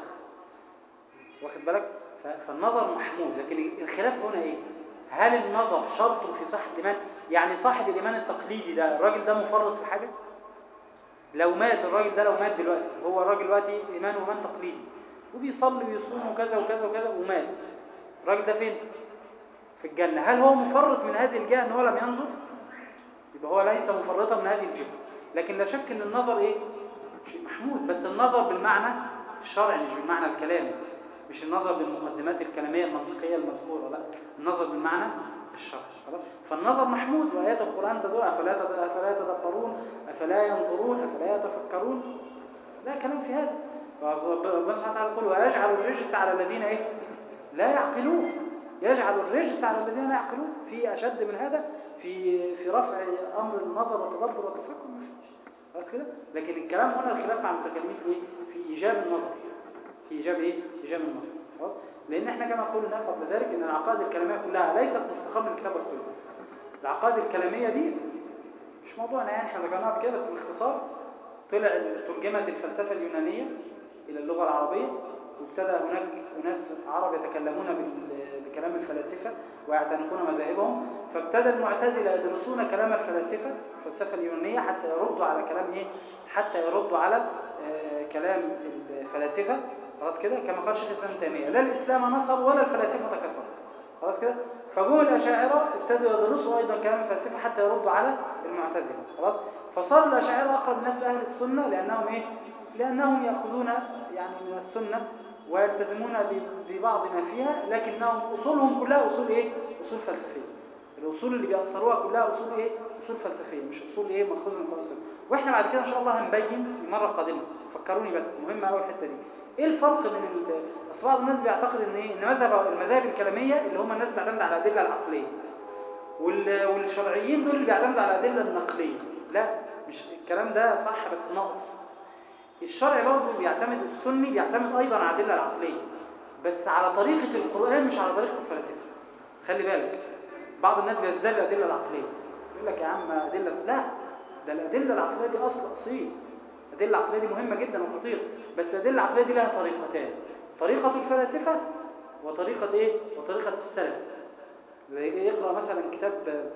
واخد بالك ف- فالنظر محمود لكن الخلاف هنا ايه هل النظر شرط في صحه الايمان يعني صاحب الايمان التقليدي ده الراجل ده مفرط في حاجه لو مات الراجل ده لو مات دلوقتي هو الراجل دلوقتي ايمانه ايمان تقليدي وبيصلي ويصوم وكذا وكذا وكذا ومات الراجل ده فين في الجنه هل هو مفرط من هذه الجهه ان هو لم ينظر يبقى هو ليس مفرطا من هذه الجهه لكن لا شك ان النظر ايه شيء محمود بس النظر بالمعنى الشرعي مش بالمعنى الكلامي مش النظر بالمقدمات الكلاميه المنطقيه المذكوره لا النظر بالمعنى الشرعي خلاص فالنظر محمود وايات القران تدل افلا تد- افلا يتدبرون افلا ينظرون افلا يتفكرون لا كلام في هذا ربنا سبحانه وتعالى يقول ويجعل الرجس على الذين ايه لا يعقلون يجعل الرجس على الذين لا يعقلون في اشد من هذا في في رفع امر النظر والتدبر والتفكر ما فيش خلاص كده لكن الكلام هنا الخلاف مع المتكلمين في ايه في ايجاب النظر في ايجاب ايه ايجاب النظر خلاص لان احنا كما قلنا قبل ذلك ان العقائد الكلاميه كلها ليست مستقاه من الكتاب والسنه العقائد الكلاميه دي مش موضوعنا يعني احنا ذكرناها قبل كده بس باختصار طلع ترجمت الفلسفه اليونانيه الى اللغه العربيه وابتدى هناك اناس عرب يتكلمون بال- بكلام الفلاسفه ويعتنقون مذاهبهم فابتدى المعتزله يدرسون كلام الفلاسفه الفلسفه اليونانيه حتى يردوا على كلام ايه حتى يردوا على آه، كلام الفلاسفه خلاص كده كما قال شيخ الاسلام ابن تيميه لا الاسلام نصر ولا الفلاسفه تكسر خلاص كده فجم الاشاعره ابتدوا يدرسوا ايضا كلام الفلاسفه حتى يردوا على المعتزله خلاص فصار الاشاعره اقرب الناس لاهل السنه لانهم ايه لانهم ياخذون يعني من السنه ويلتزمون ب- ببعض ما فيها لكنهم اصولهم كلها اصول ايه اصول فلسفيه الاصول اللي بيأثروها كلها اصول ايه اصول فلسفيه مش اصول ايه ماخوذه من القرآن والسنة. واحنا بعد كده ان شاء الله هنبين في مره قادمه فكروني بس مهمه قوي الحته دي ايه الفرق بين ال- اصل بعض الناس بيعتقد ان ايه ان مذهب المذاهب الكلاميه اللي هم الناس بتعتمد على الادله العقليه وال- والشرعيين دول اللي بيعتمدوا على الادله النقليه لا مش الكلام ده صح بس ناقص الشرع برضه بيعتمد السني بيعتمد ايضا على الادله العقليه بس على طريقه القران مش على طريقه الفلاسفه خلي بالك بعض الناس بيزداد الادله العقليه يقول لك يا عم ادله لا ده الادله العقليه دي اصل اصيل الادله العقليه دي مهمه جدا وخطيره بس الادله العقليه دي لها طريقتان طريقه الفلاسفه وطريقه ايه وطريقه السلف زي يقرا مثلا كتاب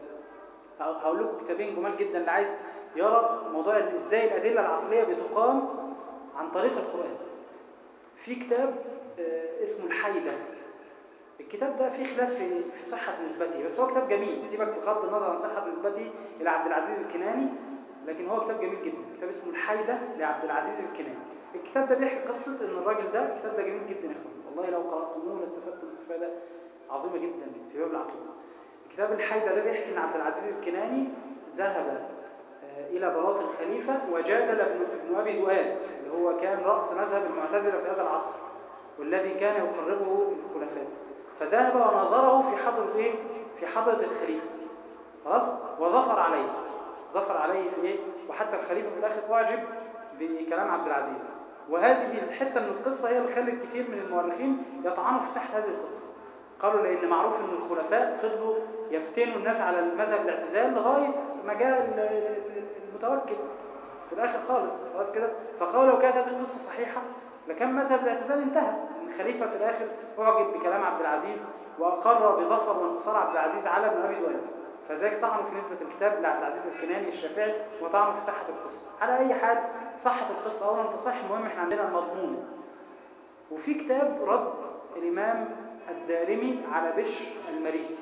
هقول لكم كتابين جمال جدا اللي عايز يرى موضوع إن ازاي الادله العقليه بتقام عن طريق القران في كتاب آه، اسمه الحيده الكتاب ده فيه خلاف في في صحه نسبته بس هو كتاب جميل سيبك بغض النظر عن صحه نسبته الى عبد العزيز الكناني لكن هو كتاب جميل جدا كتاب اسمه الحيده لعبد العزيز الكناني الكتاب ده بيحكي قصه ان الراجل ده الكتاب ده جميل جدا يا اخوان والله لو قراتموه لاستفدتم استفاده عظيمه جدا في باب العقيده كتاب الحيدة ده بيحكي ان عبد العزيز الكناني ذهب آه، الى بلاط الخليفة وجادل ابن, ابن ابي دؤاد اللي هو كان رأس مذهب المعتزلة في هذا العصر والذي كان يقربه الخلفاء فذهب ونظره في حضرة ايه في حضرة الخليفة خلاص وظفر عليه ظفر عليه في ايه وحتى الخليفة في الاخر اعجب بكلام عبد العزيز وهذه الحتة من القصة هي اللي خلت كتير من المؤرخين يطعنوا في صحة هذه القصة قالوا لان معروف ان الخلفاء فضلوا يفتنوا الناس على المذهب الاعتزال لغايه ما جاء ال- ال- المتوكل في الاخر خالص خلاص كده فقالوا لو كانت هذه القصه صحيحه لكان مذهب الاعتزال انتهى ان الخليفه في الاخر اعجب بكلام عبد العزيز واقر بظفر وانتصار عبد العزيز على ابن ابي دؤاد فذلك طعنوا في نسبه الكتاب لعبد العزيز الكناني الشافعي وطعنوا في صحه القصه على اي حال صحه القصه اولا تصح المهم احنا عندنا المضمون وفي كتاب رد الإمام الدارمي على بشر المريسي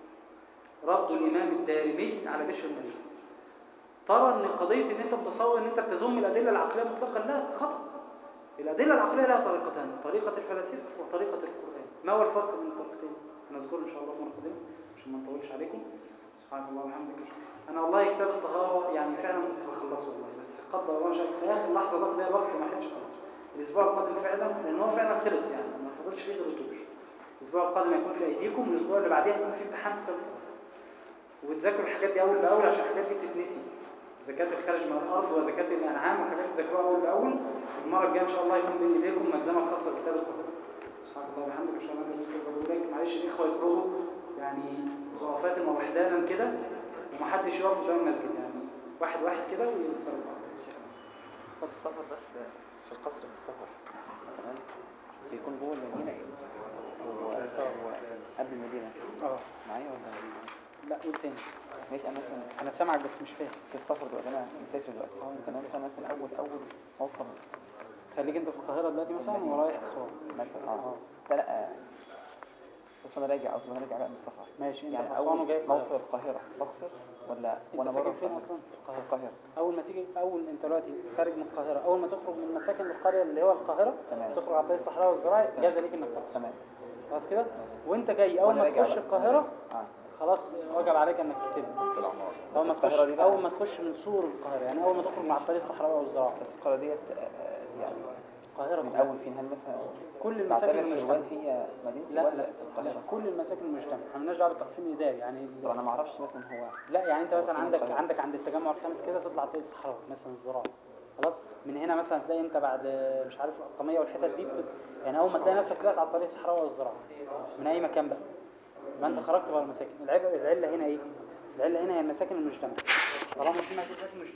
رد الإمام الدارمي على بشر المريسي ترى ان قضية ان انت متصور ان انت بتزم الأدلة العقلية مطلقا لا خطأ الأدلة العقلية لها طريقتان طريقة الفلاسفة وطريقة القرآن ما هو الفرق بين الطريقتين هنذكره إن شاء الله في مرة قادمة عشان ما نطولش عليكم سبحانك اللهم وبحمدك أنا والله كتاب الطهارة يعني فعلا كنت بخلصه والله بس قدر الله شاء في آخر لحظة بقى بيها وقت ما لحقتش أخلصه الأسبوع القادم فعلا لأن هو فعلا خلص يعني ما فضلش فيه غير الدوش الأسبوع القادم هيكون في أيديكم والأسبوع اللي بعديه هيكون في امتحان في كتاب الطهارة وتذاكروا الحاجات دي أول بأول عشان الحاجات دي بتتنسي زكاة الخارج من الأرض وزكاة الأنعام والحاجات دي تذاكروها أول بأول المرة الجاية إن شاء الله يكون بين إيديكم ملزمة خاصة بكتاب الطهارة سبحانك اللهم وبحمدك أشهد أن لا إله إلا أنت إليك معلش الإخوة يخرجوا يعني زرافات ووحدانا كده ومحدش يقف قدام المسجد يعني واحد واحد كده ويتصرف في السفر بس في القصر في السفر تمام بيكون جوه المدينة هو هو قبل المدينة اه معايا ولا لا قول تاني ماشي أنا مثلا أنا سامعك بس مش فاهم في السفر دلوقتي أنا مسافر دلوقتي فأنا مثلا مثلا أول أول أوصل خليك أنت في القاهرة دلوقتي مثلا ورايح أسوان مثلا اه لا لا بس أنا راجع قصدي أنا راجع بقى من السفر ماشي أنت يعني في أسوان أول وجاي ما أوصل القاهرة بقصر ولا أنت وأنا ساكن بره فين القاهرة؟ أصلا؟ في القاهرة أول ما تيجي أول أنت دلوقتي خارج من القاهرة أول ما تخرج من مساكن القرية اللي هو القاهرة تمام. تخرج على طريق الصحراء والزراعي تمام. جاز ليك إنك تقصر تمام خلاص كده وأنت جاي أول وأنا ما راجع تخش بقى. القاهرة اه خلاص وجب عليك إنك تتم أول ما بس القاهرة تخش دي بقى- أول ما تخش من سور القاهرة يعني أول ما تخرج من على الطريق الصحراوي أو الزراعي بس القاهرة ديت آه، آه، يعني القاهرة من كلها. أول فين هل مثلا كل بعتبر المساكن حلوان المجتمعة هي مدينتي لا ولا لا لا القاهرة؟ كل المساكن المجتمعة احنا مالناش دعوه بالتقسيم الاداري يعني ال- طب أنا ما أعرفش مثلا هو لا يعني انت هو مثلا فين عندك القاهرة؟ عندك عند التجمع الخامس كده تطلع طريق الصحراوي مثلا الزراعه خلاص من هنا مثلا تلاقي انت بعد مش عارف القميه والحتت دي بت... يعني اول ما تلاقي نفسك طلعت على الطريق الصحراوي والزراعه من اي مكان بقى ما انت خرجت بره المساكن العيب العله هنا ايه العله هنا هي المساكن المجتمعه طالما في مساكن مجتمعة